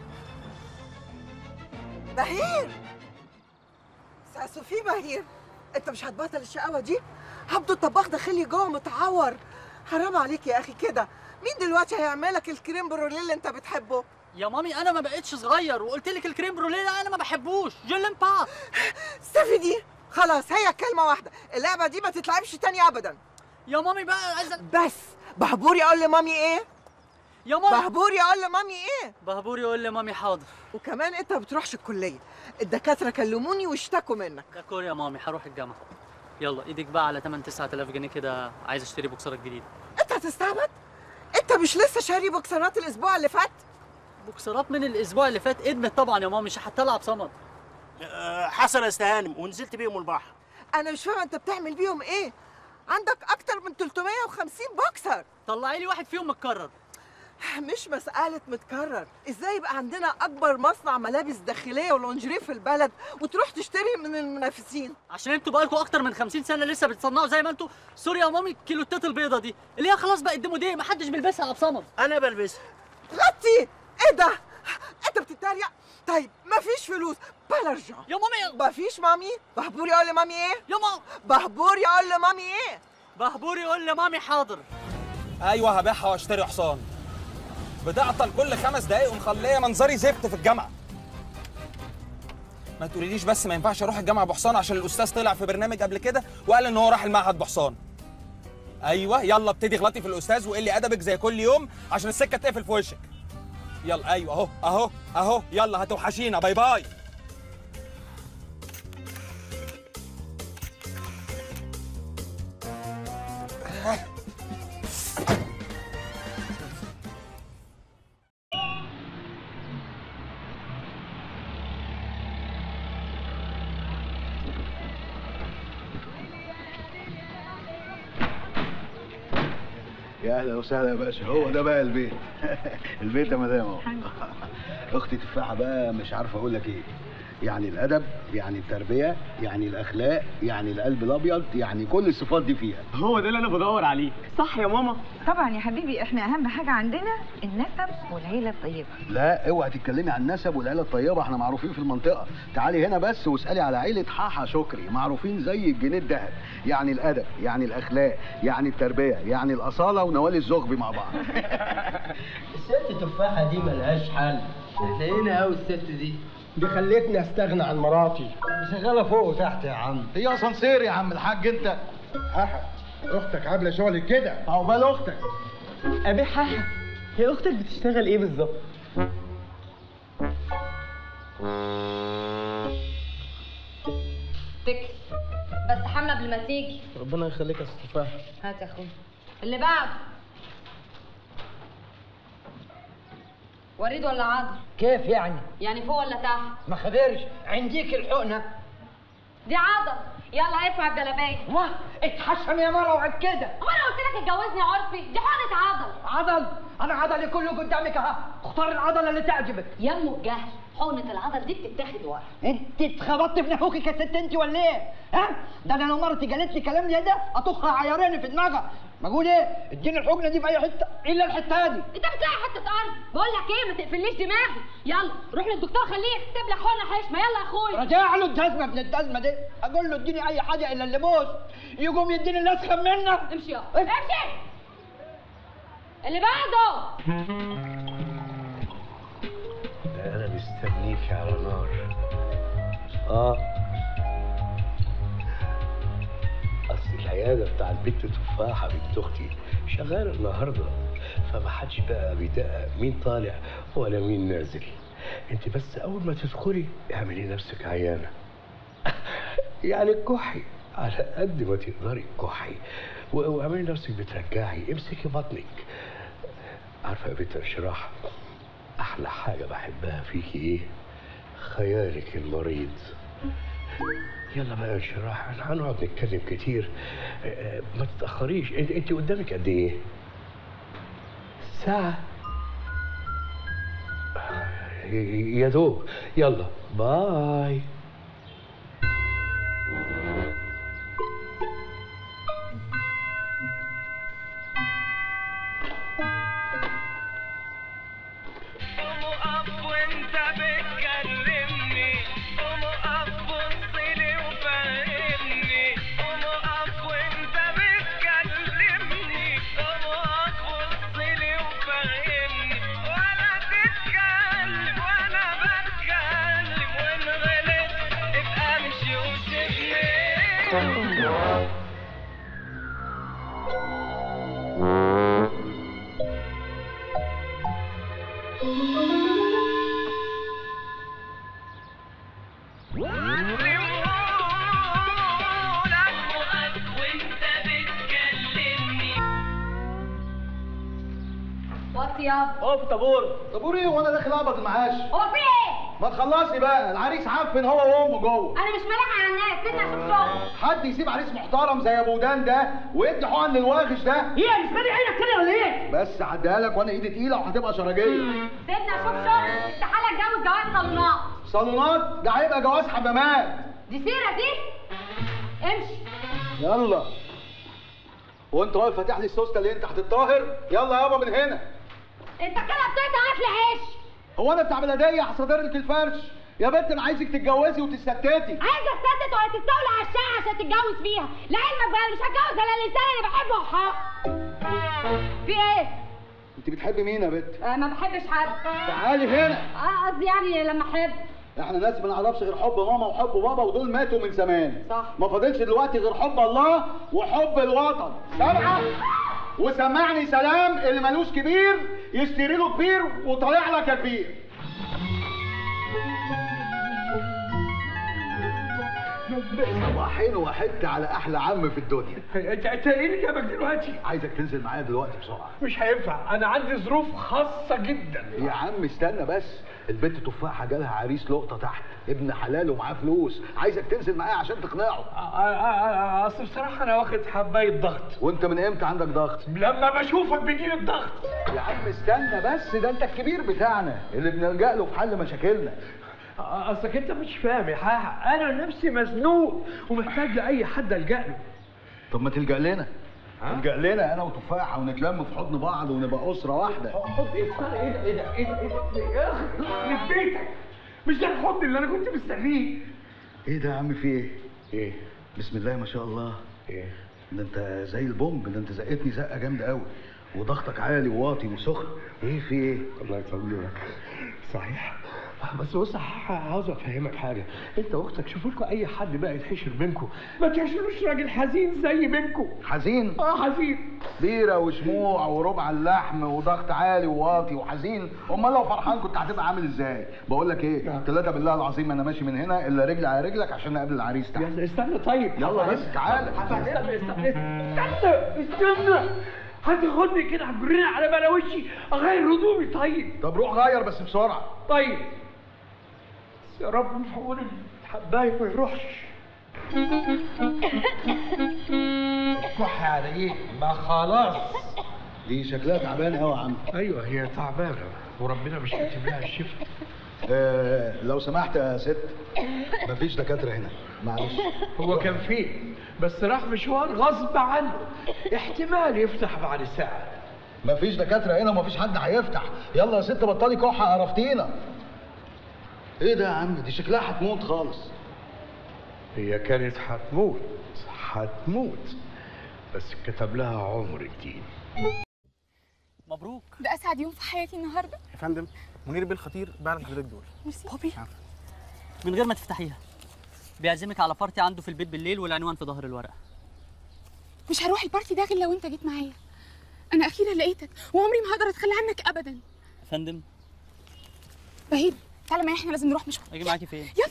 S14: بهير ساسو في بهير انت مش هتبطل الشقاوه دي عبده الطباخ داخلي جوه متعور حرام عليك يا اخي كده مين دلوقتي هيعمل لك الكريم بروليه اللي انت بتحبه
S10: يا مامي انا ما بقتش صغير وقلت لك الكريم بروليه ده انا ما بحبوش جلن با
S14: استفي دي خلاص هي كلمه واحده اللعبه دي ما تتلعبش تاني ابدا
S10: يا مامي بقى عايزه
S14: بس بهبور يقول لمامي ايه
S10: يا مامي
S14: بهبور يقول لمامي ايه
S10: بهبور يقول لي مامي حاضر
S14: وكمان انت ما بتروحش الكليه الدكاتره كلموني واشتكوا منك
S10: ده كور يا مامي هروح الجامعه يلا ايدك بقى على 8 9000 جنيه كده عايز اشتري بوكسرات جديده
S14: انت هتستعبط انت مش لسه شاري بوكسرات الاسبوع اللي فات
S10: بوكسرات من الاسبوع اللي فات ادمت طبعا يا مامي مش هتلعب صمد
S3: أه حسن استهانم ونزلت بيهم البحر
S14: انا مش فاهمه انت بتعمل بيهم ايه عندك اكتر من 350 بوكسر
S10: طلعي لي واحد فيهم متكرر
S14: مش مسألة متكرر ازاي يبقى عندنا اكبر مصنع ملابس داخلية ولونجري في البلد وتروح تشتري من المنافسين
S10: عشان انتوا بقالكوا اكتر من 50 سنه لسه بتصنعوا زي ما انتوا سوري يا مامي كيلوتات البيضه دي اللي هي خلاص بقت ديمو دي محدش بيلبسها يا عبد صمد
S3: انا بلبسها
S14: غطي ايه ده انت بتتريق طيب مفيش فلوس بلا ارجع
S10: يا مامي
S14: مفيش مامي بهبور يقول لمامي ايه
S10: يا ماما
S14: بهبور يقول لمامي ايه
S10: بهبور يقول لمامي حاضر
S11: ايوه هبيعها واشتري حصان بتعطل كل خمس دقايق ومخليه منظري زفت في الجامعه ما تقوليليش بس ما ينفعش اروح الجامعه بحصان عشان الاستاذ طلع في برنامج قبل كده وقال ان هو راح المعهد بحصان ايوه يلا ابتدي غلطي في الاستاذ وقلي ادبك زي كل يوم عشان السكه تقفل في وشك يلا ايوه اهو اهو اهو يلا هتوحشينا باي باي
S13: يا اهلا وسهلا يا باشا هو ده بقى البيت البيت يا مدام اهو اختي تفاحه بقى مش عارف اقول لك ايه يعني الادب يعني التربيه يعني الاخلاق يعني القلب الابيض يعني كل الصفات دي فيها
S16: هو ده اللي انا بدور عليه صح يا ماما
S20: طبعا يا حبيبي احنا اهم حاجه عندنا النسب والعيله الطيبه
S13: لا اوعي تتكلمي عن النسب والعيله الطيبه احنا معروفين في المنطقه تعالي هنا بس واسالي على عيله حاحه شكري معروفين زي الجنيه الذهب يعني الادب يعني الاخلاق يعني التربيه يعني الاصاله ونوال الزغبي مع بعض
S12: الست تفاحة دي ملهاش حل هنا قوي الست دي
S7: دي خلتني استغنى عن مراتي
S12: شغالة فوق وتحت يا عم
S13: هي اسانسير يا عم الحاج انت
S7: حاحة اختك عامله شغل كده عقبال اختك
S16: ابي حاجه هي اختك بتشتغل ايه بالظبط
S15: تكل بس حمله قبل ما تيجي
S6: ربنا يخليك يا ست تفاحه
S15: هات يا اخويا اللي بعد وريد ولا عضل
S12: كيف يعني؟
S15: يعني فوق ولا تحت
S12: ما خبرش عنديك الحقنة
S15: دي عضل يلا ارفع الجلابيه
S12: واه اتحشم يا مرة وعد كده
S15: هو انا قلت لك اتجوزني يا عرفي دي حقنه عضل
S12: عضل انا عضلي كله قدامك اهو اختار العضلة اللي تعجبك
S15: يا ام الجهل حقنه العضل دي بتتاخد ورا
S12: انت اتخبطت في نافوخك يا ست انت ولا ايه؟ ها؟ ده انا لو مرتي قالت لي كلام زي ده اطخها عيارين في دماغها بقول ايه؟ اديني الحقنه دي في اي حته الا الحته دي
S15: انت بتلاقي حته ارض بقول لك ايه ما تقفليش دماغي يلا روح للدكتور خليه يكتب لك حقنه حشمه يلا يا اخويا
S12: رجع له الجزمه ابن الجزمه دي اقول له اديني اي حاجه الا اللبوس يقوم يديني الاسخن منه
S15: امشي يلا امشي اللي بعده
S23: ده انا مستنيك على نار اه اصل العياده بتاع البنت تفاحه بنت اختي شغاله النهارده فما حدش بقى بيدقق مين طالع ولا مين نازل انت بس اول ما تدخلي اعملي نفسك عيانه يعني كحي على قد ما تقدري كحي و- واعملي نفسك بترجعي امسكي بطنك عارفه يا بنت انشراح احلى حاجه بحبها فيكي ايه خيالك المريض يلا بقى يا انشراح احنا هنقعد نتكلم كتير آه، آه، ما تتاخريش انت انت قدامك قد ايه ساعه ي- يا دوب يلا باي
S4: وانت بتكلمني قوم اقف بص لي وفهمني قوم اقف وانت بتكلمني قوم اقف بص لي وفهمني ولا تتكلم وانا بتكلم وان غلطت ابقى امشي وسيبني
S15: وطي يابا
S13: اقف طابور طابور ايه وانا داخل اقبض المعاش
S15: هو في ايه؟
S13: ما تخلصني بقى العريس عفن هو وامه جوه
S15: انا مش ملاحق على الناس سيبني اشوف شغل
S13: حد يسيب عريس محترم زي ابو دان ده ويدي حقن للواغش ده
S15: ايه مش مالي عينك كده ولا ايه؟
S13: بس عديها لك وانا ايدي تقيله وهتبقى شرجيه
S15: سيبني اشوف شغل استحاله اتجوز جواز صالونات
S13: صالونات ده هيبقى جواز حمامات
S15: دي سيره دي امشي
S13: يلا وانت واقف فاتح لي السوسته اللي انت هتتطاهر يلا يابا من هنا
S15: انت كده بتقطع اكل عيش
S13: هو انا بتاع بلديه هصدر لك الفرش يا بنت انا عايزك تتجوزي وتستتتي
S15: عايزه استتت ولا تستولى على الشقه عشان تتجوز فيها لعلمك بقى أنا مش هتجوز الا الانسان اللي بحبه وحق في ايه؟
S13: انت بتحبي مين يا بنت
S15: آه ما بحبش حد
S13: تعالي هنا
S15: اه قصدي يعني لما احب
S13: احنا ناس ما نعرفش غير حب ماما وحب بابا ودول ماتوا من زمان
S15: صح
S13: ما فاضلش دلوقتي غير حب الله وحب الوطن سامعه وسمعني سلام اللي ملوش كبير يشتري له كبير وطالع لك يا كبير صباحين وحدت على احلى عم في الدنيا
S12: انت انت ايه اللي جابك دلوقتي؟
S13: عايزك تنزل معايا دلوقتي بسرعه
S12: مش هينفع انا عندي ظروف خاصه جدا
S13: يا عم استنى بس البنت تفاحه جالها عريس لقطه تحت ابن حلال ومعاه فلوس عايزك تنزل معايا عشان تقنعه
S12: اصل بصراحه انا واخد حبايه ضغط
S13: وانت من امتى عندك ضغط
S12: لما بشوفك بيجيلي الضغط
S13: يا عم استنى بس ده انت الكبير بتاعنا اللي بنلجأ له في حل مشاكلنا
S12: اصلك انت مش فاهم يا حاحة انا نفسي مزنوق ومحتاج لاي حد الجا له
S13: طب ما تلجأ لنا تلجأ لنا انا وتفاحه ونتلم في حضن بعض ونبقى اسره واحده
S12: حضن ايه الفرق ايه ده ايه ده ايه ده ايه ده يا اخي يخرب بيتك مش ده الحضن اللي انا كنت مستنيه
S13: ايه ده يا عم في ايه
S12: ايه
S13: بسم الله ما شاء الله
S12: ايه
S13: ده انت زي البومب ده انت زقتني زقه جامده قوي وضغطك عالي وواطي وسخن ايه في ايه
S12: الله يطمنك صحيح بس بص عاوز افهمك حاجه انت واختك شوفوا لكم اي حد بقى يتحشر بينكم ما تحشروش راجل حزين زي بينكم
S13: حزين
S12: اه حزين
S13: بيره وشموع وربع اللحم وضغط عالي وواطي وحزين امال لو فرحان كنت هتبقى عامل ازاي بقول لك ايه ثلاثه بالله العظيم انا ماشي من هنا الا رجلي على رجلك عشان اقابل العريس تحت
S12: استنى طيب
S13: يلا بس تعالى
S12: استنى استنى استنى استنى هتاخدني كده هتجرني على بلا وشي اغير هدومي طيب
S13: طب روح غير بس بسرعه
S12: طيب بس يا رب في عون الحبايب ما يروحش الكح على ايه؟ ما خلاص
S13: دي شكلها تعبان قوي يا عم
S12: ايوه هي تعبانه وربنا مش كاتب لها الشفاء
S13: آه لو سمحت يا ست مفيش دكاتره هنا معلش
S12: هو كان فيه بس راح مشوار غصب عنه احتمال يفتح بعد ساعه
S13: مفيش دكاتره هنا ومفيش حد هيفتح يلا يا ست بطلي كحه عرفتينا ايه ده يا عم دي شكلها هتموت خالص
S12: هي كانت هتموت هتموت بس كتب لها عمر جديد
S10: مبروك
S9: ده اسعد يوم في حياتي النهارده
S6: يا فندم منير بيه الخطير بعد حضرتك دول
S9: ميرسي
S10: بابي من غير ما تفتحيها بيعزمك على بارتي عنده في البيت بالليل والعنوان في ظهر الورقه
S9: مش هروح البارتي ده غير لو انت جيت معايا انا اخيرا لقيتك وعمري ما هقدر اتخلى عنك ابدا
S10: يا فندم
S9: بهيد تعالى معايا احنا لازم نروح مشوار
S10: اجي معاكي فين
S9: يلا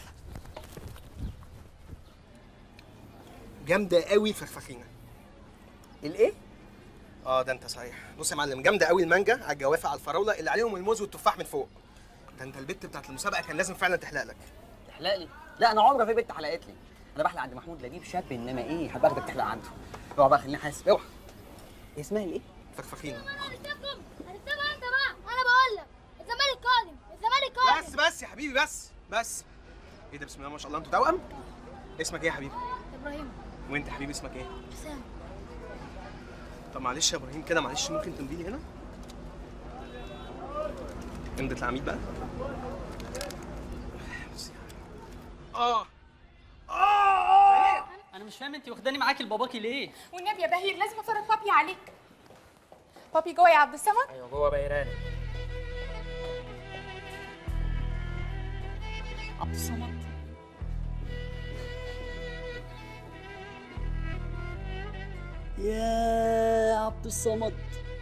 S6: جامده قوي الفخفخينه الايه اه ده انت صحيح بص يا معلم جامده قوي المانجا على الجوافه على الفراوله اللي عليهم الموز والتفاح من فوق ده انت البت بتاعت المسابقه كان لازم فعلا تحلق لك
S10: تحلق لي لا انا عمري في بنت حلقت لي انا بحلق عند محمود لجيب شاب انما ايه هبقى اخدك تحلق عنده اوعى بقى خليني حاسب اوعى اسمها ايه
S6: فخفخينه
S15: هتسيبها انت بقى انا بقول لك الزمالك قادم الزمالك قادم
S6: بس بس يا حبيبي بس بس ايه ده بسم الله ما شاء الله انتوا توأم اسمك ايه يا حبيبي
S15: ابراهيم
S6: وانت يا حبيبي اسمك ايه
S15: حسام
S6: طب معلش يا ابراهيم كده معلش ممكن تمضي لي هنا امضة العميد بقى اه
S10: انا مش فاهم انت واخداني معاكي لباباكي ليه
S9: والنبي يا بهير لازم افرج بابي عليك بابي جوه يا عبد الصمد
S10: ايوه جوه بيران عبد الصمد يا عبد الصمد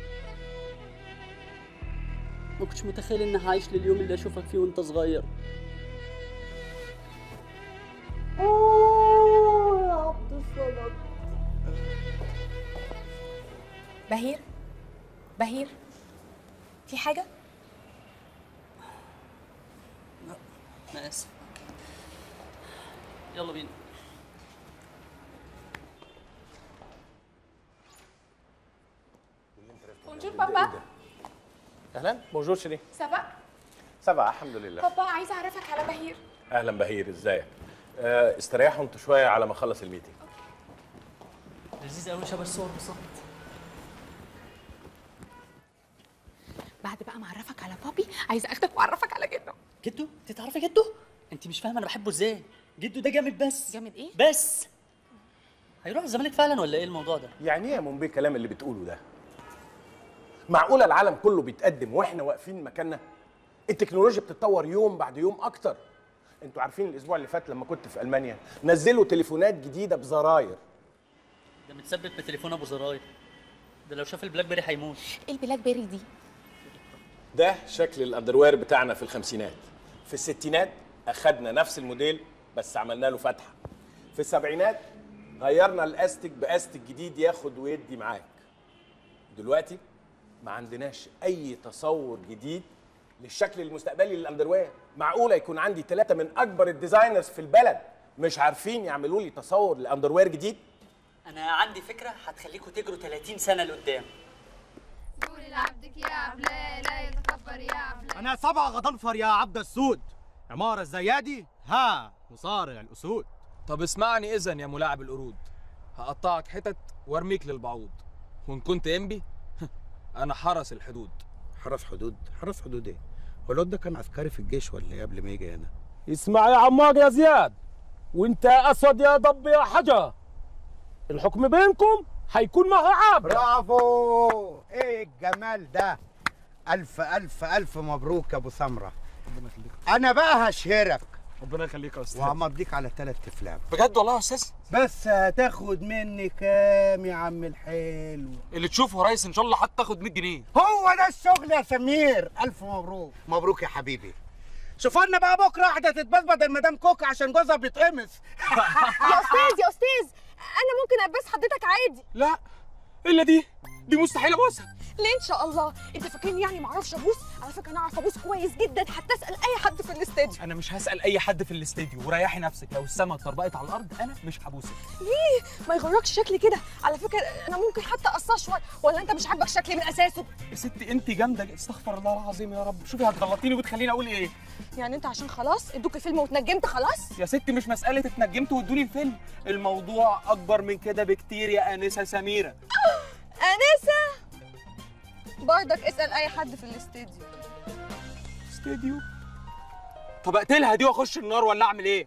S10: ما كنتش متخيل اني هعيش لليوم اللي اشوفك فيه وانت صغير
S15: يا عبد الصمد
S9: بهير بهير في حاجه
S10: انا اسف يلا بينا
S9: بونجور بابا
S3: اهلا بونجور شيري
S9: سبق
S3: سبعة الحمد لله
S9: بابا عايزه اعرفك على بهير
S3: اهلا بهير ازيك آه استريحوا انتوا شويه على ما اخلص الميتنج
S10: لذيذ قوي شبه الصور بالظبط
S9: بعد بقى ما اعرفك على بابي عايزه اخدك واعرفك على جده
S10: جدو انت تعرفي جدو انت مش فاهمه انا بحبه ازاي جدو ده جامد بس
S9: جامد ايه
S10: بس هيروح الزمالك فعلا ولا ايه الموضوع ده
S3: يعني ايه يا منبي الكلام اللي بتقوله ده معقوله العالم كله بيتقدم واحنا واقفين مكاننا التكنولوجيا بتتطور يوم بعد يوم اكتر انتوا عارفين الاسبوع اللي فات لما كنت في المانيا نزلوا تليفونات جديده بزراير
S10: ده متثبت بتليفون ابو زراير ده لو شاف البلاك بيري هيموت
S9: ايه البلاك بيري دي
S3: ده شكل الاندروير بتاعنا في الخمسينات في الستينات اخدنا نفس الموديل بس عملنا له فتحه في السبعينات غيرنا الاستك باستك جديد ياخد ويدي معاك دلوقتي ما عندناش اي تصور جديد للشكل المستقبلي للاندروير معقوله يكون عندي ثلاثه من اكبر الديزاينرز في البلد مش عارفين يعملوا لي تصور لاندروير جديد
S10: انا عندي فكره هتخليكم تجروا 30 سنه لقدام
S4: قول لعبدك يا عبلة لا يتكبر يا عبلة
S17: انا سبع غضنفر يا عبد السود عمارة الزيادي ها مصارع الاسود
S11: طب اسمعني اذا يا ملاعب القرود هقطعك حتت وارميك للبعوض وان كنت انبي انا حرس الحدود
S7: حرس حدود حرس حدود ايه هو الواد ده كان عسكري في الجيش ولا ايه قبل ما يجي هنا
S19: اسمع يا عمار يا زياد وانت يا اسد يا ضب يا حجر الحكم بينكم هيكون مع عبد
S7: برافو ايه الجمال ده الف الف الف مبروك يا ابو سمره
S11: ربنا يخليك
S7: انا بقى هشهرك
S11: ربنا يخليك يا استاذ
S7: وهمضيك على ثلاث افلام
S11: بجد والله يا استاذ
S7: بس هتاخد مني كام يا عم الحلو
S11: اللي تشوفه يا ريس ان شاء الله حتى تاخد 100 جنيه
S7: هو ده الشغل يا سمير الف مبروك مبروك يا حبيبي شوف لنا بقى بكره واحده تتباس بدل مدام كوكا عشان جوزها بيتقمص
S9: يا استاذ يا استاذ انا ممكن البس حضرتك عادي
S11: لا الا دي دي مستحيل ابوسها
S9: ليه ان شاء الله انت فاكرني يعني ما اعرفش ابوس على فكره انا اعرف ابوس كويس جدا حتى اسال اي حد في الاستاديو
S11: انا مش هسال اي حد في الاستديو وريحي نفسك لو السما اتطربقت على الارض انا مش هبوسك
S9: ليه ما يغركش شكلي كده على فكره انا ممكن حتى اقصر شويه ولا انت مش عاجبك شكلي من اساسه
S11: يا ستي انت جامده استغفر الله العظيم يا رب شوفي هتغلطيني وتخليني اقول ايه
S9: يعني انت عشان خلاص ادوك الفيلم واتنجمت خلاص
S11: يا ستي مش مساله اتنجمت وادوني الفيلم الموضوع اكبر من كده بكتير يا انسه سميره
S9: انسه برضك اسال اي حد في الاستديو
S11: استديو طب اقتلها دي واخش النار ولا اعمل ايه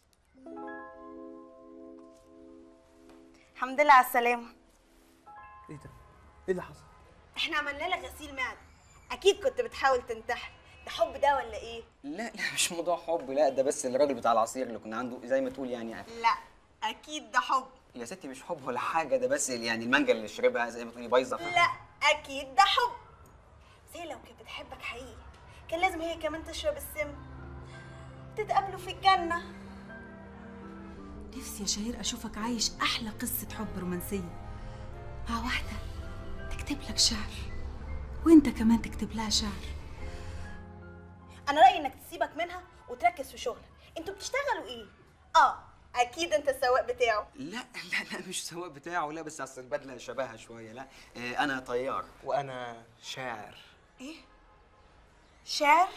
S21: الحمد لله على السلامة
S6: ايه ده؟ ايه اللي حصل؟
S21: احنا عملنا لك غسيل معدة أكيد كنت بتحاول تنتحر ده حب ده ولا إيه؟
S10: لا لا مش موضوع حب لا ده بس الراجل بتاع العصير اللي كنا عنده زي ما تقول يعني
S21: لا أكيد ده حب
S10: يا ستي مش حب ولا حاجه ده بس يعني المانجا اللي شربها زي ما تقولي بايظه ف-
S21: لا أكيد ده حب زي لو كانت بتحبك حقيقي كان لازم هي كمان تشرب السم تتقابلوا في الجنة
S5: نفسي يا شهير اشوفك عايش احلى قصه حب رومانسيه مع واحده تكتب لك شعر وانت كمان تكتب لها شعر
S21: أنا رأيي إنك تسيبك منها وتركز في شغلك انتوا بتشتغلوا إيه؟ آه أكيد أنت السواق بتاعه
S10: لا لا لا مش سواق بتاعه لا بس اصل البدله شبهها شويه لا آه، انا طيار
S6: وانا شاعر
S21: إيه؟ شعر؟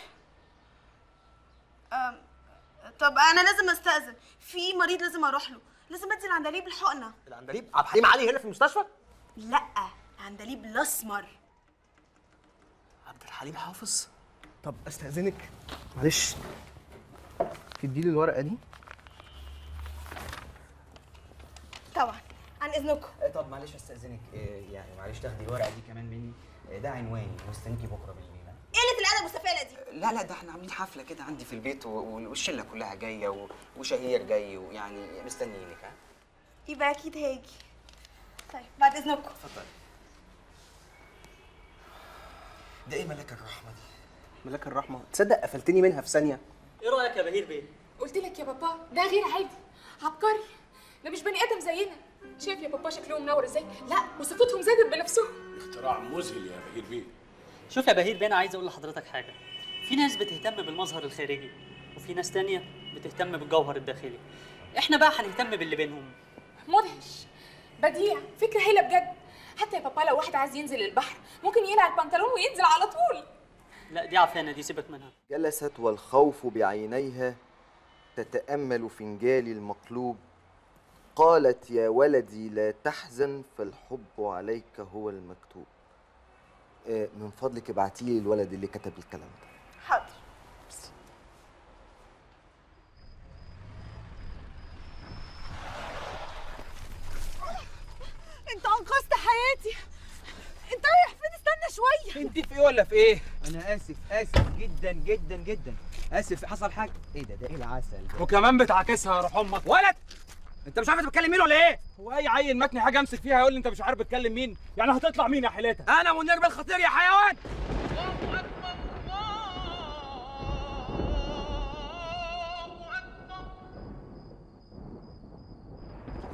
S21: أم... طب أنا لازم أستأذن في مريض لازم أروح له لازم أدي العندليب الحقنة
S6: العندليب عبد الحليم علي هنا في المستشفى
S21: لا العندليب الأسمر
S6: عبد الحليم حافظ طب استاذنك معلش تدي لي الورقه دي
S21: طبعا عن إذنكم
S10: آه، طب معلش استاذنك آه، يعني معلش تاخدي الورقه دي كمان مني آه، ده عنواني مستنيكي بكره بالليل ها؟
S21: قلة الأدب والسفالة دي
S10: لا لا ده احنا عاملين حفله كده عندي في البيت و- و- والشله كلها جايه و- وشهير جاي ويعني مستنيينك ها
S21: يبقى أكيد هاجي طيب بعد إذنكم
S10: اتفضلي ده ايه ملاك الرحمه دي
S6: ملاك الرحمه تصدق قفلتني منها في ثانيه
S10: ايه رايك يا بهير بيه
S9: قلت لك يا بابا ده غير عادي عبقري ده مش بني ادم زينا شايف يا بابا شكلهم منور ازاي لا وصفاتهم زادت بنفسهم
S3: اختراع مذهل يا بهير بيه
S10: شوف يا بهير بيه انا عايز اقول لحضرتك حاجه في ناس بتهتم بالمظهر الخارجي وفي ناس تانية بتهتم بالجوهر الداخلي احنا بقى هنهتم باللي بينهم
S9: مدهش بديع فكره هايله بجد حتى يا بابا لو واحد عايز ينزل البحر ممكن يقلع البنطلون وينزل على طول
S10: لا دي عفانه دي سيبك منها
S24: جلست والخوف بعينيها تتامل فنجالي المقلوب قالت يا ولدي لا تحزن فالحب عليك هو المكتوب آه، من فضلك ابعتي لي الولد اللي كتب الكلام ده
S21: حاضر
S9: انت انقذت حياتي انت رايح فين استنى شويه
S11: انت في ايه ولا في ايه
S25: انا اسف اسف جدا جدا جدا اسف حصل حاجه ايه ده ده ايه العسل ده
S11: وكمان بتعاكسها يا روح امك ولد انت مش عارف انت بتكلم مين ولا ايه هو اي عيل مكني حاجه امسك فيها يقول لي انت مش عارف بتكلم مين يعني هتطلع مين يا حيلتها انا منير بالخطير يا حيوان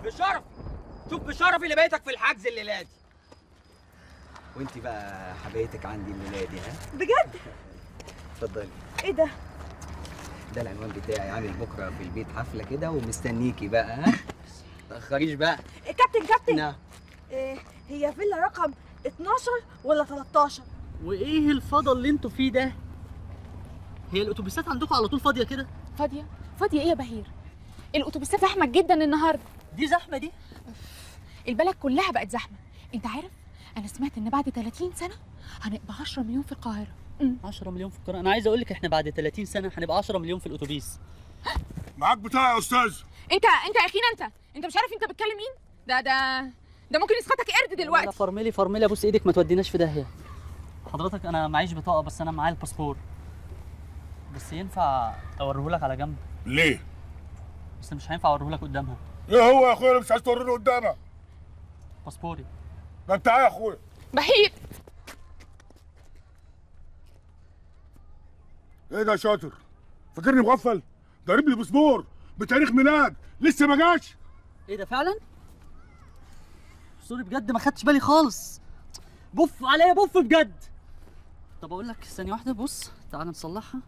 S25: بشرف شوف بشرف اللي بقيتك في الحجز الليله دي وانت بقى حبايتك عندي الليله دي ها
S21: بجد
S25: اتفضلي
S21: ايه ده
S25: ده العنوان بتاعي عامل بكره في البيت حفله كده ومستنيكي بقى ها تاخريش بقى
S21: إيه كابتن كابتن
S25: نعم
S21: إيه هي فيلا رقم 12 ولا 13
S10: وايه الفضا اللي انتوا فيه ده هي الاتوبيسات عندكم على طول فاضيه كده
S9: فاضيه فاضيه ايه يا بهير الاتوبيسات زحمه جدا النهارده
S10: دي زحمه دي
S9: البلد كلها بقت زحمه انت عارف انا سمعت ان بعد 30 سنه هنبقى 10 مليون في القاهره
S10: 10 مليون في القرآن انا عايز اقول لك احنا بعد 30 سنه هنبقى 10 مليون في الاتوبيس
S1: معاك بتاع يا استاذ
S9: انت انت يا اخينا انت انت مش عارف انت بتكلم مين ده ده ده ممكن يسخطك قرد
S10: لا
S9: دلوقتي
S10: فرملي فرملي ابوس ايدك ما توديناش في داهيه حضرتك انا معيش بطاقه بس انا معايا الباسبور بس ينفع اوريهولك على جنب
S1: ليه؟
S10: بس مش هينفع اوريهولك قدامها
S1: ايه هو يا اخويا اللي مش عايز توريني قدامك؟
S10: باسبوري
S1: ده انت ايه يا اخويا؟
S9: بهير
S1: ايه ده يا شاطر؟ فاكرني مغفل؟ ده قريب لي باسبور بتاريخ ميلاد لسه ما جاش
S10: ايه ده فعلا سوري بجد ما خدتش بالي خالص بف عليا بف بجد طب اقول لك ثانيه واحده بص تعال نصلحها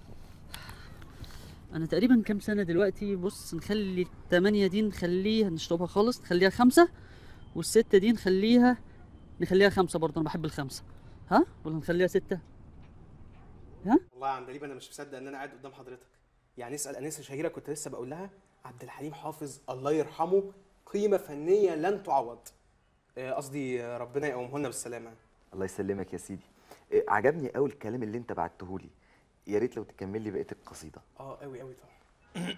S10: انا تقريبا كام سنه دلوقتي بص نخلي الثمانية دي نخليها نشطبها خالص نخليها خمسة والستة دي نخليها نخليها خمسة برضه انا بحب الخمسة ها ولا نخليها ستة ها
S6: والله يا عندليب انا مش مصدق ان انا قاعد قدام حضرتك يعني اسال انسه شهيره كنت لسه بقول لها عبد الحليم حافظ الله يرحمه قيمه فنيه لن تعوض آه، قصدي آه، ربنا يقومه لنا بالسلامه
S24: الله يسلمك يا سيدي إيه، عجبني قوي الكلام اللي انت بعته لي يا ريت لو تكمل لي بقيه القصيده
S6: اه قوي قوي طبعا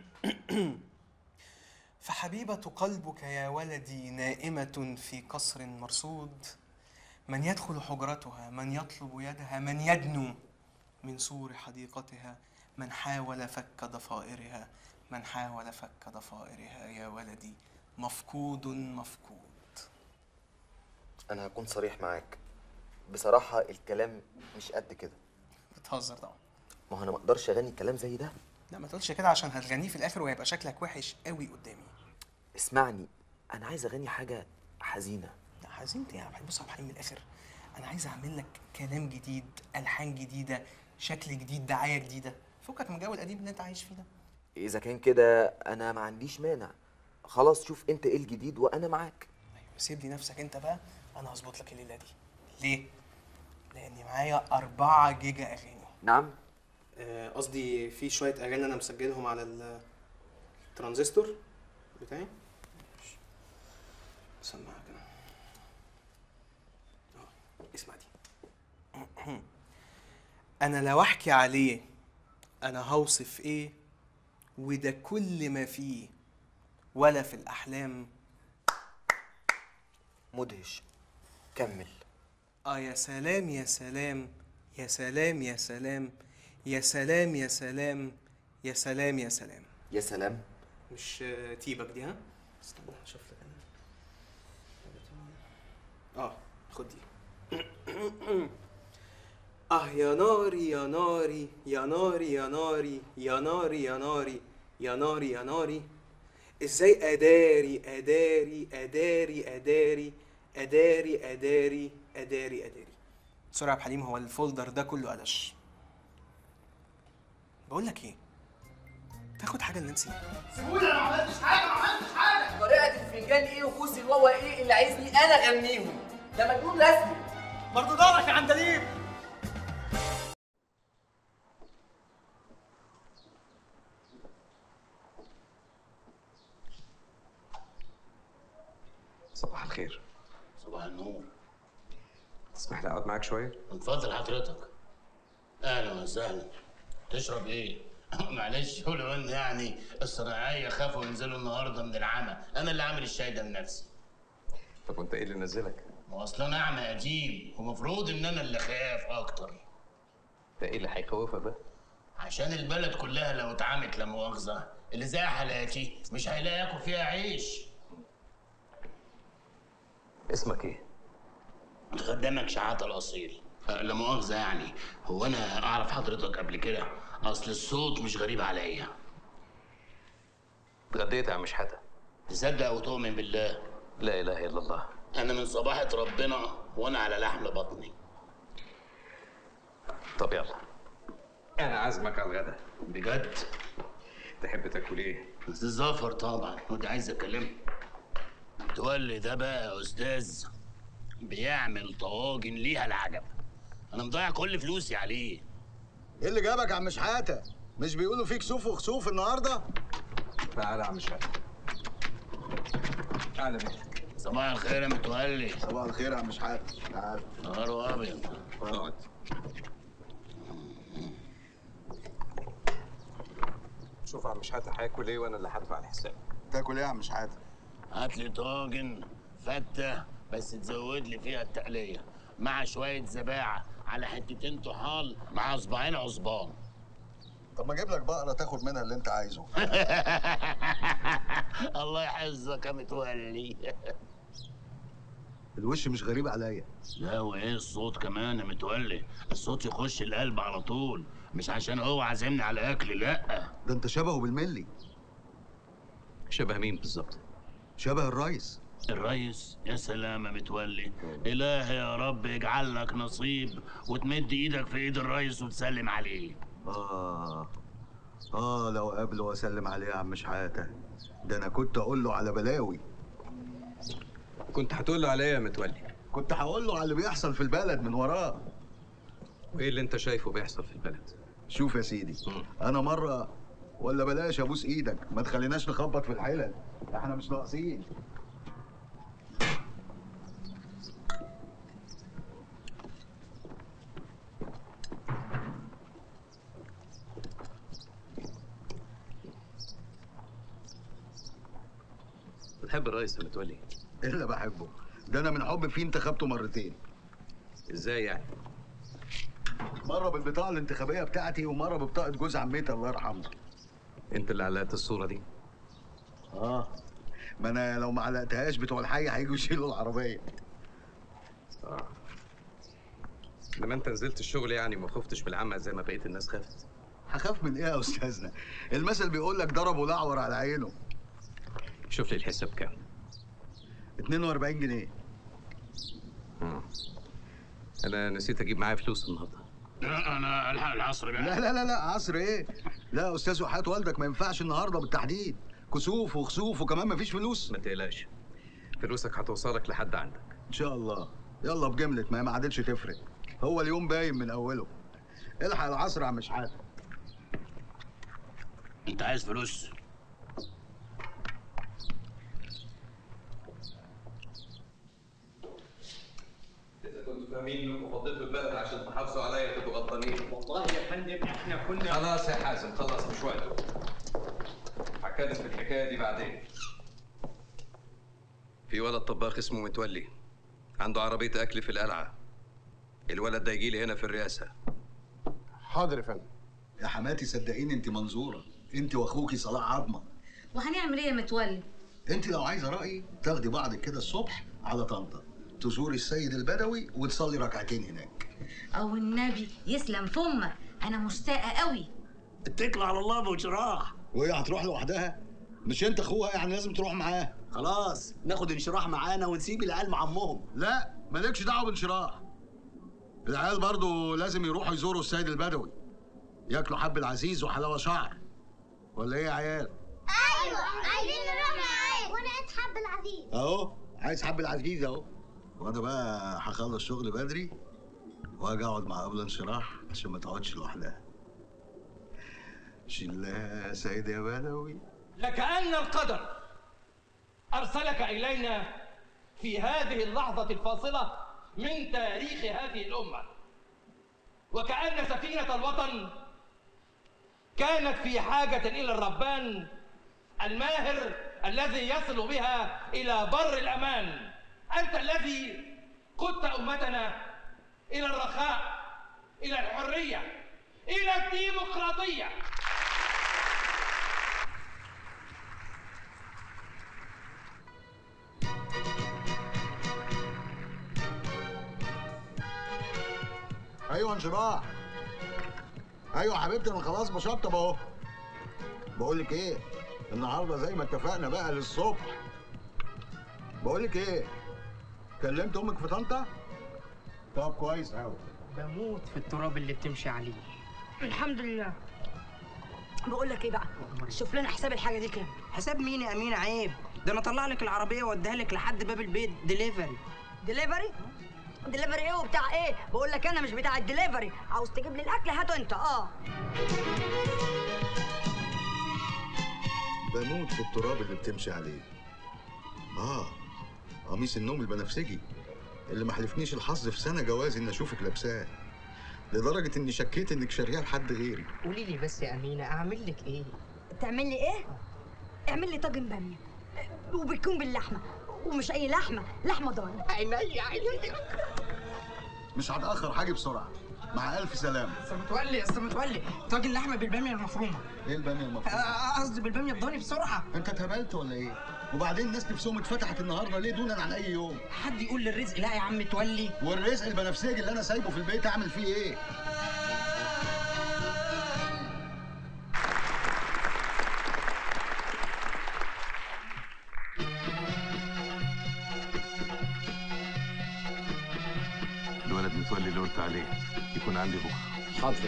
S6: فحبيبة قلبك يا ولدي نائمة في قصر مرصود من يدخل حجرتها من يطلب يدها من يدنو من سور حديقتها من حاول فك ضفائرها من حاول فك ضفائرها يا ولدي مفقود مفقود
S24: انا هكون صريح معاك بصراحه الكلام مش قد كده
S6: بتهزر طبعا
S24: ما هو انا ما اقدرش اغني كلام زي ده
S6: لا ما تقولش كده عشان هتغنيه في الاخر وهيبقى شكلك وحش قوي قدامي
S24: اسمعني انا عايز اغني حاجه حزينه
S6: لا حزينت يا عم بص يا عبد الحليم من الاخر انا عايز اعمل لك كلام جديد الحان جديده شكل جديد دعايه جديده فكك من الجو القديم اللي انت عايش فيه ده
S24: اذا كان كده انا ما عنديش مانع خلاص شوف انت ايه الجديد وانا معاك
S6: سيب لي نفسك انت بقى انا هظبط لك الليله دي ليه لاني معايا 4 جيجا اغاني
S24: نعم
S6: آه، قصدي في شويه اغاني انا مسجلهم على ال- الترانزستور بتاعي سمعك انا اه اسمع دي انا لو احكي عليه انا هوصف ايه وده كل ما فيه ولا في الاحلام
S24: مدهش كمل
S6: اه يا سلام يا سلام يا سلام يا سلام يا سلام يا سلام يا سلام يا سلام
S24: يا سلام
S6: مش آه، تيبك دي ها استنى اشوف لك انا اه خد دي اه يا ناري يا ناري يا ناري يا ناري يا ناري يا ناري يا ناري يا ناري ازاي اداري اداري اداري اداري اداري اداري اداري اداري سوري يا عبد الحليم هو الفولدر ده كله قلش بقول لك ايه تاخد حاجه لنانسي
S4: سهولة انا ما عملتش حاجة ما عملتش حاجة طريقة الفنجان ايه وكوس الواوا ايه اللي عايزني انا اغنيهم ده مجنون رسمي
S10: برضه دورك يا عندليب
S2: صباح الخير
S8: صباح النور
S2: تسمح لي اقعد معاك شويه
S8: من فضل حضرتك اهلا وسهلا تشرب ايه معلش ولو ان يعني الصناعيه خافوا ينزلوا النهارده من العمى انا اللي عامل الشاي ده بنفسي
S2: طب وانت ايه اللي نزلك
S8: ما اصل انا اعمى قديم ومفروض ان انا اللي خاف اكتر
S2: ده ايه اللي هيخوفك ده
S8: عشان البلد كلها لو اتعمت لا مؤاخذه اللي زي حالاتي مش هيلاقي ياكل فيها عيش
S2: اسمك ايه
S8: خدامك شحاته الاصيل أه، لا مؤاخذه يعني هو انا اعرف حضرتك قبل كده اصل الصوت مش غريب عليا
S2: اتغديت يا عم شحاته
S8: تصدق وتؤمن بالله
S2: لا اله الا الله
S8: انا من صباحة ربنا وانا على لحم بطني
S2: طب يلا انا عازمك على الغدا
S8: بجد
S2: تحب تاكل ايه
S8: الزفر طبعا وده عايز اكلمه تولي ده بقى يا استاذ بيعمل طواجن ليها العجب انا مضيع كل فلوسي عليه
S13: ايه اللي جابك يا عم شحاته مش بيقولوا فيك سوف وخسوف النهارده
S2: تعالى يا عم شحاته تعالى بيه
S8: صباح الخير يا متولي
S13: صباح الخير يا عم شحاته تعال
S8: نهار ابيض
S2: اقعد شوف يا عم شحاته هاكل ايه وانا اللي هدفع الحساب
S13: تاكل ايه يا عم شحاته
S8: هات لي طاجن فته بس تزود لي فيها التقليه مع شويه زباعه على حتتين طحال مع صباعين عصبان
S13: طب ما اجيب لك بقره تاخد منها اللي انت عايزه
S8: الله يحفظك يا متولي
S13: الوش مش غريب عليا
S8: لا وايه الصوت كمان يا متولي الصوت يخش القلب على طول مش عشان هو عازمني على اكل لا
S13: ده انت شبهه بالملي
S2: شبه مين بالظبط
S13: شبه الريس
S8: الريس يا سلام يا متولي إلهي يا رب يجعل لك نصيب وتمد ايدك في ايد الريس وتسلم عليه
S13: اه اه لو قابله واسلم عليه يا عم شحاته ده انا كنت اقول له على بلاوي
S2: كنت هتقول له عليا يا متولي
S13: كنت هقول له على اللي بيحصل في البلد من وراه
S2: وايه اللي انت شايفه بيحصل في البلد
S13: شوف يا سيدي انا مره ولا بلاش ابوس ايدك ما تخليناش نخبط في الحلل احنا مش ناقصين
S2: بتحب الرئيس يا متولي
S13: الا بحبه ده انا من حب فيه انتخبته مرتين
S2: ازاي يعني
S13: مره بالبطاقه الانتخابيه بتاعتي ومره ببطاقه جوز عمتي الله يرحمه
S2: انت اللي علقت الصوره دي
S13: اه ما انا لو ما علقتهاش بتوع الحي هيجوا يشيلوا العربيه
S2: اه لما انت نزلت الشغل يعني ما خفتش بالعمى زي ما بقيه الناس خافت
S13: هخاف من ايه يا استاذنا المثل بيقول لك ضرب الاعور على عينه
S2: شوف لي الحساب كام
S13: 42 جنيه
S2: مم. انا نسيت اجيب معايا فلوس النهارده
S8: لا انا الحق العصر بقى
S13: لا لا لا لا عصر ايه لا يا استاذ وحياه والدك ما ينفعش النهارده بالتحديد كسوف وخسوف وكمان ما فيش فلوس
S2: ما تقلقش فلوسك هتوصلك لحد عندك
S13: ان شاء الله يلا بجمله ما هي ما عادتش تفرق هو اليوم باين من اوله الحق العصر يا عم شحاته
S8: انت عايز فلوس
S2: اذا كنتوا فاهمين انكم فضيتوا البلد عشان تحافظوا عليا تبقوا غلطانين
S17: والله يا فندم احنا كنا
S2: خلاص يا حازم خلص مش وقته هتكلم في الحكايه دي بعدين في ولد طباخ اسمه متولي عنده عربيه اكل في القلعه الولد ده يجي لي هنا في الرئاسه
S13: حاضر يا فندم يا حماتي صدقيني انت منظوره انت واخوكي صلاح عظمه
S5: وهنعمل ايه يا متولي
S13: انت لو عايزه رايي تاخدي بعضك كده الصبح على طنطا تزوري السيد البدوي وتصلي ركعتين هناك
S5: او النبي يسلم فمك انا مشتاقه قوي
S13: اتكل على الله ابو جراح وهي هتروح لوحدها مش انت اخوها يعني لازم تروح معاه
S14: خلاص ناخد انشراح معانا ونسيب العيال مع امهم
S13: لا مالكش دعوه بانشراح العيال برضو لازم يروحوا يزوروا السيد البدوي ياكلوا حب العزيز وحلاوه شعر ولا ايه يا عيال
S15: ايوه عايزين نروح معاك وانا اتحب العزيز
S13: اهو عايز حب العزيز اهو وانا بقى هخلص شغل بدري واجي اقعد مع قبل انشراح عشان ما تقعدش لوحدها شلها يا سيد يا بدوي
S16: لكأن القدر أرسلك إلينا في هذه اللحظة الفاصلة من تاريخ هذه الأمة وكأن سفينة الوطن كانت في حاجة إلى الربان الماهر الذي يصل بها إلى بر الأمان أنت الذي قدت أمتنا إلى الرخاء إلى الحرية إلى الديمقراطية
S13: ايوه انشراح ايوه حبيبتي انا خلاص بشطب اهو بقول لك ايه النهارده زي ما اتفقنا بقى للصبح بقول لك ايه كلمت امك في طنطا طب كويس قوي
S12: بموت في التراب اللي بتمشي عليه
S15: الحمد لله بقول لك ايه بقى شوف لنا حساب الحاجه دي كام
S12: حساب مين يا امينه عيب ده انا اطلع لك العربيه واديها لك لحد باب البيت ديليفري
S15: دليفري دليفري ايه وبتاع ايه بقول لك انا مش بتاع الدليفري عاوز تجيب لي الاكل هاته انت اه
S13: بموت في التراب اللي بتمشي عليه اه قميص النوم البنفسجي اللي ما حلفنيش الحظ في سنه جوازي اني اشوفك لابساه لدرجه اني شكيت انك شاريها لحد غيري
S12: قولي لي بس يا امينه اعمل لك ايه
S15: تعمل لي ايه اعمل لي طاجن باميه وبيكون باللحمه ومش اي لحمه لحمه ضاني
S12: عينيا عينيا
S13: مش هتاخر حاجه بسرعه مع الف سلامه
S12: استاذ متولي استاذ متولي طاجن لحمه بالباميه المفرومه
S13: ايه الباميه المفروض
S12: آه، قصدي بالباميه الضاني بسرعه
S13: انت اتهبلت ولا ايه وبعدين الناس نفسهم اتفتحت النهارده ليه دونا عن اي يوم
S12: حد يقول للرزق لا يا عم متولي
S13: والرزق البنفسجي اللي انا سايبه في البيت اعمل فيه ايه
S2: الولد متولي اللي قلت عليه يكون عندي بكره
S13: حاضر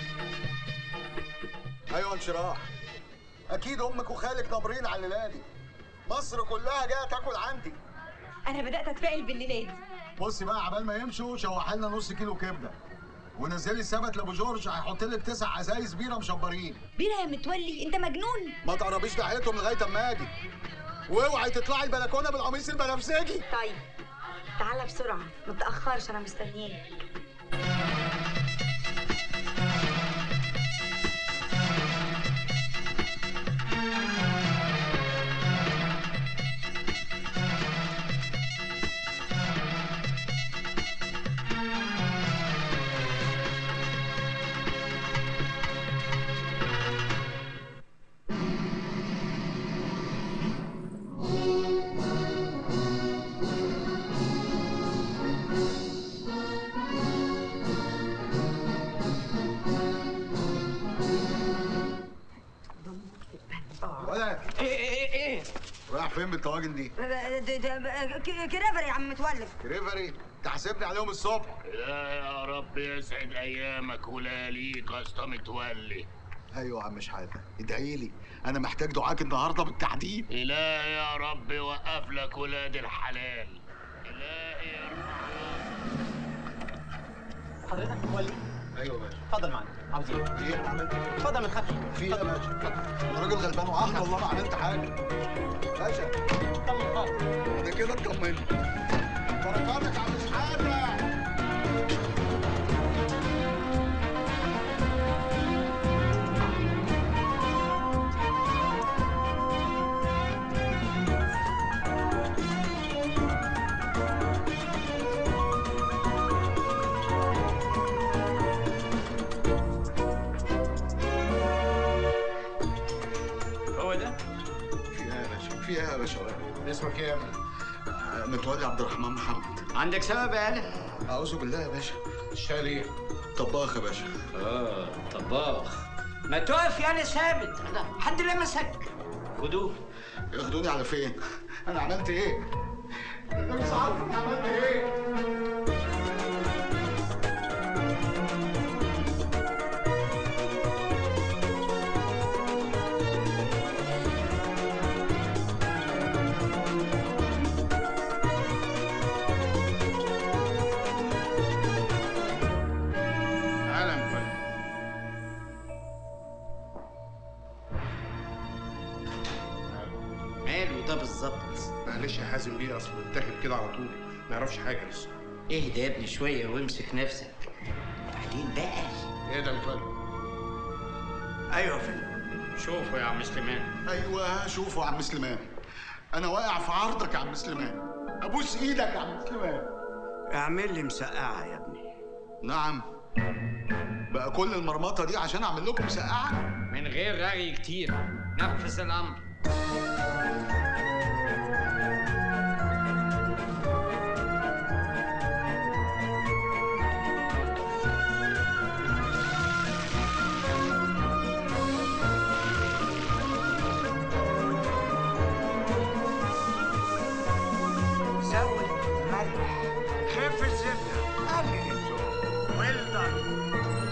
S13: ايوه انشراح اكيد امك وخالك نابرين على الليله دي مصر كلها جايه تاكل عندي
S15: انا بدات اتفائل بالليله دي
S13: بصي بقى عبال ما يمشوا شوحي لنا نص كيلو كبده ونزلي السبت لابو جورج هيحط لك تسع ازايز بيره مشبرين
S15: بينا يا متولي انت مجنون
S13: ما تقربيش ناحيتهم لغايه اما اجي واوعي تطلعي البلكونه بالقميص البنفسجي
S15: طيب تعالى بسرعه ما تاخرش انا مستنياك
S13: ولا
S12: ايه ايه ايه
S13: رايح فين بالطواجن دي
S15: كرافر يا عم متولي
S13: كريفري تحاسبني عليهم الصبح
S8: لا يا رب يسعد ايامك ولياليك يا اسطى متولي
S13: ايوه يا عم شحاته ادعي لي انا محتاج دعاك النهارده بالتحديد
S8: إلهي يا رب وقف لك ولاد الحلال
S17: حضرتك متولي
S13: ايوه يا باشا
S17: اتفضل معانا عاوز ايه؟
S13: ايه عملت
S17: اتفضل ما تخافش
S13: في ايه يا باشا انا راجل غلبان وعهد والله ما عملت حاجه باشا
S17: طمن خالص
S13: انا كده اطمنت بركاتك يا عم شحاته
S12: هو ده
S13: في ايه يا باشا في ايه يا باشا
S12: اسمك ايه يا ابني
S13: آه، متولي عبد الرحمن محمد
S12: عندك سبب يا قلق
S13: اعوذ بالله يا باشا
S12: اشتغل ايه
S13: طباخ يا باشا
S12: اه طباخ ما تقف يا ثابت حد لمسك خدوه
S13: ياخدوني على فين انا عملت ايه انا مش عارف انا عملت ايه
S12: تعالى يا متولي ماله ده بالظبط
S18: معلش يا حازم بيه اصله اتاخد كده على طول ما يعرفش حاجه لسه
S12: اهدى يا ابني شويه وامسك نفسك بعدين بقى
S18: ايه ده متولي
S8: ايوه يا فندم شوفوا يا عم سليمان
S13: ايوه شوفوا يا عم سليمان انا واقع في عرضك يا عم سليمان ابوس ايدك يا عم سليمان
S8: اعمل لي مسقعه يا ابني
S13: نعم بقى كل المرمطه دي عشان اعمل لكم مسقعه
S12: من غير رغي كتير نفذ الامر زود ملح خف الزبده قلل الثوم ويل دان